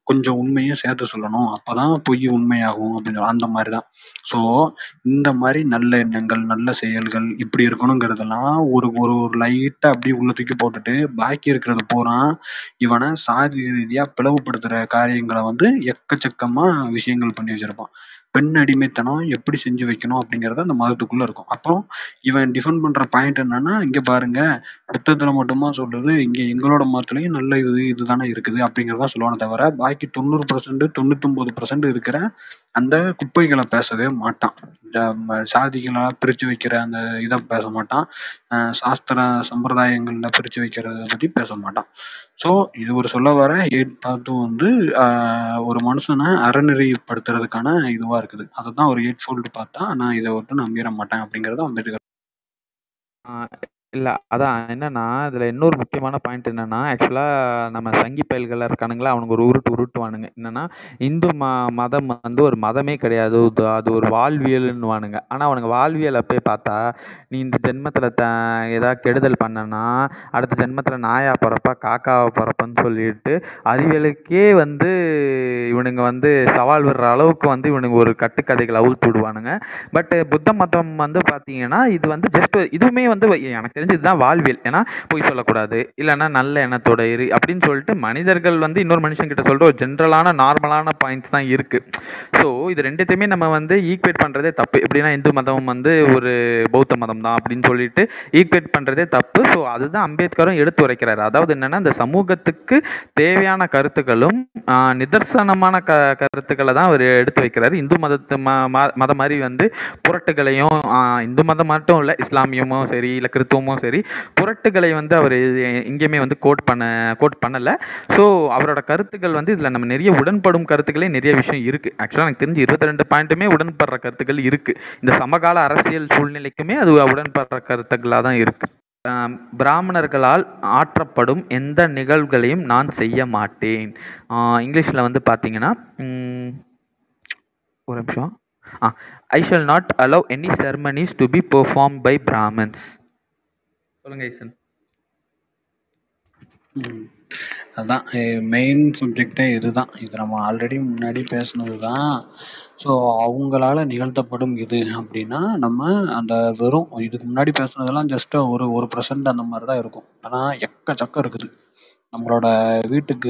கொஞ்சம் உண்மையும் சேர்த்து சொல்லணும் அப்பதான் பொய் உண்மையாகும் அப்படின்னு அந்த மாதிரி தான் ஸோ இந்த மாதிரி நல்ல எண்ணங்கள் நல்ல செயல்கள் இப்படி இருக்கணுங்கிறதெல்லாம் ஒரு ஒரு ஒரு லைட்டா அப்படியே உள்ள தூக்கி போட்டுட்டு பாக்கி இருக்கிறது பூரா இவனை சாதி ரீதியா பிளவுபடுத்துற காரியங்களை வந்து எக்கச்சக்கமா விஷயங்கள் பண்ணி வச்சிருப்பான் பெண் அடிமைத்தனம் எப்படி செஞ்சு வைக்கணும் அப்படிங்கறது அந்த மதத்துக்குள்ள இருக்கும் அப்புறம் இவன் டிஃபெண்ட் பண்ற பாயிண்ட் என்னன்னா இங்க பாருங்க புத்தகத்துல மட்டுமா சொல்லுது இங்க எங்களோட மதத்துலயும் நல்ல இது இதுதானே இருக்குது அப்படிங்கறத சொல்லுவானே தவிர பாக்கி தொண்ணூறு பர்சன்ட் தொண்ணூத்தொன்பது பர்சன்ட் இருக்கிற அந்த குப்பைகளை பேசவே மாட்டான் இந்த ம- சாதிகளை பிரிச்சு வைக்கிற அந்த இதை பேச மாட்டான் அஹ் சாஸ்திர சம்பிரதாயங்கள்ல பிரிச்சு வைக்கிறத பத்தி பேச மாட்டான் ஸோ இது ஒரு சொல்ல வர எயிட் பார்ட்டும் வந்து ஆஹ் ஒரு மனுஷனை அறநெறிப்படுத்துறதுக்கான இதுவா இருக்குது அதுதான் ஒரு எயிட் ஃபோல்டு பார்த்தா நான் இதை விட்டு நான் மீற மாட்டேன் அப்படிங்கறத அம்பேத்கர் இல்லை அதான் என்னன்னா இதில் இன்னொரு முக்கியமான பாயிண்ட் என்னன்னா ஆக்சுவலாக நம்ம சங்கி பயல்கள்லாம் இருக்கானுங்களா அவனுங்க ஒரு உருட்டு உருட்டுவானுங்க என்னன்னா இந்து ம மதம் வந்து ஒரு மதமே கிடையாது அது அது ஒரு வாழ்வியல்னுவானுங்க ஆனால் அவனுங்க வாழ்வியலை போய் பார்த்தா நீ இந்த ஜென்மத்தில் த ஏதாவது கெடுதல் பண்ணனா அடுத்த ஜென்மத்தில் நாயா பிறப்பா காக்காவை பிறப்பன்னு சொல்லிட்டு அறிவியலுக்கே வந்து இவனுங்க வந்து சவால் விடுற அளவுக்கு வந்து இவனுங்க ஒரு கட்டுக்கதைகளை அவுழ்த்து விடுவானுங்க பட் புத்த மதம் வந்து பார்த்தீங்கன்னா இது வந்து ஜஸ்ட் இதுவுமே வந்து எனக்கு தெரிஞ்சு இதுதான் வாழ்வியல் ஏன்னா பொய் சொல்லக்கூடாது இல்லைன்னா நல்ல எண்ணத்தோட இரு அப்படின்னு சொல்லிட்டு மனிதர்கள் வந்து இன்னொரு மனுஷன் கிட்ட சொல்ற ஒரு ஜென்ரலான நார்மலான பாயிண்ட்ஸ் தான் இருக்கு ஸோ இது ரெண்டுத்தையுமே நம்ம வந்து ஈக்குவேட் பண்றதே தப்பு எப்படின்னா இந்து மதம் வந்து ஒரு பௌத்த மதம் தான் அப்படின்னு சொல்லிட்டு ஈக்குவேட் பண்றதே தப்பு ஸோ அதுதான் அம்பேத்கரும் எடுத்து உரைக்கிறாரு அதாவது என்னன்னா இந்த சமூகத்துக்கு தேவையான கருத்துக்களும் ஆஹ், நிதர்சனமான க கருத்துக்களை தான் அவர் எடுத்து வைக்கிறாரு இந்து மதத்து ம ம- மதம் மாதிரி வந்து புரட்டுகளையும் ஆஹ், இந்து மதம் மட்டும் இல்லை இஸ்லாமியமும் சரி இல்லை கிறித்துவமும் சரி புரட்டுகளை வந்து அவர் எங்கேயுமே வந்து கோட் பண்ண கோட் பண்ணலை ஸோ அவரோட கருத்துக்கள் வந்து இதில் நம்ம நிறைய உடன்படும் கருத்துக்களே நிறைய விஷயம் இருக்குது ஆக்சுவலாக எனக்கு தெரிஞ்சு இருபத்தி ரெண்டு பாயிண்ட்டுமே உடன்படுற கருத்துக்கள் இருக்குது இந்த சமகால அரசியல் சூழ்நிலைக்குமே அது உடன்படுற கருத்துக்களாக தான் இருக்குது பிராமணர்களால் ஆற்றப்படும் எந்த நிகழ்வுகளையும் நான் செய்ய மாட்டேன் இங்கிலீஷில் வந்து பார்த்தீங்கன்னா ம், ஒரு நிமிஷம் ஆ I shall not allow any ceremonies to be perform by Brahmans சொல்லுங்க ஈசன் ம். அதான் மெயின் சப்ஜெக்டே இதுதான் இது நம்ம ஆல்ரெடி முன்னாடி பேசுனது தான் ஸோ அவங்களால நிகழ்த்தப்படும் இது அப்படின்னா நம்ம அந்த வெறும் இதுக்கு முன்னாடி பேசுனதெல்லாம் ஜஸ்ட் ஒரு ஒரு பர்சன்ட் அந்த மாதிரி தான் இருக்கும் ஆனால் எக்கச்சக்கம் இருக்குது நம்மளோட வீட்டுக்கு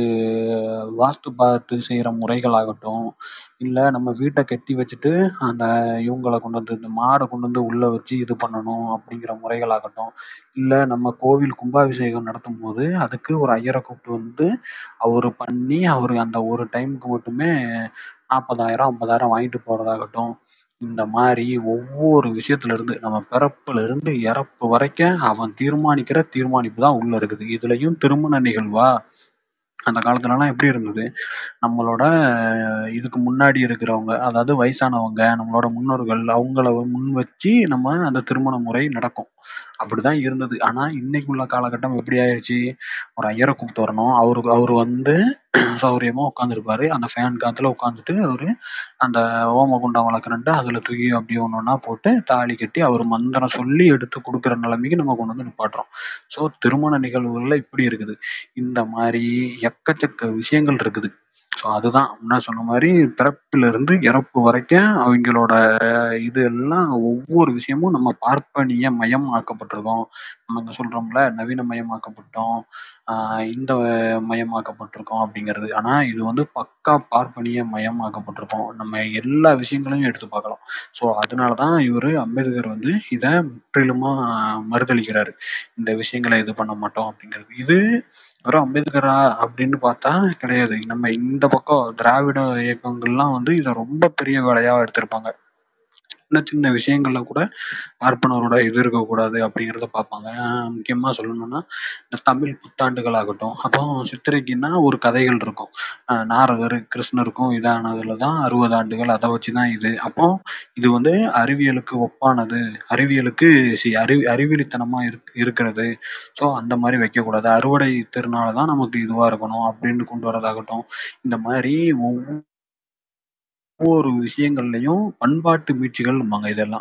வாஸ்து பார்த்து செய்கிற முறைகளாகட்டும் இல்லை நம்ம வீட்டை கட்டி வச்சுட்டு அந்த இவங்களை கொண்டு வந்து இந்த மாடை கொண்டு வந்து உள்ளே வச்சு இது பண்ணணும் அப்படிங்கிற முறைகளாகட்டும் இல்லை நம்ம கோவில் கும்பாபிஷேகம் நடத்தும் போது அதுக்கு ஒரு ஐயரை கூப்பிட்டு வந்து அவர் பண்ணி அவர் அந்த ஒரு டைமுக்கு மட்டுமே நாற்பதாயிரம் ஐம்பதாயிரம் வாங்கிட்டு போறதாகட்டும் இந்த மாதிரி ஒவ்வொரு விஷயத்துல இருந்து நம்ம பிறப்புல இருந்து இறப்பு வரைக்கும் அவன் தீர்மானிக்கிற தீர்மானிப்பு தான் உள்ள இருக்குது இதுலயும் திருமண நிகழ்வா அந்த காலத்துலலாம் எப்படி இருந்தது நம்மளோட அஹ், இதுக்கு முன்னாடி இருக்கிறவங்க அதாவது வயசானவங்க நம்மளோட முன்னோர்கள் அவங்கள முன் வச்சு நம்ம அந்த திருமண முறை நடக்கும் அப்படிதான் இருந்தது ஆனா இன்னைக்கு உள்ள காலகட்டம் எப்படி ஆயிடுச்சு ஒரு ஐயரை கூப்பிட்டு வரணும் அவருக்கு அவர் வந்து சௌரியமா உட்காந்துருப்பாரு அந்த ஃபேன் காத்துல உட்காந்துட்டு அவரு அந்த ஓமகுண்டம் வளர்க்குறன்ட்டு அதுல தூக்கி அப்படியே ஒன்று ஒன்றா போட்டு தாலி கட்டி அவர் மந்திரம் சொல்லி எடுத்து கொடுக்குற நிலைமைக்கு நம்ம கொண்டு வந்து நிப்பாட்டுறோம் ஸோ திருமண நிகழ்வுகள்ல இப்படி இருக்குது இந்த மாதிரி எக்கச்சக்க விஷயங்கள் இருக்குது ஸோ அதுதான் முன்ன சொன்ன மாதிரி பிறப்புல இருந்து இறப்பு வரைக்கும் அவங்களோட இது எல்லாம் ஒவ்வொரு விஷயமும் நம்ம பார்ப்பனிய மயம் ஆக்கப்பட்டிருக்கோம் நம்ம இங்க சொல்றோம்ல நவீன மயமாக்கப்பட்டோம் ஆஹ் இந்த மயமாக்கப்பட்டிருக்கோம் அப்படிங்கிறது ஆனா இது வந்து பக்கா பார்ப்பனிய மயமாக்கப்பட்டிருக்கோம் நம்ம எல்லா விஷயங்களையும் எடுத்து பார்க்கலாம் ஸோ அதனாலதான் இவரு அம்பேத்கர் வந்து இதை முற்றிலுமா மறுதளிக்கிறாரு இந்த விஷயங்களை இது பண்ண மாட்டோம் அப்படிங்கிறது இது வெறும் அம்பேத்கரா அப்படின்னு பார்த்தா கிடையாது நம்ம இந்த பக்கம் திராவிட இயக்கங்கள்லாம் வந்து இதை ரொம்ப பெரிய வேலையா எடுத்திருப்பாங்க சின்ன சின்ன விஷயங்கள்ல கூட பார்ப்பனரோட இது இருக்கக்கூடாது அப்படிங்கிறத பார்ப்பாங்க ஆஹ் முக்கியமா சொல்லணும்னா இந்த தமிழ் புத்தாண்டுகள் ஆகட்டும் அப்போ சித்திரைக்குன்னா ஒரு கதைகள் இருக்கும் ஆஹ் நாரதர் கிருஷ்ணருக்கும் இதானதுல தான் அறுபது ஆண்டுகள் அதை வச்சுதான் இது அப்போ இது வந்து அறிவியலுக்கு ஒப்பானது அறிவியலுக்கு சி அறிவி அறிவியலித்தனமா இருக் இருக்கிறது ஸோ அந்த மாதிரி வைக்கக்கூடாது அறுவடை திருநாள் தான் நமக்கு இதுவா இருக்கணும் அப்படின்னு கொண்டு வரதாகட்டும் இந்த மாதிரி ஒவ்வொரு ஒவ்வொரு விஷயங்கள்லயும் பண்பாட்டு மீட்சிகள் இதெல்லாம்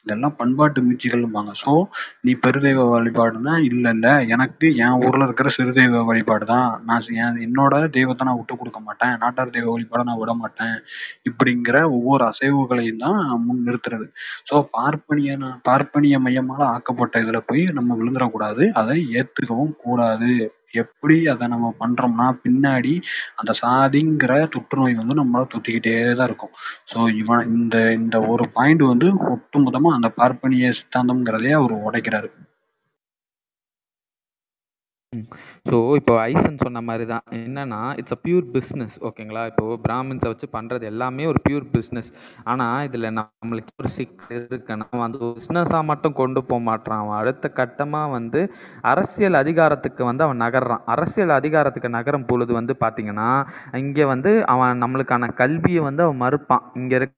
இதெல்லாம் பண்பாட்டு மீட்சிகள்பாங்க ஸோ நீ பெருதெய்வ வழிபாடுனா இல்ல இல்ல எனக்கு என் ஊர்ல இருக்கிற சிறுதெய்வ வழிபாடு தான் நான் சி- என் என்னோட தெய்வத்தை நான் விட்டு கொடுக்க மாட்டேன் நாட்டார் தெய்வ வழிபாடை நான் விட மாட்டேன் இப்படிங்கிற ஒவ்வொரு அசைவுகளையும் தான் முன் நிறுத்துறது ஸோ பார்ப்பனிய பார்ப்பனிய மையமால ஆக்கப்பட்ட இதுல போய் நம்ம விழுந்துடக்கூடாது அதை ஏத்துக்கவும் கூடாது எப்படி அதை நம்ம பண்றோம்னா பின்னாடி அந்த சாதிங்கிற தொற்றுநோய் வந்து நம்மள தொத்திக்கிட்டே தான் இருக்கும் ஸோ இவன் இந்த இந்த ஒரு பாயிண்ட் வந்து ஒட்டுமொத்தமா அந்த பார்ப்பனிய சித்தாந்தம்ங்கிறதையே அவர் உடைக்கிறாரு ஸோ இப்போ ஐசன் சொன்ன மாதிரி தான் என்னன்னா இட்ஸ் அ பியூர் பிஸ்னஸ் ஓகேங்களா இப்போ பிராமின்ஸை வச்சு பண்ணுறது எல்லாமே ஒரு பியூர் பிஸ்னஸ் ஆனால் இதில் நம்மளுக்கு ஒரு சிக்கல் இருக்குன்னா அவன் அந்த பிஸ்னஸாக மட்டும் கொண்டு போக மாட்டான் அவன் அடுத்த கட்டமாக வந்து அரசியல் அதிகாரத்துக்கு வந்து அவன் நகர்றான் அரசியல் அதிகாரத்துக்கு நகரும் பொழுது வந்து பார்த்தீங்கன்னா இங்கே வந்து அவன் நம்மளுக்கான கல்வியை வந்து அவன் மறுப்பான் இங்கே இருக்க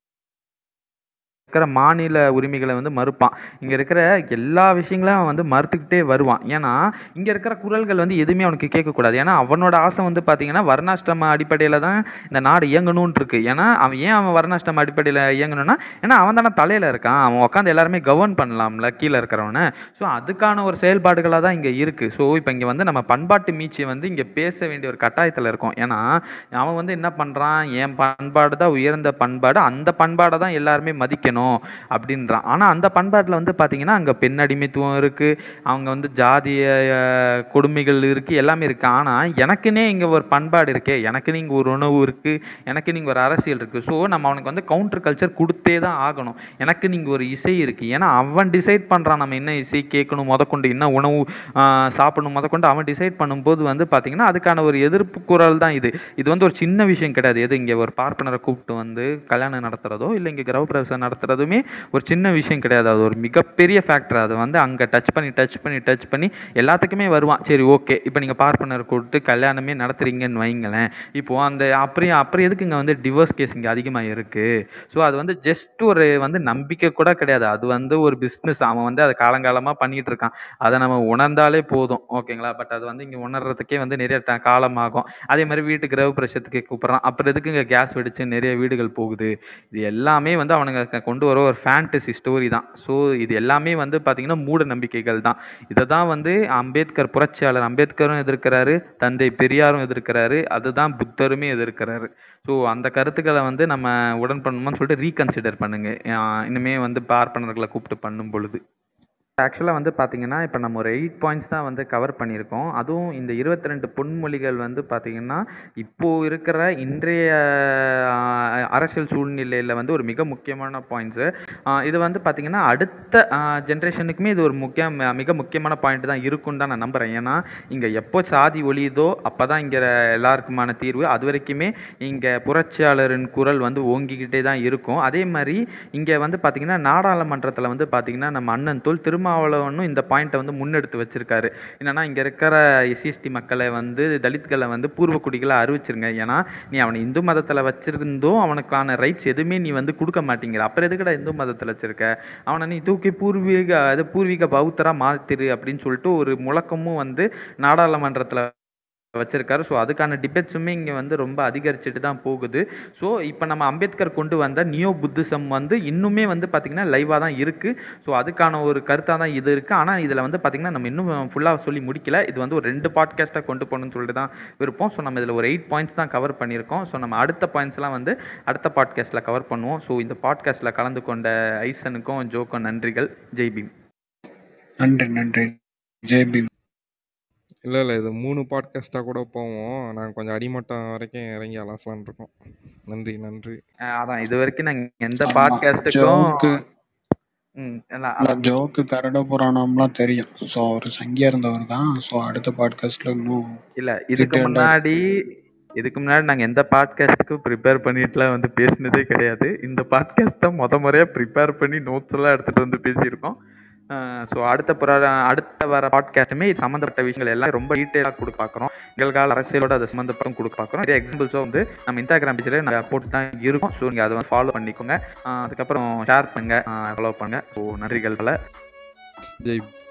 இருக்கிற மாநில உரிமைகளை வந்து மறுப்பான் இங்கே இருக்கிற எல்லா விஷயங்களையும் அவன் வந்து மறுத்துக்கிட்டே வருவான் ஏன்னா இங்கே இருக்கிற குரல்கள் வந்து எதுவுமே அவனுக்கு கேட்கக்கூடாது ஏன்னா அவனோட ஆசை வந்து பார்த்தீங்கன்னா வர்ணாஷ்டம அடிப்படையில் தான் இந்த நாடு இயங்கணும்னு இருக்கு ஏன்னா அவன் ஏன் அவன் வர்ணாஷ்டம அடிப்படையில் இயங்கணும்னா ஏன்னா அவன் தானே தலையில் இருக்கான் அவன் உட்காந்து எல்லாருமே கவர்ன் பண்ணலாம்ல கீழே இருக்கிறவனை ஸோ அதுக்கான ஒரு செயல்பாடுகளாக தான் இங்கே இருக்குது ஸோ இப்போ இங்கே வந்து நம்ம பண்பாட்டு மீட்சியை வந்து இங்கே பேச வேண்டிய ஒரு கட்டாயத்தில் இருக்கோம் ஏன்னா அவன் வந்து என்ன பண்ணுறான் என் பண்பாடு தான் உயர்ந்த பண்பாடு அந்த பண்பாடை தான் எல்லாருமே மதிக்கணும் அப்படின்றான் ஆனால் அந்த பண்பாட்டில் வந்து பார்த்தீங்கன்னா அங்கே பெண் அடிமைத்துவம் இருக்குது அவங்க வந்து ஜாதிய அஹ், கொடுமைகள் இருக்குது எல்லாமே இருக்குது ஆனால் எனக்குன்னே இங்கே ஒரு பண்பாடு இருக்கே எனக்கு இங்கே ஒரு உணவு இருக்குது எனக்கு நீங்கள் ஒரு அரசியல் இருக்குது ஸோ நம்ம அவனுக்கு வந்து கவுண்டர் கல்ச்சர் கொடுத்தே தான் ஆகணும் எனக்கு நீங்கள் ஒரு இசை இருக்குது ஏன்னா அவன் டிசைட் பண்ணுறான் நம்ம என்ன இசை கேட்கணும் முதற்கொண்டு என்ன உணவு ஆஹ், சாப்பிடணும் முதற்கொண்டு அவன் டிசைட் பண்ணும்போது வந்து பார்த்தீங்கன்னா அதுக்கான ஒரு எதிர்ப்பு குரல் தான் இது இது வந்து ஒரு சின்ன விஷயம் கிடையாது எது இங்கே ஒரு பார்ப்பனரை கூப்பிட்டு வந்து கல்யாணம் நடத்துறதோ இல்லை இங்கே கிரகப்பிரவேசம் நடத்துறதுமே ஒரு சின்ன விஷயம் கிடையாது அது ஒரு மிகப்பெரிய ஃபேக்டர் அது வந்து அங்கே டச் பண்ணி டச் பண்ணி டச் பண்ணி எல்லாத்துக்குமே வருவான் சரி ஓகே இப்போ நீங்கள் பார்ப்பனர் கூப்பிட்டு கல்யாணமே நடத்துறீங்கன்னு வைங்களேன் இப்போ அந்த அப்புறம் அப்புறம் எதுக்கு இங்கே வந்து டிவோர்ஸ் கேஸ் இங்கே அதிகமாக இருக்குது ஸோ அது வந்து ஜஸ்ட் ஒரு வந்து நம்பிக்கை கூட கிடையாது அது வந்து ஒரு பிஸ்னஸ் அவன் வந்து அதை காலங்காலமாக பண்ணிட்டு இருக்கான் அதை நம்ம உணர்ந்தாலே போதும் ஓகேங்களா பட் அது வந்து இங்கே உணர்றதுக்கே வந்து நிறைய ட- காலம் ஆகும் அதே மாதிரி வீட்டு கிரக பிரசத்துக்கு கூப்பிட்றான் அப்புறம் எதுக்கு இங்கே கேஸ் வெடிச்சு நிறைய வீடுகள் போகுது இது எல்லாமே வந்து அவனுங்க க- கொண்டு வர ஒரு ஃபேண்டசி ஸ்டோரி தான் ஸோ இது எல்லாமே வந்து பார்த்தீங்கன்னா மூட நம்பிக்கைகள் தான் இதை தான் வந்து அம்பேத்கர் புரட்சியாளர் அம்பேத்கரும் எதிர்க்கிறாரு தந்தை பெரியாரும் எதிர்க்கிறாரு அதுதான் புத்தருமே எதிர்க்கிறாரு ஸோ அந்த கருத்துக்களை வந்து நம்ம உடன் பண்ணணும்னு சொல்லிட்டு ரீகன்சிடர் பண்ணுங்க ஆஹ் இனிமே வந்து பார்ப்பனர்களை கூப்பிட்டு பண்ணும் பொழுது ஆக்சுவலாக வந்து பார்த்தீங்கன்னா இப்போ நம்ம ஒரு எயிட் பாயிண்ட்ஸ் தான் வந்து கவர் பண்ணியிருக்கோம் அதுவும் இந்த இருபத்தி ரெண்டு பொன்மொழிகள் வந்து பார்த்தீங்கன்னா இப்போது இருக்கிற இன்றைய ஆஹ், அரசியல் சூழ்நிலையில் வந்து ஒரு மிக முக்கியமான பாயிண்ட்ஸு இது வந்து பார்த்தீங்கன்னா அடுத்த ஜென்ரேஷனுக்குமே இது ஒரு முக்கிய மிக முக்கியமான பாயிண்ட் தான் இருக்குன்னு தான் நான் நம்புகிறேன் ஏன்னா இங்கே எப்போ சாதி ஒழியுதோ அப்போ தான் இங்கே எல்லாருக்குமான தீர்வு அது வரைக்குமே இங்கே புரட்சியாளரின் குரல் வந்து ஓங்கிக்கிட்டே தான் இருக்கும் அதே மாதிரி இங்கே வந்து பார்த்தீங்கன்னா நாடாளுமன்றத்தில் வந்து பார்த்தீங்கன்னா நம்ம அண்ணன் தோல் திருமாவளவனும் இந்த பாயிண்ட்டை வந்து முன்னெடுத்து வச்சிருக்காரு என்னன்னா இங்கே இருக்கிற எஸ்சிஎஸ்டி மக்களை வந்து தலித்களை வந்து பூர்வ குடிகளை அறிவிச்சிருங்க ஏன்னா நீ அவனை இந்து மதத்தில் வச்சிருந்தும் அவனுக்கான ரைட்ஸ் எதுவுமே நீ வந்து கொடுக்க மாட்டேங்கிற அப்புறம் எதுக்குடா இந்து மதத்தில் வச்சிருக்க அவனை நீ தூக்கி பூர்வீக அது பூர்வீக பௌத்தரா மாத்திரு அப்படின்னு சொல்லிட்டு ஒரு முழக்கமும் வந்து நாடாளுமன்றத்தில் வச்சிருக்காரு ஸோ அதுக்கான டிபேட்ஸுமே இங்கே வந்து ரொம்ப அதிகரிச்சுட்டு தான் போகுது ஸோ இப்போ நம்ம அம்பேத்கர் கொண்டு வந்த நியோ புத்திசம் வந்து இன்னுமே வந்து பார்த்திங்கன்னா லைவாக தான் இருக்குது ஸோ அதுக்கான ஒரு கருத்தாக தான் இது இருக்குது ஆனால் இதில் வந்து பார்த்திங்கன்னா நம்ம இன்னும் ஃபுல்லாக சொல்லி முடிக்கல இது வந்து ஒரு ரெண்டு பாட்காஸ்ட்டாக கொண்டு போகணும்னு சொல்லிட்டு தான் விருப்பம் ஸோ நம்ம இதில் ஒரு எயிட் பாயிண்ட்ஸ் தான் கவர் பண்ணியிருக்கோம் ஸோ நம்ம அடுத்த பாயிண்ட்ஸ்லாம் வந்து அடுத்த பாட்காஸ்ட்டில் கவர் பண்ணுவோம் ஸோ இந்த பாட்காஸ்ட்டில் கலந்து கொண்ட ஐசனுக்கும் ஜோக்கும் நன்றிகள் ஜெய் பீம் நன்றி நன்றி ஜெய்பீம் இல்லை இல்லை இது மூணு பாட்காஸ்ட்டாக கூட போவோம் நாங்கள் கொஞ்சம் அடிமட்டம் வரைக்கும் இறங்கி அலாசலாம்னு இருக்கோம் நன்றி நன்றி அஹ் அதான் இது வரைக்கும் நாங்கள் எந்த ஆமா. பாட்காஸ்ட்டுக்கும் ஜோக்கு ம் இல்ல, அதான் ஜோக்கு கரட புராணம்லாம் தெரியும் ஸோ அவர் சங்கியா இருந்தவர் தான் ஸோ அடுத்த பாட்காஸ்ட்ல இன்னும் இல்ல இதுக்கு Detailed ஆ- முன்னாடி இதுக்கு முன்னாடி நாங்க எந்த பாட்காஸ்ட்டுக்கும் ப்ரிப்பேர் பண்ணிட்டுலாம் வந்து பேசினதே கிடையாது இந்த பாட்காஸ்ட் தான் முத முறையா ப்ரிப்பேர் பண்ணி நோட்ஸ் எல்லாம் எடுத்துட்டு வந்து பேசியிருக்கோம் ஸோ அடுத்த புற அடுத்த வர பாட்காஸ்ட்டுமே இது சம்மந்தப்பட்ட விஷயங்கள் எல்லாம் ரொம்ப டீட்டெயிலாக கொடுக்க பார்க்குறோம் நிகழ்கால அரசியலோட அது சம்மந்தப்பட்டும் கொடுக்க பார்க்குறோம் நிறைய எக்ஸாம்பிள்ஸும் வந்து நம்ம இன்ஸ்டாகிராம் பேஜில் நாங்கள் போட்டு தான் இருக்கும் ஸோ நீங்கள் அதை வந்து ஃபாலோ பண்ணிக்கோங்க ஆஹ் அதுக்கப்புறம் ஷேர் பண்ணுங்க ஃபாலோ பண்ணுங்க ஸோ நன்றிகள் பல ஜெய்